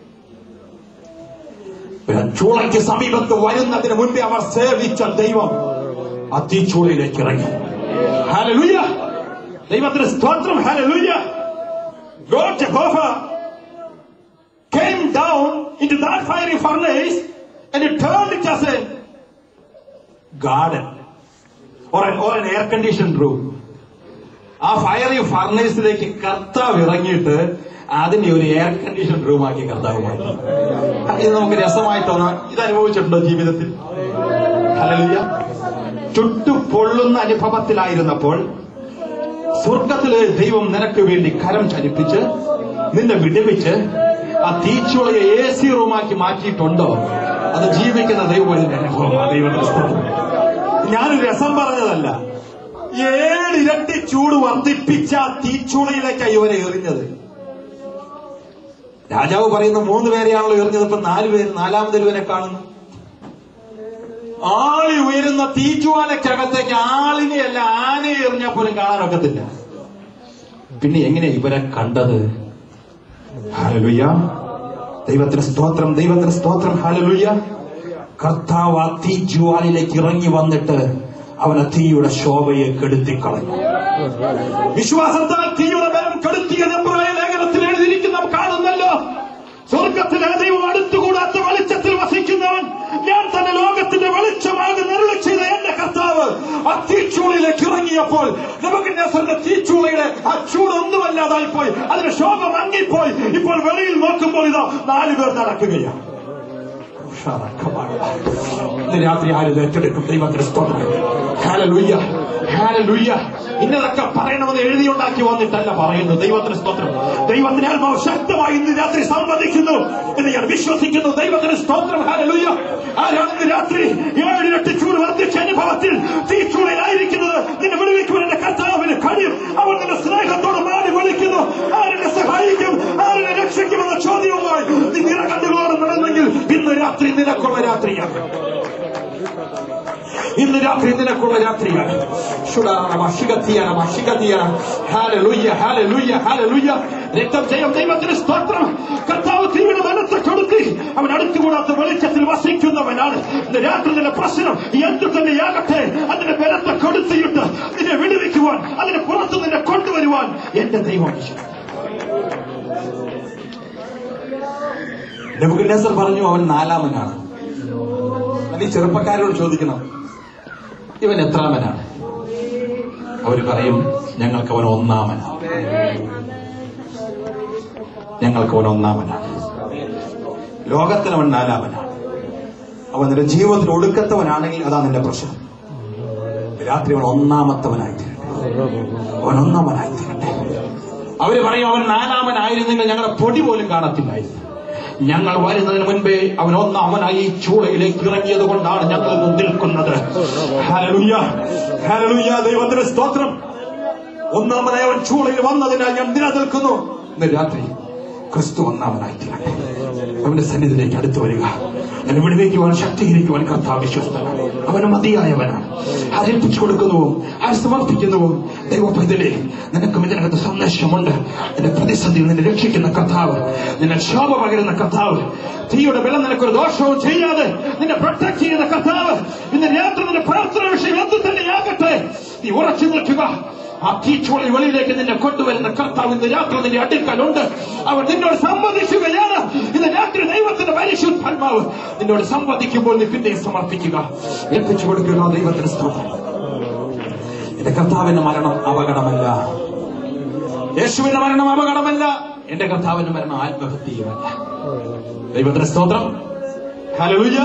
പിന്നെ ചൂളയ്ക്ക് സമീപത്ത് വരുന്നതിന് മുൻപേ അവർ സേവിച്ച ദൈവം ആ തീച്ചൂളയിലേക്ക് ഇറങ്ങി ഹല്ലേലൂയ ദൈവത്തിന്റെ സ്തോത്രം hallelujah God Jehovah came down into that fiery furnace and he turned it as a garden or an, or an air conditioned room. ആ ഫയറി ഫർണേഴ്സിലേക്ക് കർത്താവ് ഇറങ്ങിയിട്ട് അതിനെ ഒരു എയർ കണ്ടീഷൻ റൂമാക്കി കർത്താവ് മാറ്റി ഇത് നമുക്ക് രസമായി തോന്നാം ഇത് അനുഭവിച്ചിട്ടുണ്ടോ ജീവിതത്തിൽ ഹല്ലേലൂയ ചുട്ടു പൊള്ളുന്ന അനുഭവത്തിലായിരുന്നപ്പോൾ സ്വർഗത്തിലെ ദൈവം നിനക്ക് വേണ്ടി കരം ചലിപ്പിച്ച് നിന്നെ വിടുവിച്ച് ആ തീച്ചുളയെ എ സി റൂമാക്കി മാറ്റിയിട്ടുണ്ടോ അത് ജീവിക്കുന്ന ദൈവത്തിന്റെ അനുഭവമാണ് ദൈവത്തിന്റെ സ്തോത്രം. ഞാനൊരു രസം പറഞ്ഞതല്ല ഏഴ് ഇരട്ടി ചൂട് വർദ്ധിപ്പിച്ച ആ തീച്ചുളയിലേക്കാണ് ഇവരെ എറിഞ്ഞത് രാജാവ് പറയുന്ന മൂന്ന് പേരെയാണല്ലോ എറിഞ്ഞത് ഇപ്പൊ നാല് പേര് നാലാമതൊരുവനെ കാണുന്നു ആളി ഉയരുന്ന തീജ്വാലക്കകത്തേക്ക് ആളിനെയല്ല ആനയെ എറിഞ്ഞാൽ പോലും കാണാനൊക്കത്തില്ല പിന്നെ എങ്ങനെയാ ഇവരെ കണ്ടത് ഹാലലുയ്യ ദൈവത്തിന് സ്തോത്രം ദൈവത്തിന് സ്തോത്രം ഹാലലുയ്യ കർത്താവ് ആ തീജ്വാലിലേക്ക് ഇറങ്ങി വന്നിട്ട് അവനെ തീയുടെ ശോഭയെ കെടുത്തിക്കളഞ്ഞു വിശ്വാസത്താൽ തീയുടെ ബലം കെടുത്തിയ എബ്രായ ലേഖനത്തിൽ എഴുതിയിരിക്കുന്ന നാം കാണുന്നല്ലോ സ്വർഗത്തിലെ ദൈവം അടുത്തുകൂടാത്ത വെളിച്ചത്തിൽ വസിക്കുന്നവൻ ഞാൻ തന്നെ ലോകത്തിന്റെ വെളിച്ചമാകെ നിരളി ചെയ്ത എന്റെ കർത്താവ് ആ തീച്ചൂളയിലേക്ക് ഇറങ്ങിയപ്പോൾ നബുക്കദ്നേസറിന്റെ തീച്ചൂളയുടെ ആ ചൂട് ഒന്നുമല്ലാതായി പോയി അതിന്റെ ശോഭ മങ്ങിപ്പോയി ഇപ്പോൾ വെളിയിൽ നോക്കുമ്പോൾ ഇതാ നാലു പേർ നടക്കുകയാണ് ഇന്ന് രാത്രി ആരും ഏറ്റെടുക്കും ദൈവത്തിന്റെ സ്തോത്രം ഹാലലുയ്യ ഹാലലുയ്യ ഇന്നതൊക്കെ പറയണമെന്ന് എഴുതിയുണ്ടാക്കി വന്നിട്ടല്ല പറയുന്നത് ദൈവത്തിന്റെ സ്തോത്രം ദൈവത്തിന്റെ ആത്മാവ് ശക്തമായി ഇന്ന് രാത്രി സംവദിക്കുന്നു എന്ന് ഞാൻ വിശ്വസിക്കുന്നു ദൈവത്തിന്റെ സ്തോത്രം ഹാലലുയ്യ ആരാണ് ഇന്ന് രാത്രി ഏഴിരട്ടി ചൂട് വർദ്ധിച്ച അനുഭവത്തിൽ തീച്ചൂടിലായിരിക്കുന്നത് നിന്നെ വിളിക്കുവാൻ എന്റെ കർത്താവിന് കഴിയും അവൻ നിന്റെ സ്നേഹത്തോട് മാറി വിളിക്കുന്നു ആരെന്നെ സഹായിക്കും ആരെന്നെ രക്ഷിക്കുമെന്ന ചോദ്യവുമായി നീ നിറകണ്ടുകളോട് നടന്നെങ്കിൽ ഇന്ന് രാത്രി നിനക്കുള്ള രാത്രിയാണ് ഇന്ന് രാത്രി നിനക്കുള്ള രാത്രിയാണ് ശുടാണമ, ശിഖത്തിയണമ, ശിഖത്തിയണം. Hallelujah, hallelujah, hallelujah. രക്തം ജയം ദൈവത്തിന് സ്തോത്രം കർത്താവ് തീവിന് മനസ്സ് കൊടുത്തി അവൻ അടുത്തുകൂടാത്ത വെളിച്ചത്തിൽ വസിക്കുന്നവനാണ് ഇന്ന് രാത്രി നിന്റെ പ്രശ്നം എന്തു തന്നെയാകട്ടെ അതിന്റെ ബലത്തെ കൊടുത്തിയിട്ട് നിന്നെ വിടുവിക്കുവാൻ അതിനെ പുറത്തു നിന്നെ കൊണ്ടുവരുവാൻ എന്റെ ദൈവം വിശ്വസിക്കുന്നു. നെബുക്കദ്നേസർ പറഞ്ഞു അവൻ നാലാമനാണ് അത് ഈ ചെറുപ്പക്കാരോട് ചോദിക്കണം ഇവൻ എത്രാമനാണ് അവര് പറയും ഞങ്ങൾക്ക് അവൻ ഒന്നാമനാണ് ഞങ്ങൾക്ക് അവൻ ഒന്നാമനാണ് ലോകത്തിന് അവൻ നാലാമനാണ് അവൻ നിന്റെ ജീവിതത്തിൽ ഒടുക്കത്തവനാണെങ്കിൽ അതാ നിന്റെ പ്രശ്നം രാത്രി അവൻ ഒന്നാമത്തവനായി തീരട്ടെ അവൻ ഒന്നാമനായി തീരട്ടെ അവര് പറയും അവൻ നാലാമനായിരുന്നെങ്കിൽ ഞങ്ങളുടെ പൊടി പോലും കാണത്തില്ലായിരുന്നു ഞങ്ങൾ വരുന്നതിന് മുൻപേ അവൻ ഒന്നാമനായി ഈ ചൂളയിലേക്ക് ഇറങ്ങിയത് കൊണ്ടാണ് ഞങ്ങൾ ഇന്ന് നിൽക്കുന്നത് ഹല്ലേലൂയ. ഹല്ലേലൂയ. ദൈവത്തിന്റെ സ്തോത്രം ഒന്നാമനായി അവൻ ചൂളയിൽ വന്നതിനാൽ ഞാൻ നിലനിൽക്കുന്നു ഇന്ന് രാത്രി ക്രിസ്തു ഒന്നാമനായി തീരട്ടെ അവന്റെ സന്നിധിയിലേക്ക് അടുത്തു വരിക എന്നെ വിടുവിക്കുവാൻ ശക്തീകരിക്കുവാൻ കർത്താവ് വിശ്വസ്തനാണ് അവന് മതിയായവനാണ് ആരേൽപ്പിച്ചു കൊടുക്കുന്നുവും ആര് സമർപ്പിക്കുന്നുവും ദൈവ പൈതലേ നിനക്കും ഇതിനകത്ത് സന്ദേശമുണ്ട് നിന്റെ പ്രതിസന്ധിയിൽ നിന്നെ രക്ഷിക്കുന്ന കർത്താവ് നിന്നെ ശോഭ പകരുന്ന കർത്താവ് തീയുടെ ബലം നിനക്കൊരു ദോഷവും ചെയ്യാതെ നിന്നെ പ്രൊട്ടക്ട് ചെയ്യുന്ന കർത്താവ് ഇന്ന് രാത്രി നിന്റെ പ്രാർത്ഥന വിഷയം എന്ത് തന്നെയാകട്ടെ നീ ഉറച്ചു നിൽക്കുക ആ തീച്ചോളി വെളിയിലേക്ക് നിന്നെ കൊണ്ടുവരുന്ന കർത്താവ് ഇന്ന് രാത്രി നിന്റെ അടുക്കലുണ്ട് അവൻ നിന്നോട് സംവദിക്കുകയാണ് ഇന്ന് രാത്രി ദൈവത്തിന്റെ പരിശുദ്ധാത്മാവ് നിന്നോട് സംവദിക്കുമ്പോൾ നീ പിന്നെയും സമർപ്പിക്കുക ഏൽപ്പിച്ചു കൊടുക്കുക ദൈവത്തിന് സ്തോത്രം എന്റെ കർത്താവിന്റെ മരണം അപകടമല്ല യേശുവിന്റെ മരണം അപകടമല്ല എന്റെ കർത്താവിന്റെ മരണം ആത്മഹത്യയുമല്ല ദൈവത്തിന്റെ സ്തോത്രം ഹല്ലേലൂയ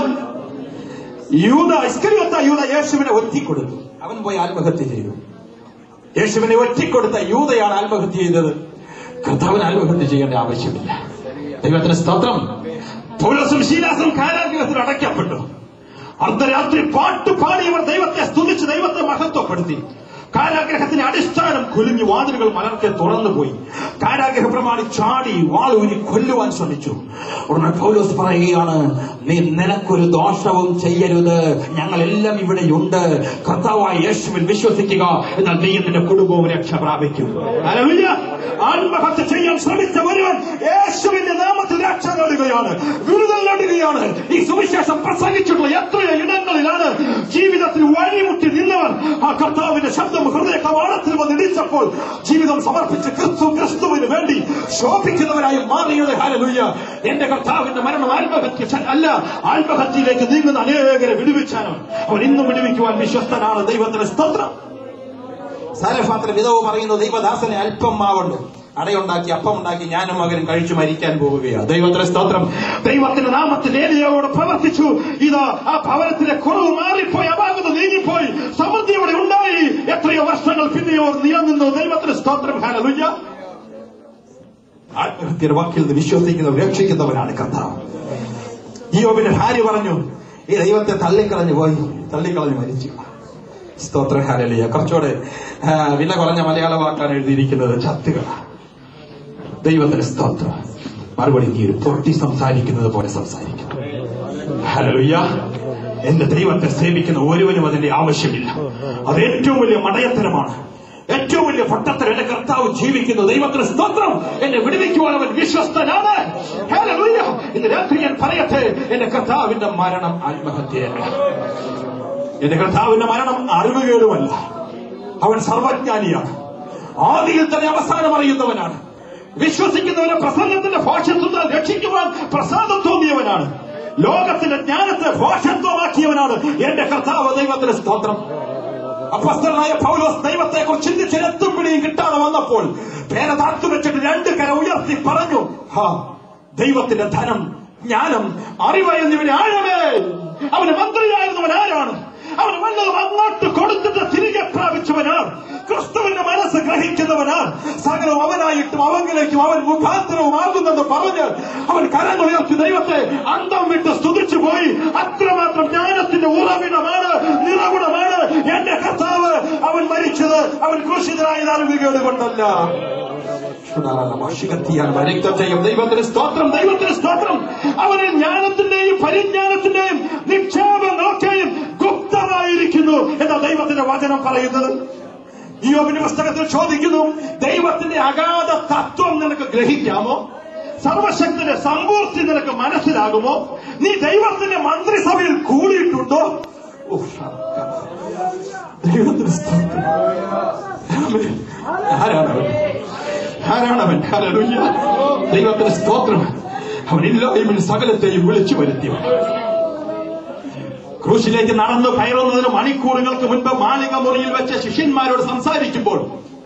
യൂത ഇസ്കരിയൊത്ത യൂത യേശുവിനെ ഒറ്റിക്കൊടുത്തു അവൻ പോയി ആത്മഹത്യ ചെയ്തു യേശുവിനെ ഒറ്റിക്കൊടുത്ത യൂതയാണ് ആത്മഹത്യ ചെയ്തത് കർത്താവിന് ആത്മഹത്യ ചെയ്യേണ്ട ആവശ്യമില്ല ദൈവത്തിന് സ്തോത്രം പൗലോസും ശീലാസും കാരാഗ്രഹത്തിൽ അടയ്ക്കപ്പെട്ടു അർദ്ധരാത്രി പാട്ട് പാടിയവർ ദൈവത്തെ സ്തുതിച്ച് ദൈവത്തെ മഹത്വപ്പെടുത്തി കാരാഗ്രഹത്തിന്റെ അടിസ്ഥാനം കുലുങ്ങി വാതിലുകൾ മലർക്കെ തുറന്നുപോയി കാരാഗ്രഹ പ്രമാണി ചാടി വാളൂരി കൊല്ലുവാൻ ശ്രമിച്ചു ഉടനെ പൗലോസ് പറയുകയാണ് നീ നിനക്കൊരു ദോഷവും ചെയ്യരുത് ഞങ്ങളെല്ലാം ഇവിടെയുണ്ട് കർത്താവായ യേശുവിൽ വിശ്വസിക്കുക എന്നാൽ നീ നിന്റെ കുടുംബവും രക്ഷ പ്രാപിക്കും ഹല്ലേലൂയ. ആത്മഹത്യ ചെയ്യാൻ ശ്രമിച്ച ഒരുവൻ യേശുവിന്റെ നാമത്തിൽ രക്ഷ നേടുകയാണ് വിടുതൽ നേടുകയാണ് ഈ സുവിശേഷം പ്രസംഗിച്ചിട്ടുള്ള എത്രയോ ഇടങ്ങളിലാണ് ജീവിതത്തിൽ വഴിമുട്ടി നിന്നവർ ആ കർത്താവിന്റെ ശബ്ദം ഹൃദയ കവാടത്തിൽ വന്നിടിച്ചപ്പോൾ ജീവിതം സമർപ്പിച്ച് ക്രിസ്തു ക്രിസ്തുവിന് വേണ്ടി ശോഭിക്കുന്നവരായി മാറിയത് ഹാലലൂയ എന്റെ കർത്താവിന്റെ മരണം ആത്മഹത്യ ച- അല്ല ആത്മഹത്യയിലേക്ക് നീങ്ങുന്ന അനേകരെ വിടുവിച്ചാണ് അവൻ ഇന്നും വിടുവിക്കുവാൻ വിശ്വസ്തനാണ് ദൈവത്തിന് സ്തോത്രം സാരഫാത്ര വിധവ് പറയുന്നു ദൈവദാസനെ അല്പം മാവുണ്ട് അടയുണ്ടാക്കി അപ്പം ഉണ്ടാക്കി ഞാനും മകനും കഴിച്ചു മരിക്കാൻ പോവുകയാണ് ദൈവത്തിന്റെ സ്തോത്രം ദൈവത്തിന്റെ നാമത്തിൽ ഏലിയോട് പ്രവർത്തിച്ചു ഇത് ആ ഭവനത്തിലെ കുറവ് മാറിപ്പോയി അപാകത നീങ്ങിപ്പോയി സമൃദ്ധിയോടെ ഉണ്ടായി എത്രയോ വർഷങ്ങൾ പിന്നെയോ നിലനിന്നു ദൈവത്തിന്റെ സ്തോത്രം ഹാലലുയ്യ ആത്മഹത്യയുടെ വാക്കിൽ നിന്ന് വിശ്വസിക്കുന്നവർ രക്ഷിക്കുന്നവനാണ് കർത്താവ് യോബിന്റെ ഭാര്യ പറഞ്ഞു ഈ ദൈവത്തെ തള്ളിക്കളഞ്ഞു പോയി തള്ളിക്കളഞ്ഞു മരിച്ചു സ്തോത്ര ഹാലലിയ കുറച്ചുകൂടെ ആ, വില കുറഞ്ഞ മലയാള വാക്കാണ് എഴുതിയിരിക്കുന്നത് ചത്തുക ദൈവത്തിന് സ്തോത്രം മറുപടി നീ ഒരു പൊട്ടി സംസാരിക്കുന്നത് പോലെ സംസാരിക്കും ഹലലുയ്യ എന്റെ ദൈവത്തെ സേവിക്കുന്ന ഒരുവനും അതിന്റെ ആവശ്യമില്ല അത് ഏറ്റവും വലിയ മടയത്തരമാണ് ഏറ്റവും വലിയ പൊട്ടത്തരം എന്റെ കർത്താവ് ജീവിക്കുന്നു ദൈവത്തിന് സ്തോത്രം എന്നെ വിടുവിക്കുവാൻ അവൻ വിശ്വസ്തനാണ് ഹല്ലേലൂയ. ഇന്ന് രാത്രി ഞാൻ പറയട്ടെ എന്റെ കർത്താവിന്റെ മരണം ആത്മഹത്യയല്ല എന്റെ കർത്താവിന്റെ മരണം അറിവുകേടുമല്ല അവൻ സർവജ്ഞാനിയാണ് ആദിയിൽ തന്നെ അവസാനം അറിയുന്നവനാണ് വിശ്വസിക്കുന്നവനെ പ്രസംഗത്തിന്റെ ഭാഷത്വത്താൽ രക്ഷിക്കുവാൻ പ്രസാദം തോന്നിയവനാണ് ലോകത്തിന്റെ ജ്ഞാനത്തെ ഭാഷത്വമാക്കിയവനാണ് എന്റെ കർത്താവ് ദൈവത്തിന്റെ സ്തോത്രം അപ്പസ്തലനായ പൗലോസ് ദൈവത്തെ കുറിച്ച് ചിന്തിച്ച് എത്തും പിടിയും കിട്ടാതെ വന്നപ്പോൾ പേര താത്തു വെച്ചിട്ട് രണ്ട് കര ഉയർത്തി പറഞ്ഞു ഹാ ദൈവത്തിന്റെ ധനം ജ്ഞാനം അറിവ് എന്നിവനെ ആഴമേ അവന് മന്ത്രിയായിരുന്നവൻ ആരാണ് അവന് വല്ലതും അങ്ങോട്ട് കൊടുത്തിട്ട് തിരികെ പ്രാപിച്ചവനാണ് ക്രിസ്തുവിന്റെ മനസ്സ് ഗ്രഹിക്കുന്നവനാണ് സകലവും അവനായിട്ടും അവങ്കിലേക്കും അവൻ മുഖാന്തരവുമാകുന്നെന്ന് പറഞ്ഞ് അവൻ കരങ്ങളുയർത്തി ദൈവത്തെ അന്തം വിട്ട് സ്തുതിച്ചു പോയി അത്രമാത്രം ജ്ഞാനത്തിന്റെ ഉറവിടമാണ് നിറകുടമാണ് എന്റെ കർത്താവ് അവൻ മരിച്ചത് അവൻ ക്രൂശിതനായ അറിവുകേട് കൊണ്ടല്ല രക്തം ചെയ്യും ദൈവത്തിന് സ്തോത്രം ദൈവത്തിന് സ്തോത്രം അവന് ജ്ഞാനത്തിന്റെയും പരിജ്ഞാനത്തിന്റെയും നിക്ഷേപങ്ങളൊക്കെയും ഗുപ്തമായിരിക്കുന്നു എന്ന ദൈവത്തിന്റെ വചനം പറയുന്നത് ഈ യോബിന്റെ പുസ്തകത്തിൽ ചോദിക്കുന്നു ദൈവത്തിന്റെ അഗാധ തത്വം നിനക്ക് ഗ്രഹിക്കാമോ സർവശക്തിന്റെ സമ്പൂർത്തി നിനക്ക് മനസ്സിലാകുമോ നീ ദൈവത്തിന്റെ മന്ത്രിസഭയിൽ കൂടിയിട്ടുണ്ടോ ഉഫ്, ദൈവത്തിന് സ്തോത്രം ആമേൻ. ആരാണവൻ ആരാണവൻ ഹല്ലേലൂയ. ദൈവത്തിന് സ്തോത്രം അവൻ ഇല്ലായ്മയിൽ സകലത്തെയും വിളിച്ചു വരുത്തിയവൻ ക്രൂശിലേക്ക് നടന്നു കയറുന്നതിന് മണിക്കൂറുകൾക്ക് മുൻപ് മാലിക മുറിയിൽ വെച്ച് ശിഷ്യന്മാരോട് സംസാരിക്കുമ്പോൾ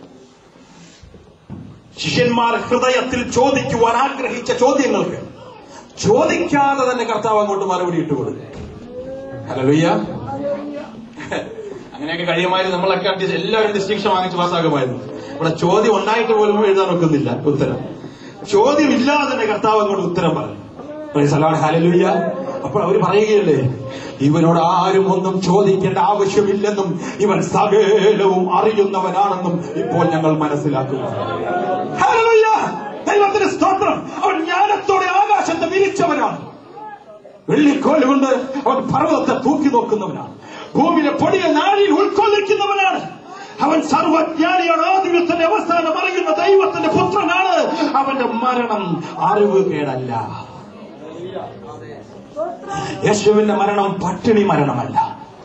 ശിഷ്യന്മാർ ഹൃദയത്തിൽ ചോദിക്കുവാൻ ആഗ്രഹിച്ച ചോദ്യങ്ങൾക്ക് ചോദിക്കാതെ തന്നെ കർത്താവ് അങ്ങോട്ട് മറുപടി ഇട്ടുകൊടുക്കും ഹല്ലേലൂയ അങ്ങനെയൊക്കെ കഴിയുമായിരുന്നു നമ്മളൊക്കെ അഡ്ജസ്റ്റ് എല്ലാവരും ഡിസ്റ്റിങ്ഷൻ വാങ്ങിച്ച് പാസ്സാകുമായിരുന്നു ഇവിടെ ചോദ്യം ഉണ്ടായിട്ട് പോലും എഴുതാൻ ഒക്കുന്നില്ല ഉത്തരം ചോദ്യം ഇല്ലാതെ തന്നെ കർത്താവ് അങ്ങോട്ട് ഉത്തരം പറഞ്ഞു സലാഡ് ഹാലലുയ്യ അപ്പോൾ അവർ പറയുകയല്ലേ ഇവനോട് ആരും ഒന്നും ചോദിക്കേണ്ട ആവശ്യമില്ലെന്നും ഇവൻ സകലവും അറിയുന്നവനാണെന്നും ഇപ്പോൾ ഞങ്ങൾ മനസ്സിലാക്കുന്നു ഹല്ലേലൂയ! ദൈവത്തിന് സ്തോത്രം അവൻ ജ്ഞാനത്തോടെ ആകാശത്തെ വിരിച്ചവനാണ് വെള്ളിക്കോല് കൊണ്ട് അവൻ പർവ്വതത്തെ തൂക്കി നോക്കുന്നവനാണ് ഭൂമിയിലെ പൊടിയെ നാഴിയിൽ ഉൾക്കൊള്ളിക്കുന്നവനാണ് അവൻ സർവജ്ഞാനിയാണ് ആദ്യത്തിന്റെ അവസാനം അറിയുന്ന ദൈവത്തിന്റെ പുത്രനാണ് അവന്റെ മരണം അറിവ് കേടല്ല യേശുവിന്റെ മരണം പട്ടിണി മരണമല്ല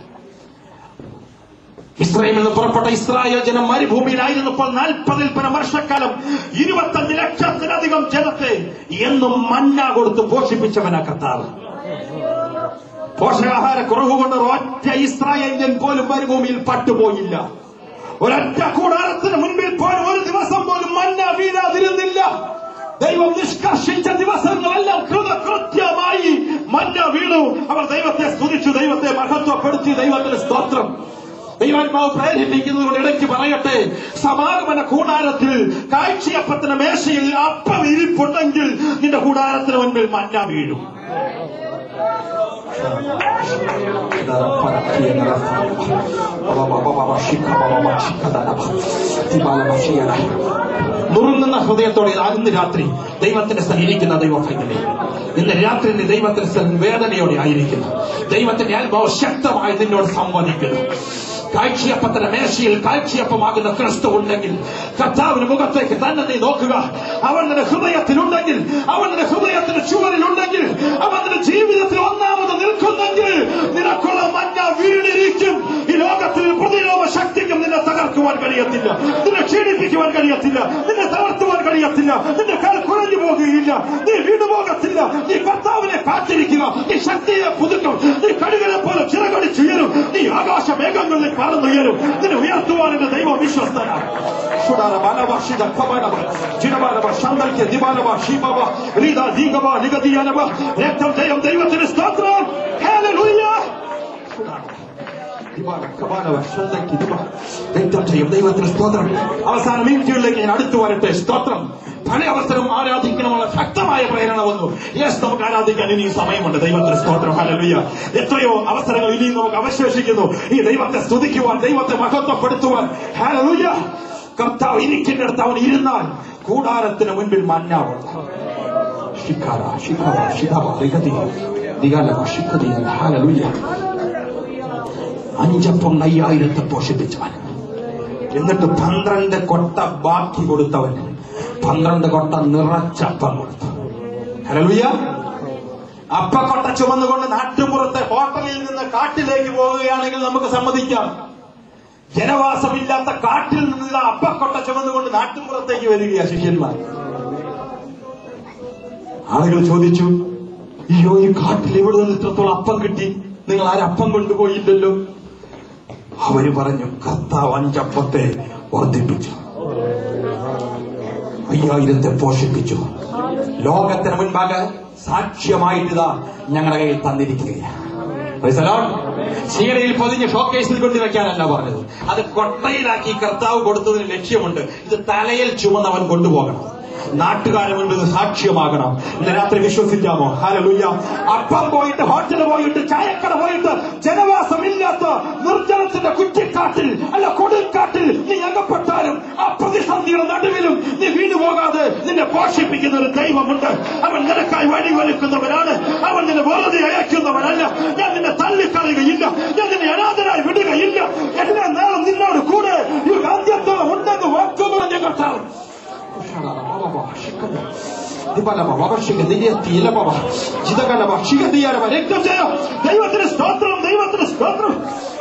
ഇസ്രായേലിൽ നിന്ന് പുറപ്പെട്ട ഇസ്രായേൽ ജനം മരുഭൂമിയിലായിരുന്നപ്പോൾ നാൽപ്പതിൽ പരം വർഷക്കാലം ഇരുപത്തഞ്ച് ലക്ഷത്തിലധികം ജനത്തെ എന്നും മന്ന കൊടുത്ത് പോഷിപ്പിച്ചവനാ കർത്താവ് പോഷകാഹാര കുറവ് കൊണ്ട് ഒറ്റ ഇസ്രായേലിയൻ പോലും മരുഭൂമിയിൽ പട്ടുപോയില്ല ഒരൊറ്റ കൂടാരത്തിന് മുൻപിൽ പോലും ഒരു ദിവസം പോലും മന്ന വീഴാതിരുന്നില്ല ദൈവം നിഷ്കർഷിച്ച ദിവസങ്ങളെല്ലാം കൃതകൃത്യമായി മന്ന വീണു അവർ ദൈവത്തെ സ്തുതിച്ചു ദൈവത്തെ മഹത്വപ്പെടുത്തി ദൈവത്തിന് സ്തോത്രം ദൈവാത്മാവ് പ്രേരിപ്പിക്കുന്നതുകൊണ്ട് ഇടയ്ക്ക് പറയട്ടെ സമാഗമന കൂടാരത്തിൽ കാഴ്ചയപ്പത്തിന് മേശയിൽ അപ്പം ഇരിപ്പുണ്ടെങ്കിൽ നിന്റെ കൂടാരത്തിന് മുൻപിൽ മഞ്ഞ വീഴും നുറുങ്ങുന്ന ഹൃദയത്തോടെ ഇന്ന് രാത്രി ദൈവത്തിന്റെ സന്നിരിക്കുന്ന ദൈവഭംഗിലെ ഇന്ന് രാത്രി നീ ദൈവത്തിന്റെ സന്നിധി വേദനയോടെ ആയിരിക്കുന്നു ദൈവത്തിന്റെ ആത്മാവ് ശക്തമായി നിന്നോട് സംവദിക്കുന്നു കാഴ്ചയപ്പത്തിന്റെ മേശയിൽ കാഴ്ചയപ്പമാകുന്ന ക്രിസ്തു ഉണ്ടെങ്കിൽ കർത്താവിന് മുഖത്തേക്ക് തന്നെ നീ നോക്കുക അവൻ നിന്റെ ഹൃദയത്തിലുണ്ടെങ്കിൽ അവൻ നിന്റെ ഹൃദയത്തിന്റെ ചുവരിലുണ്ടെങ്കിൽ അവൻ നിന്റെ ജീവിതത്തിൽ ഒന്നാമത് നിൽക്കുന്നെങ്കിൽ നിനക്കുള്ള മഞ്ഞ വീണിരിക്കും ഈ ലോകത്തിൽ പ്രതിരോധ ശക്തിക്കും നിന്നെ തകർക്കുവാൻ കഴിയത്തില്ല നിന്നെ ക്ഷീണിപ്പിക്കുവാൻ കഴിയത്തില്ല നിന്നെ തളർത്തുവാൻ കഴിയത്തില്ല നിന്റെ കാൽ കുഴഞ്ഞു പോകുകയില്ല നീ വീണുപോകത്തില്ല നീ കർത്താവിനെ കാത്തിരിക്കുക നീ ശക്തിയെ പുതുക്കും നീ കടുകനെ പോലെ ചിറകടിച്ചുയരും നീ ആകാശ മേഘങ്ങളിൽ പറന്നുയരും നിന്നെ ഉയർത്തുവാൻ എന്റെ ദൈവം വിശ്വസ്തനാണ് Shudara Banava Shida Kabanava Jinabanava Shandalke Dibanava Shibava Rida Digava Nigadiyanava രക്തം ജയം ദൈവത്തിന് സ്തോത്രം Hallelujah ദിവാന, കവാനവ, ശോധയ്ക്ക് ദിവ. രക്തം ചെയ്യും ദൈവത്തിന് സ്തോത്രം അവസാന മിനിറ്റുകളിലേക്ക് ഞാൻ അടുത്തു വരട്ടെ സ്തോത്രം പല അവസരം ആരാധിക്കണമെന്നുള്ള ശക്തമായ പ്രേരണ വന്നു യെസ് നമുക്ക് ആരാധിക്കാൻ ഇനിയും സമയമുണ്ട് ദൈവത്തിന് സ്തോത്രം ഹല്ലേലൂയ എത്രയോ അവസരങ്ങൾ ഇനിയും നമുക്ക് അവശേഷിക്കുന്നു ഈ ദൈവത്തെ സ്തുതിക്കുവാൻ ദൈവത്തെ മഹത്വപ്പെടുത്തുവാൻ ഹല്ലേലൂയ കർത്താവ് ഇരിക്കുന്നിടത്ത് അവൻ ഇരുന്നാൽ കൂടാരത്തിന് മുൻപിൽ മഞ്ഞാവുള്ള ശിഖാര ശിഖാര ശിഖാവ റിഗതി ദിഗാലവ ശിഖതി ഹല്ലേലൂയ അഞ്ചപ്പം അയ്യായിരത്തെ പോഷിപ്പിച്ചവൻ എന്നിട്ട് പന്ത്രണ്ട് കൊട്ട ബാക്കി കൊടുത്തവൻ പന്ത്രണ്ട് കൊട്ട നിറച്ചപ്പം കൊടുത്തു ഹലലുയ അപ്പക്കൊട്ട ചുമന്നുകൊണ്ട് നാട്ടുപുറത്തെ ഹോട്ടലിൽ നിന്ന് കാട്ടിലേക്ക് പോവുകയാണെങ്കിൽ നമുക്ക് സമ്മതിക്കാം ജനവാസമില്ലാത്ത കാട്ടിൽ നിന്നുള്ള അപ്പക്കൊട്ട ചുമന്നുകൊണ്ട് നാട്ടുപുറത്തേക്ക് വരികയാ ശിഷ്യന്മാർ ആളുകൾ ചോദിച്ചു അയ്യോ ഈ കാട്ടിൽ എവിടെ നിന്ന് ഇത്രത്തോളം അപ്പം കിട്ടി നിങ്ങൾ ആരും അപ്പം കൊണ്ടുപോയില്ലല്ലോ അവര് പറഞ്ഞു കർത്താവ് അഞ്ചപ്പത്തെ വർദ്ധിപ്പിച്ചു അയ്യായിരത്തെ പോഷിപ്പിച്ചു ലോകത്തിന് മുൻപാകെ സാക്ഷ്യമായിട്ടിതാ ഞങ്ങളുടെ കയ്യിൽ തന്നിരിക്കുകയാണ് Praise the Lord. ചീരയിൽ പൊതിഞ്ഞ് ഷോക്കേസിൽ കൊണ്ട് വെക്കാനല്ല പറഞ്ഞത് അത് കൊട്ടയിലാക്കി കർത്താവ് കൊടുത്തതിന് ലക്ഷ്യമുണ്ട് ഇത് തലയിൽ ചുമന്നവൻ കൊണ്ടുപോകണം നാട്ടുകാരെ മുൻപിൽ ഇത് സാക്ഷ്യമാകണം ഇന്ന് രാത്രി വിശ്വസിക്കാമോ ഹാലലുയ്യ അപ്പം പോയിട്ട് ഹോട്ടൽ പോയിട്ട് ചായക്കട പോയിട്ട് ജനവാസമില്ലാത്ത നിർജ്ജനത്തിന്റെ കുറ്റിക്കാട്ടിൽ അല്ല കൊടുങ്കാട്ടിൽ നീ അകപ്പെട്ടാലും ആ പ്രതിസന്ധിയുടെ നടുവിലും നീ വീണുപോകാതെ മറക്കുന്നവനല്ല ഞാൻ നിന്നെ തള്ളിക്കളയുകയില്ല ഞാൻ നിന്നെ അനാഥരായി വിടുകയില്ല എല്ലാ നാളും നിന്നോട് കൂടെ ഈ ആദ്യത്തോളം ഉണ്ടെന്ന് വാക്കു പറഞ്ഞ കർത്താവ് ദൈവത്തിന് സ്തോത്രം ദൈവത്തിന് സ്തോത്രം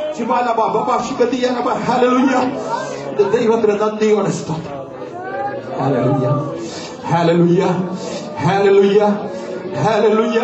ഹല്ലേലൂയ. ഇത് ദൈവത്തിന് നന്ദിയോടെ സ്തോത്രം ഹല്ലേലൂയ. ഹല്ലേലൂയ. ഹല്ലേലൂയ. ഹല്ലേലൂയ.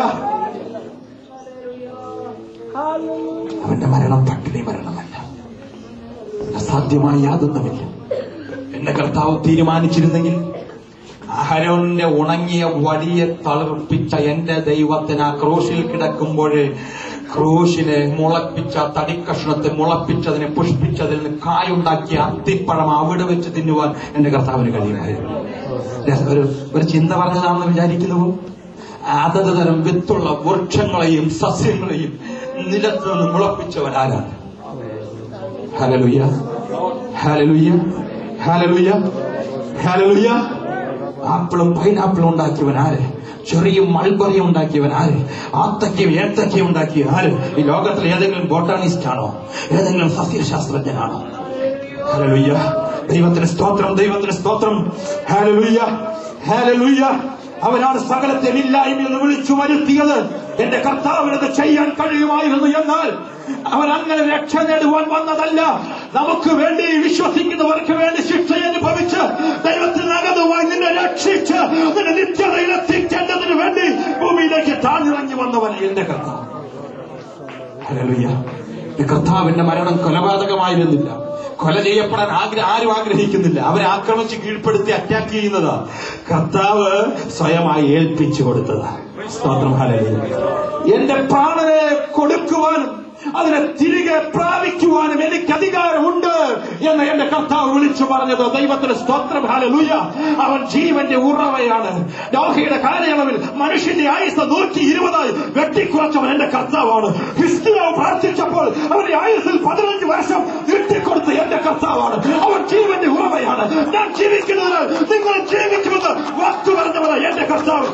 അവന്റെ മരണം പട്ടിണി മരണമല്ല അസാധ്യമായ യാതൊന്നുമില്ല എന്റെ കർത്താവ് തീരുമാനിച്ചിരുന്നെങ്കിൽ അഹരോന്റെ ഉണങ്ങിയ വടിയെ തളർപ്പിച്ച എന്റെ ദൈവത്തിന് ആ ക്രൂശിൽ കിടക്കുമ്പോഴേ ക്രൂശിനെ മുളപ്പിച്ച തടിക്കഷ്ണത്തെ മുളപ്പിച്ചതിനെ പുഷ്പിച്ചതിൽ നിന്ന് കായുണ്ടാക്കിയ അത്തിപ്പഴം അവിടെ വെച്ച് തിന്നുവാൻ എന്റെ കർത്താവിന് കഴിയുമായിരുന്നു രസ- ഒരു ഒരു ചിന്ത പറഞ്ഞതാണെന്ന് വിചാരിക്കുന്നുവോ അതത് തരം വിത്തുള്ള വൃക്ഷങ്ങളെയും സസ്യങ്ങളെയും നിലത്ത് നിന്ന് മുളപ്പിച്ചവൻ ആരാണ് ഹലലുയ്യ ഹലലുയ്യ ഹലലുയ്യ ഹലലുയ്യ ആപ്പിളും പൈനാപ്പിളും ഉണ്ടാക്കിയവൻ ആര് ചെറിയും മൾബറിയും ഉണ്ടാക്കിയവൻ ആര് ആത്തക്കയും ഏത്തക്കയും ഉണ്ടാക്കിയ ആര് ഈ ലോകത്തിൽ ഏതെങ്കിലും ബോട്ടാണിസ്റ്റ് ആണോ ഏതെങ്കിലും സസ്യശാസ്ത്രജ്ഞനാണോ ഹല്ലേലൂയ ദൈവത്തിന് സ്തോത്രം ദൈവത്തിന് സ്തോത്രം ഹല്ലേലൂയ ഹല്ലേലൂയ അവനാണ് സകലത്തെ ഇല്ലായ്മയിൽ നിന്ന് വിളിച്ചു വരുത്തിയത് എന്റെ കർത്താവിനത് ചെയ്യാൻ കഴിയുമായിരുന്നു എന്നാൽ അവൻ അങ്ങനെ രക്ഷ നേടുവാൻ വന്നതല്ല നമുക്ക് വേണ്ടി വിശ്വസിക്കുന്നവർക്ക് വേണ്ടി ശിക്ഷ അനുഭവിച്ച് ദൈവത്തിനകതുമായി നിന്നെ രക്ഷിച്ച് നിന്നെ നിത്യതയിൽ എത്തിക്കേണ്ടതിന് വേണ്ടി ഭൂമിയിലേക്ക് താഴ്ന്നിറങ്ങി വന്നവൻ എന്റെ കർത്താവ് ഹല്ലേലൂയ. ഈ കർത്താവിന്റെ മരണം കൊലപാതകമായിരുന്നില്ല കൊല ചെയ്യപ്പെടാൻ ആഗ്ര ആരും ആഗ്രഹിക്കുന്നില്ല അവരെ ആക്രമിച്ച് കീഴ്പ്പെടുത്തി അറ്റാക്ക് ചെയ്യുന്നതാ കർത്താവ് സ്വയമായി ഏൽപ്പിച്ചു കൊടുത്തതാ സ്തോത്രം ഹല്ലേലൂയ. എന്റെ പ്രാണനെ കൊടുക്കുവാനും അതിനെ തിരികെ പ്രാപിക്കുവാനും എനിക്ക് അധികാരമുണ്ട് എന്ന് എന്റെ കർത്താവ് വിളിച്ചു പറഞ്ഞത് ദൈവത്തിന് സ്തോത്രം ഹാലലൂയ അവൻ ജീവന്റെ ഉറവയാണ് നോഹയുടെ കാലയളവിൽ മനുഷ്യന്റെ ആയുസ് നൂറ്റി ഇരുപതായി വെട്ടിക്കുറച്ചവൻ എന്റെ കർത്താവാണ് ഹിസ്കിയാവ് പ്രാർത്ഥിച്ചപ്പോൾ അവന്റെ ആയുസിൽ പതിനഞ്ച് വർഷം വെട്ടിക്കൊടുത്ത എന്റെ കർത്താവാണ് അവൻ ജീവന്റെ ഉറവയാണ് ഞാൻ ജീവിക്കുന്നതിനാൽ നിങ്ങൾ ജീവിക്കുമെന്ന് വാക്കു പറഞ്ഞവനാണ് എന്റെ കർത്താവ്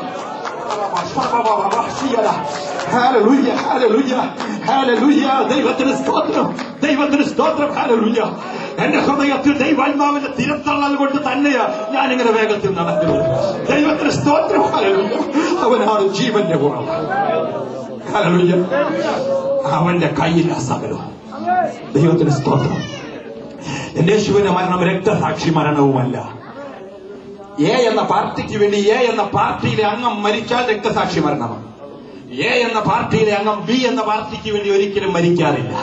ഹാലലൂയ ഹാലലൂയ ഹാലലൂയ ദൈവത്തിന് സ്തോത്രം ദൈവത്തിന് സ്തോത്രം ഹാലലൂയ എന്റെ ഹൃദയത്തിൽ ദൈവാത്മാവിന്റെ തിരത്തള്ളൽ കൊണ്ട് തന്നെയാ ഞാനിങ്ങനെ വേഗത്തിൽ നടക്കുന്നത് ദൈവത്തിന് സ്തോത്രം ഹാലലൂയ അവനാണ് ജീവന്റെ കുറവ് ഹാലലൂയ അവന്റെ കയ്യിലാ സകലം ദൈവത്തിന് സ്തോത്രം എന്റെ യേശുവിന്റെ മരണം രക്തസാക്ഷി മരണവുമല്ല എ എന്ന പാർട്ടിക്ക് വേണ്ടി എ എന്ന പാർട്ടിയിലെ അംഗം മരിച്ചാൽ രക്തസാക്ഷി മരണമാണ് എ എന്ന പാർട്ടിയിലെ അംഗം ബി എന്ന പാർട്ടിക്ക് വേണ്ടി ഒരിക്കലും മരിക്കാറില്ല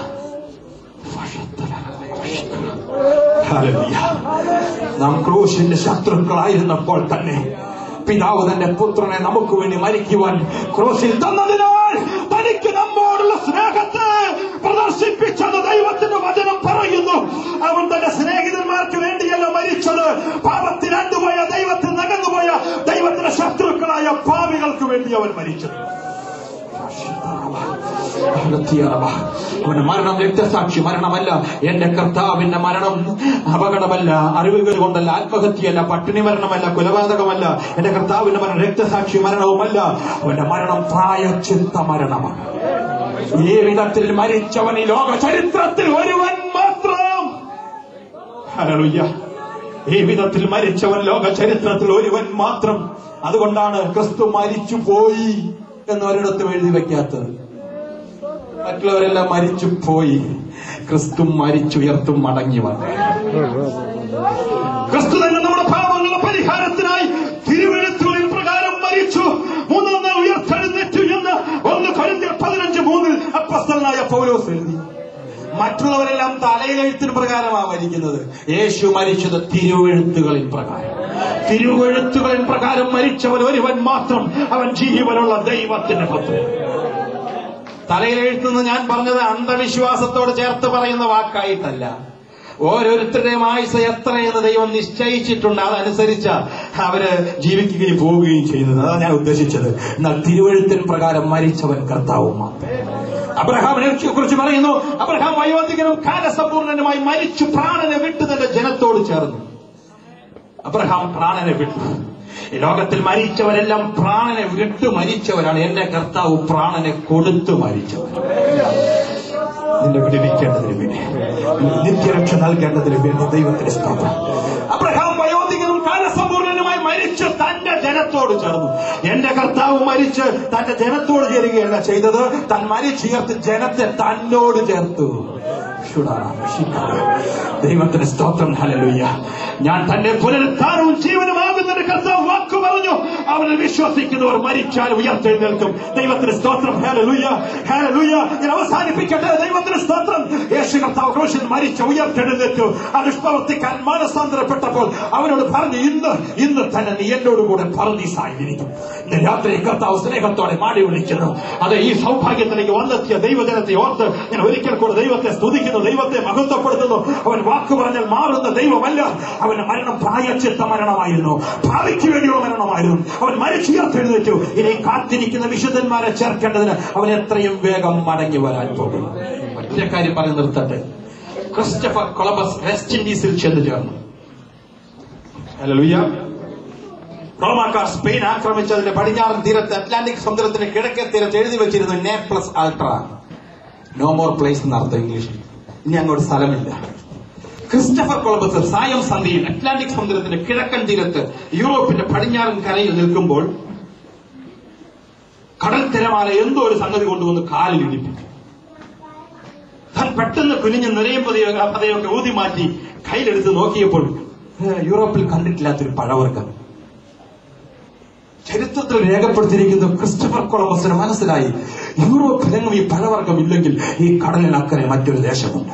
ഹല്ലേലൂയ. നാം ക്രൂശിന്റെ ശത്രുക്കളായിരുന്നപ്പോൾ തന്നെ പിതാവ് തന്റെ പുത്രനെ നമുക്ക് വേണ്ടി മരിക്കുവാൻ ക്രൂശിൽ തന്നതിനാൽ തനിക്ക് നമ്മോടുള്ള സ്നേഹത്തെ പ്രദർശിപ്പിച്ചത് ദൈവത്തിന്റെ വചനം പറയുന്നു അവൻ തന്റെ സ്നേഹിതന്മാർക്ക് വേണ്ടിയല്ല മരിച്ചത് പാപത്തിൽ അണ്ടുപോയ ദൈവത്തിൽ നകന്നുപോയ ദൈവത്തിന്റെ ശത്രുക്കളായ പാവികൾക്ക് വേണ്ടി അവൻ മരിച്ചത് അവന്റെ മരണം രക്തസാക്ഷി മരണമല്ല എന്റെ കർത്താവിന്റെ മരണം അപകടമല്ല അറിവുകൾ കൊണ്ടല്ല ആത്മഹത്യയല്ല പട്ടിണി മരണമല്ല കൊലപാതകമല്ല എന്റെ കർത്താവിന്റെ മരണം രക്തസാക്ഷി മരണവുമല്ല അവന്റെ മരണം പ്രായച്ചിത്ത മരണമാണ് ഈ വിധത്തിൽ മരിച്ചവൻ ഈ ലോക ചരിത്രത്തിൽ ഒരുവൻ മാത്രം ഹല്ലേലൂയ. ഈ വിധത്തിൽ മരിച്ചവൻ ലോക ചരിത്രത്തിൽ ഒരുവൻ മാത്രം അതുകൊണ്ടാണ് ക്രിസ്തു മരിച്ചു പോയി എന്ന് ഒരിടത്തും എഴുതി വെക്കാത്തത് മറ്റുള്ളവരെല്ലാം മരിച്ചു പോയി ക്രിസ്തു മരിച്ചുയർത്തും മടങ്ങി വന്നു ക്രിസ്തു തന്നെ നമ്മുടെ പാപങ്ങളുടെ പരിഹാരത്തിനായി തിരുവഴുത്തുകളിൽ പ്രകാരം മരിച്ചു മൂന്നാം നാൾ ഉയർത്തെഴുന്നേറ്റു എന്ന് ഒന്ന് കൊരിന്ത്യർ പതിനഞ്ച് മൂന്നിൽ അപ്പസ്തലനായ പൗലോസ് എഴുതി മറ്റുള്ളവരെല്ലാം തലയിലെഴുത്തിന് പ്രകാരമാണ് മരിക്കുന്നത് യേശു മരിച്ചത് തിരുവെഴുത്തുകളിൻ പ്രകാരം തിരുവെഴുത്തുകളിൻ പ്രകാരം മരിച്ചവൻ ഒരുവൻ മാത്രം അവൻ ജീവനുള്ള ദൈവത്തിന്റെ പുത്രൻ തലയിലെഴുത്തുനിന്ന് ഞാൻ പറഞ്ഞത് അന്ധവിശ്വാസത്തോട് ചേർത്ത് പറയുന്ന വാക്കായിട്ടല്ല ഓരോരുത്തരുടെയും ആയുസ് എത്രയെന്ന് ദൈവം നിശ്ചയിച്ചിട്ടുണ്ട് അതനുസരിച്ച് അവര് ജീവിക്കുകയും പോവുകയും ചെയ്യുന്നത് അതാണ് ഞാൻ ഉദ്ദേശിച്ചത് എന്നാൽ തിരുവഴുത്തിൻ പ്രകാരം മരിച്ചവൻ കർത്താവും മാത്രം അബ്രഹാമിനെ കുറിച്ച് പറയുന്നു അബ്രഹാം വയോധികനും കാലസമ്പൂർണനുമായി മരിച്ചു പ്രാണനെ വിട്ട് തന്റെ ജനത്തോട് ചേർന്നു അബ്രഹാം പ്രാണനെ വിട്ടു ഈ ലോകത്തിൽ മരിച്ചവരെല്ലാം പ്രാണനെ വിട്ടു മരിച്ചവരാണ് എന്റെ കർത്താവ് പ്രാണനെ കൊടുത്തു മരിച്ചവർ നിന്നെ വിടുവിക്കേണ്ടതിന് വേണ്ടി നിത്യരക്ഷ നൽകേണ്ടതിന് വേണ്ടി ദൈവത്തിന്റെ സ്തോത്രം അബ്രഹാം വയോധികനും കാലസമ്പൂർണനുമായി മരിച്ച് തന്റെ ജനത്തോട് ചേർന്നു എന്റെ കർത്താവ് മരിച്ച് തന്റെ ജനത്തോട് ചേരുകയല്ല ചെയ്തത് താൻ മരിച്ചുയർത്തി ജനത്തെ തന്നോട് ചേർത്തു ശുടാറാണ്, ശിക്കാറ്. ദൈവത്തിന് സ്തോത്രം ഹലലുയ്യ ഞാൻ തന്റെ പുനരുദ്ധാനവും ജീവനുമാകുന്നതിന് കർത്താവ് വാക്കു പറഞ്ഞു അവനെ വിശ്വസിക്കുന്നവർ മരിച്ചാൽ ഉയർത്തെഴുന്നേൽക്കും ദൈവത്തിന് സ്തോത്രം ഹേലലുയ്യ ഹേലലുയ്യ ഞാൻ അവസാനിപ്പിക്കട്ടെ ദൈവത്തിന് സ്തോത്രം യേശു കർത്താവ് ക്രൂശിൽ മരിച്ച ഉയർത്തെഴുന്നേറ്റു ആ ദുഷ്പ്രവർത്തിക്കാൻ മാനസാന്തരപ്പെട്ടപ്പോൾ അവനോട് പറഞ്ഞു ഇന്ന് ഇന്ന് തന്നെ നീ എന്നോട് കൂടെ പറദീസായിരിക്കും ഇന്ന് രാത്രി കർത്താവ് സ്നേഹത്തോടെ മാടി വിളിക്കുന്നു അത് ഈ സൗഭാഗ്യത്തിലേക്ക് വന്നെത്തിയ ദൈവജനത്തെ ഓർത്ത് ഞാൻ ഒരിക്കൽ കൂടെ ദൈവത്തെ സ്തുതിക്കുന്നു ദൈവത്തെ മഹത്വപ്പെടുത്തുന്നു അവൻ വാക്ക് പറഞ്ഞാൽ മാറുന്ന ദൈവമല്ല അവന്റെ മരണം പ്രായച്ചിത്ത മരണമായിരുന്നു ഭാവിക്ക് വേണ്ടിയുള്ള മരണമായിരുന്നു അവൻ മരിച്ചുയർത്തെഴുന്നേറ്റു ഇനി കാത്തിരിക്കുന്ന വിശുദ്ധന്മാരെ ചേർക്കേണ്ടതിന് അവൻ എത്രയും വേഗം മടങ്ങി വരാൻ പോകും ഒറ്റ കാര്യം പറഞ്ഞു നിർത്തട്ടെ ക്രിസ്റ്റഫർ കൊളംബസ് വെസ്റ്റ് ഇൻഡീസിൽ ചെന്ന് ചേർന്നു ഹല്ലേലൂയ റോമാക്കാർ സ്പെയിൻ ആക്രമിച്ചതിന്റെ പടിഞ്ഞാറൻ തീരത്ത് അറ്റ്ലാന്റിക് സമുദ്രത്തിന്റെ കിഴക്കേ തീരത്ത് എഴുതി വെച്ചിരുന്നു നേ പ്ലസ് അൾട്ര നോ മോർ പ്ലേസ് എന്നർത്ഥം ഇംഗ്ലീഷിൽ ഇനി അങ്ങോട്ട് സ്ഥലമില്ല ക്രിസ്റ്റഫർ കൊളംബസ് സായം സന്ധിയിൽ അറ്റ്ലാന്റിക് സമുദ്രത്തിന്റെ കിഴക്കൻ തീരത്ത് യൂറോപ്പിന്റെ പടിഞ്ഞാറൻ കരയിൽ നിൽക്കുമ്പോൾ കടൽ തിരമാല എന്തോ ഒരു സംഗതി കൊണ്ടുവന്ന് കാലിൽ ഇടിപ്പിച്ചു താൻ പെട്ടെന്ന് കുനിഞ്ഞ് നിറയും പതയോ പതയൊക്കെ ഊതി മാറ്റി കയ്യിലെടുത്ത് നോക്കിയപ്പോൾ ഏ, യൂറോപ്പിൽ കണ്ടിട്ടില്ലാത്തൊരു പഴവർഗം ചരിത്രത്തിൽ രേഖപ്പെടുത്തിയിരിക്കുന്ന ക്രിസ്റ്റഫർ കൊളംബസിന് മനസ്സിലായി യൂറോപ്പിലെങ്ങും ഈ പഴവർഗം ഇല്ലെങ്കിൽ ഈ കടലിനക്കരെ മറ്റൊരു ദേശമുണ്ട്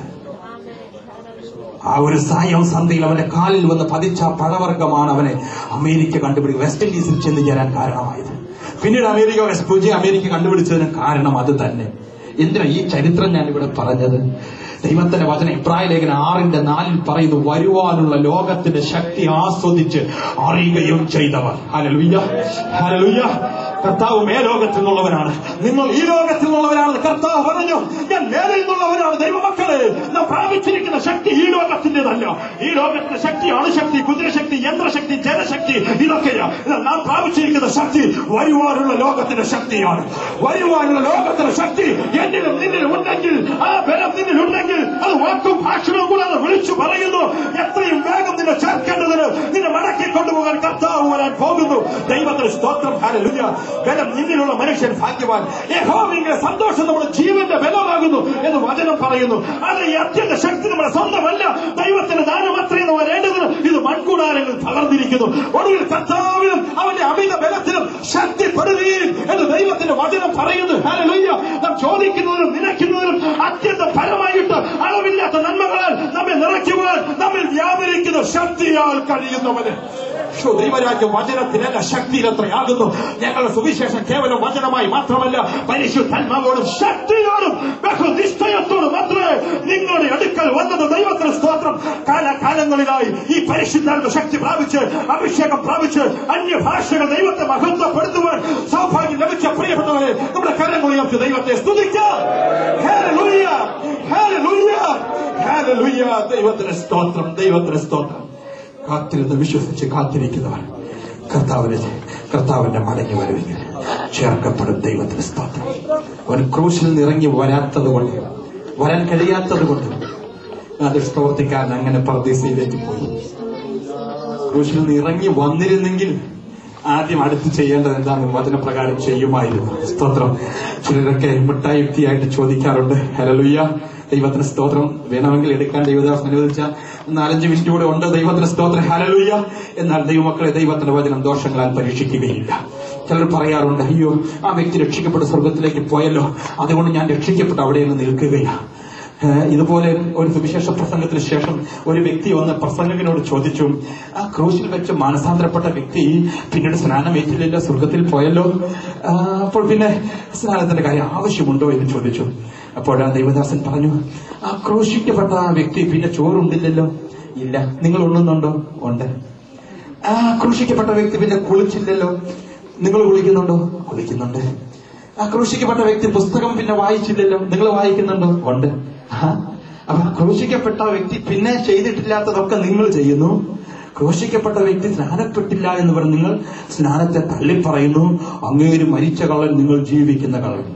ആ ഒരു സായം സന്ധ്യയിൽ അവന്റെ കാലിൽ വന്ന് പതിച്ച ആ പഴവർഗമാണ് അവനെ അമേരിക്ക കണ്ടുപിടിക്കുക വെസ്റ്റ് ഇൻഡീസിൽ ചെന്ന് ചേരാൻ കാരണമായത് പിന്നീട് അമേരിക്ക വെസ്പൂജി അമേരിക്ക കണ്ടുപിടിച്ചതിന് കാരണം അത് തന്നെ എന്തിനാ ഈ ചരിത്രം ഞാൻ ഇവിടെ പറഞ്ഞത് ദൈവത്തിന്റെ വചനം ഇബ്രാഹിം ലേഖന ആറിന്റെ നാലിൽ പറയുന്നു വരുവാനുള്ള ലോകത്തിന്റെ ശക്തി ആസ്വദിച്ച് അറിയുകയും ചെയ്തവർ ഹലലുയ്യ ഹലലുയ്യ കർത്താവ് മേലോകത്തിൽ നിന്നുള്ളവനാണ് നിങ്ങൾ ഈ ലോകത്തിൽ നിന്നുള്ളവരാണെന്ന് കർത്താവ് പറഞ്ഞു ഞാൻ മേലിൽ നിന്നുള്ളവരാണ് ദൈവമക്കളെ നാം പ്രാപിച്ചിരിക്കുന്ന ശക്തി ഈ ലോകത്തിന്റേതല്ല ഈ ലോകത്തിന്റെ ശക്തി അണുശക്തി കുതിരശക്തി യന്ത്രശക്തി ജനശക്തി ഇതൊക്കെയാ എന്നാൽ നാം പ്രാപിച്ചിരിക്കുന്ന ശക്തി വരുവാനുള്ള ലോകത്തിന്റെ ശക്തിയാണ് വരുവാനുള്ള ലോകത്തിന്റെ ശക്തി എന്നിലും നിന്നിലും ഉണ്ടെങ്കിൽ ആ ബലം നിന്നിലുണ്ടെങ്കിൽ അത് വാക്കും ഭാഷണവും കൂടാതെ വിളിച്ചു പറയുന്നു എത്രയും വേഗം നിന്നെ ചേർക്കേണ്ടതിന് നിന്നെ മടക്കി കൊണ്ടുപോകാൻ കർത്താവ് വരാൻ പോകുന്നു ദൈവത്തിന് സ്തോത്രം ഹാലലുയ ബലം നിന്നിലുള്ള മനുഷ്യൻ ഭാഗ്യവാൻ യഹോവയുടെ സന്തോഷം നമ്മുടെ ജീവന്റെ ബലമാകുന്നു എന്ന് വചനം പറയുന്നു അത് ഈ അത്യന്ത ശക്തി നമ്മുടെ സ്വന്തമല്ല ദൈവത്തിന്റെ ദാനം അത്രയും വരേണ്ടതിന് ഇത് മൺകൂടാരങ്ങൾ തകർന്നിരിക്കുന്നു ഒടുവിൽ കർത്താവിനും അവന്റെ അമിത ബലത്തിനും ശക്തിപ്പെടുകയും എന്ന് ദൈവത്തിന്റെ വചനം പറയുന്നു ഹാലലുയ്യ നാം ചോദിക്കുന്നതിനും നിലയ്ക്കുന്നതിനും അത്യന്തം ഫലമായിട്ട് അളവില്ലാത്ത നന്മകളാൽ നമ്മെ നിറയ്ക്കുവാൻ നമ്മിൽ വ്യാപരിക്കുന്ന ശക്തിയാൽ കഴിയുന്നവന് ശോ, ദൈവരാജ്യം വചനത്തിനല്ല ശക്തിയിൽ എത്രയാകുന്നു ഞങ്ങളുടെ സുവിശേഷം കേവലം വചനമായി മാത്രമല്ല പരിശുദ്ധാത്മാവോടും ശക്തിയോടും ബഹുനിശ്ചയത്തോടും മാത്രമേ നിങ്ങളുടെ അടുക്കൽ വന്നത് ദൈവത്തിന് സ്തോത്രം കാലകാലങ്ങളിലായി ഈ പരിശുദ്ധാത്മ ശക്തി പ്രാപിച്ച് അഭിഷേകം പ്രാപിച്ച് അന്യഭാഷകൾ ദൈവത്തെ മഹത്വപ്പെടുത്തുവാൻ സൗഭാഗ്യം ലഭിച്ച പ്രിയപ്പെട്ടവരെ നമ്മുടെ കരങ്ങൾ ഉയർത്തി ദൈവത്തെ സ്തുതിക്കാം ഹല്ലേലൂയ, ഹല്ലേലൂയ, ഹല്ലേലൂയ. ദൈവത്തിന് സ്തോത്രം ദൈവത്തിന് സ്തോത്രം കാത്തിരുന്ന് വിശ്വസിച്ച് കാത്തിരിക്കുന്നവർ കർത്താവിനെ കർത്താവിന്റെ മടങ്ങി വരവിൽ ചേർക്കപ്പെടും ദൈവത്തിന് സ്തോത്രം അവൻ ക്രൂശിൽ നിന്ന് ഇറങ്ങി വരാത്തത് കൊണ്ട് വരാൻ കഴിയാത്തത് കൊണ്ട് ആ ദുഷ്പ്രവർത്തിക്കാരൻ അങ്ങനെ പർദീസയിലേക്ക് പോയി ക്രൂശിൽ നിന്ന് ഇറങ്ങി വന്നിരുന്നെങ്കിൽ ആദ്യം അടുത്ത് ചെയ്യേണ്ടത് എന്താണ് വചനപ്രകാരം ചെയ്യുമായിരുന്നു സ്തോത്രം ചിലരൊക്കെ മിഠായുക്തിയായിട്ട് ചോദിക്കാറുണ്ട് ഹലലുയ്യ ദൈവത്തിന് സ്തോത്രം വേണമെങ്കിൽ എടുക്കാൻ ദൈവദാസ് അനുവദിച്ച നാലഞ്ച് മിനിറ്റ് കൂടെ ഉണ്ട് ദൈവത്തിന് സ്തോത്രം ഹലലുയ്യ എന്നാൽ ദൈവമക്കളെ ദൈവത്തിന്റെ വചനം ദോഷങ്ങളാൽ പരീക്ഷിക്കുകയില്ല ചിലർ പറയാറുണ്ട് അയ്യോ ആ വ്യക്തി രക്ഷിക്കപ്പെട്ട് സ്വർഗത്തിലേക്ക് പോയല്ലോ അതുകൊണ്ട് ഞാൻ രക്ഷിക്കപ്പെട്ട് അവിടെ നിന്ന് നിൽക്കുകയാണ് ഏഹ് ഇതുപോലെ ഒരു സുവിശേഷ പ്രസംഗത്തിന് ശേഷം ഒരു വ്യക്തി വന്ന് പ്രസംഗകനോട് ചോദിച്ചു ആ ക്രൂശിൽ വെച്ച് മാനസാന്തരപ്പെട്ട വ്യക്തി പിന്നീട് സ്നാനം ഏറ്റില്ലല്ലോ സ്വർഗത്തിൽ പോയല്ലോ ആ, അപ്പോൾ പിന്നെ സ്നാനത്തിന്റെ കാര്യം ആവശ്യമുണ്ടോ എന്ന് ചോദിച്ചു അപ്പോൾ ആ ദൈവദാസൻ പറഞ്ഞു ആ ക്രൂശിക്കപ്പെട്ട ആ വ്യക്തി പിന്നെ ചോറുണ്ടില്ലല്ലോ ഇല്ല നിങ്ങൾ ഉണ്ണുന്നുണ്ടോ ഉണ്ട് ആ ക്രൂശിക്കപ്പെട്ട വ്യക്തി പിന്നെ കുളിച്ചില്ലല്ലോ നിങ്ങൾ കുളിക്കുന്നുണ്ടോ കുളിക്കുന്നുണ്ട് ആ ക്രൂശിക്കപ്പെട്ട വ്യക്തി പുസ്തകം പിന്നെ വായിച്ചില്ലല്ലോ നിങ്ങൾ വായിക്കുന്നുണ്ടോ ഉണ്ട് ആ, അപ്പൊ ആ ക്രൂശിക്കപ്പെട്ട വ്യക്തി പിന്നെ ചെയ്തിട്ടില്ലാത്തതൊക്കെ നിങ്ങൾ ചെയ്യുന്നു ക്രൂശിക്കപ്പെട്ട വ്യക്തി സ്നാനപ്പെട്ടില്ല എന്ന് പറഞ്ഞ് നിങ്ങൾ സ്നാനത്തെ തള്ളിപ്പറയുന്നു അങ്ങേര് മരിച്ച കള്ളൻ നിങ്ങൾ ജീവിക്കുന്ന കള്ളൻ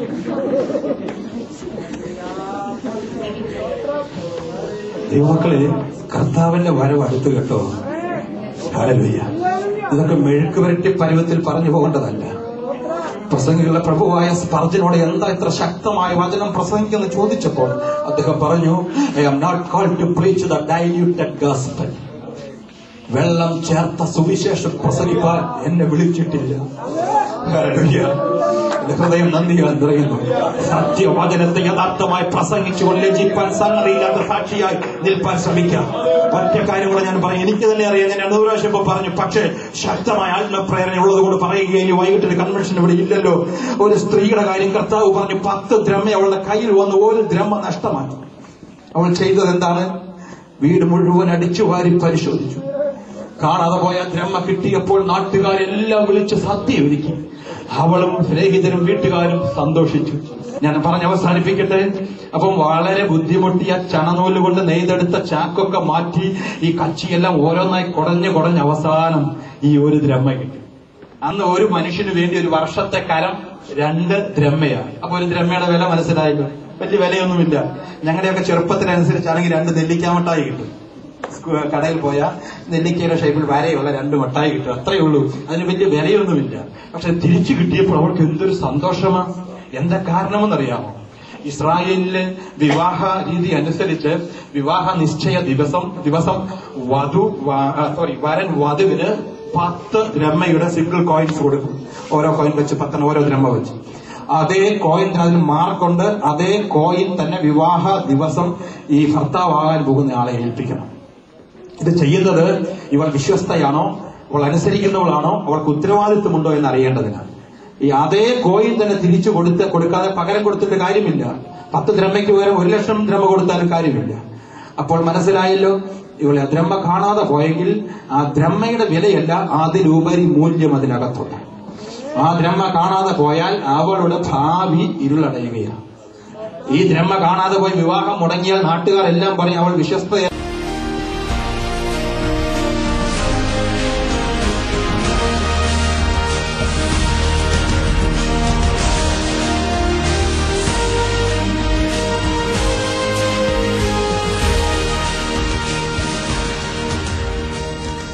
ദൈവമക്കളെ കർത്താവിന്റെ വരവ് അടുത്ത് കേട്ടോ ഹല്ലേലൂയ. ഇതൊക്കെ മെഴുക്ക് വരട്ടി പരുവത്തിൽ പറഞ്ഞു പോകേണ്ടതല്ല പ്രസംഗികളുടെ പ്രഭുവായ സ്പർജനോട് എന്താ ഇത്ര ശക്തമായ വചനം പ്രസംഗിക്കെന്ന് ചോദിച്ചപ്പോൾ അദ്ദേഹം പറഞ്ഞു I am not call to preach the diluted gospel വെള്ളം ചേർത്ത സുവിശേഷം പ്രസംഗിപ്പാൻ എന്നെ വിളിച്ചിട്ടില്ല ഹല്ലേലൂയ. എന്റെ ഹൃദയം നന്ദിയാൽ നിറയുന്നു സത്യവചനത്തെ യഥാർത്ഥമായി പ്രസംഗിച്ചുകൊണ്ട് ലജിപ്പാൻ സംഗതിയില്ലാത്ത സാക്ഷിയായി നിൽപ്പാൻ ശ്രമിക്കാം ഒറ്റ കാര്യം കൂടെ ഞാൻ പറയും എനിക്ക് തന്നെ അറിയാം ഞാൻ രണ്ടു പ്രാവശ്യം ഇപ്പൊ പറഞ്ഞു പക്ഷേ ശക്തമായ ആത്മപ്രേരണ ഉള്ളത് കൊണ്ട് പറയുക ഇനി വൈകിട്ട് ഒരു കൺവെൻഷൻ ഇവിടെ ഇല്ലല്ലോ ഒരു സ്ത്രീയുടെ കാര്യം കർത്താവ് പറഞ്ഞു പത്ത് ദ്രമ അവളുടെ കയ്യിൽ വന്ന് ഒരു ദ്രമ നഷ്ടമായി അവൾ ചെയ്തത് എന്താണ് വീട് മുഴുവൻ അടിച്ചു വാരി പരിശോധിച്ചു കാണാതെ പോയ ദ്രമ കിട്ടിയപ്പോൾ നാട്ടുകാരെല്ലാം വിളിച്ച് സത്യം ഒരുക്കി അവളും സ്നേഹിതരും വീട്ടുകാരും സന്തോഷിച്ചു ഞാൻ പറഞ്ഞ് അവസാനിപ്പിക്കട്ടെ അപ്പം വളരെ ബുദ്ധിമുട്ടിയ ചണനൂല് കൊണ്ട് നെയ്തെടുത്ത ചാക്കൊക്കെ മാറ്റി ഈ കച്ചിയെല്ലാം ഓരോന്നായി കുടഞ്ഞ് കുടഞ്ഞ് അവസാനം ഈ ഒരു ദ്രമ കിട്ടി അന്ന് ഒരു മനുഷ്യന് വേണ്ടി ഒരു വർഷത്തെ കരം രണ്ട് ദ്രമയാണ് അപ്പൊ ഒരു ദ്രമയുടെ വില മനസ്സിലായല്ലോ വലിയ വിലയൊന്നുമില്ല ഞങ്ങളുടെയൊക്കെ ചെറുപ്പത്തിനനുസരിച്ചാണെങ്കിൽ രണ്ട് നെല്ലിക്കാമട്ടായി കിട്ടും സ്കൂ- കടയിൽ പോയാൽ നെല്ലിക്കയുടെ ഷേപ്പിൽ വരയുള്ള രണ്ട് മട്ടായി കിട്ടും അത്രയേ ഉള്ളൂ അതിന് വലിയ വിലയൊന്നുമില്ല പക്ഷെ തിരിച്ചു കിട്ടിയപ്പോൾ അവൾക്ക് എന്തൊരു സന്തോഷമാണ് എന്താ കാരണമെന്നറിയാമോ ഇസ്രായേലിലെ വിവാഹ രീതി അനുസരിച്ച് വിവാഹ നിശ്ചയ ദിവസം ദിവസം വധു സോറി വരൻ വധുവിന് പത്ത് ദ്രമയുടെ സിംഗിൾ കോയിൻസ് കൊടുക്കും ഓരോ കോയിൻ വെച്ച് പത്തിന് ഓരോ ദ്രമ വെച്ച് അതേ കോയിൻ അതിൽ മാർക്കുണ്ട് അതേ കോയിൻ തന്നെ വിവാഹ ദിവസം ഈ ഭർത്താവാകാൻ പോകുന്ന ആളെ ഏൽപ്പിക്കണം ഇത് ചെയ്യുന്നത് ഇവൾ വിശ്വസ്തയാണോ അവൾ അനുസരിക്കുന്നവളാണോ അവൾക്ക് ഉത്തരവാദിത്വമുണ്ടോ എന്ന് അറിയേണ്ടതിനാണ് ഈ അതേ കോയിൻ തന്നെ തിരിച്ചു കൊടുത്ത് കൊടുക്കാതെ പകരം കൊടുത്തിട്ട് കാര്യമില്ല പത്ത് ദ്രമയ്ക്ക് പകരം ഒരു ലക്ഷം ദ്രമ കൊടുത്താലും കാര്യമില്ല അപ്പോൾ മനസ്സിലായല്ലോ ഇവളെ ആ ദ്രമ കാണാതെ പോയെങ്കിൽ ആ ദ്രമയുടെ വിലയല്ല അതിലുപരി മൂല്യം അതിനകത്തുണ്ട് ആ ദ്രമ കാണാതെ പോയാൽ അവളുടെ ഭാവി ഇരുളടയുകയാണ് ഈ ദ്രമ കാണാതെ പോയി വിവാഹം മുടങ്ങിയാൽ നാട്ടുകാരെല്ലാം പറയും അവൾ വിശ്വസ്തയാണ്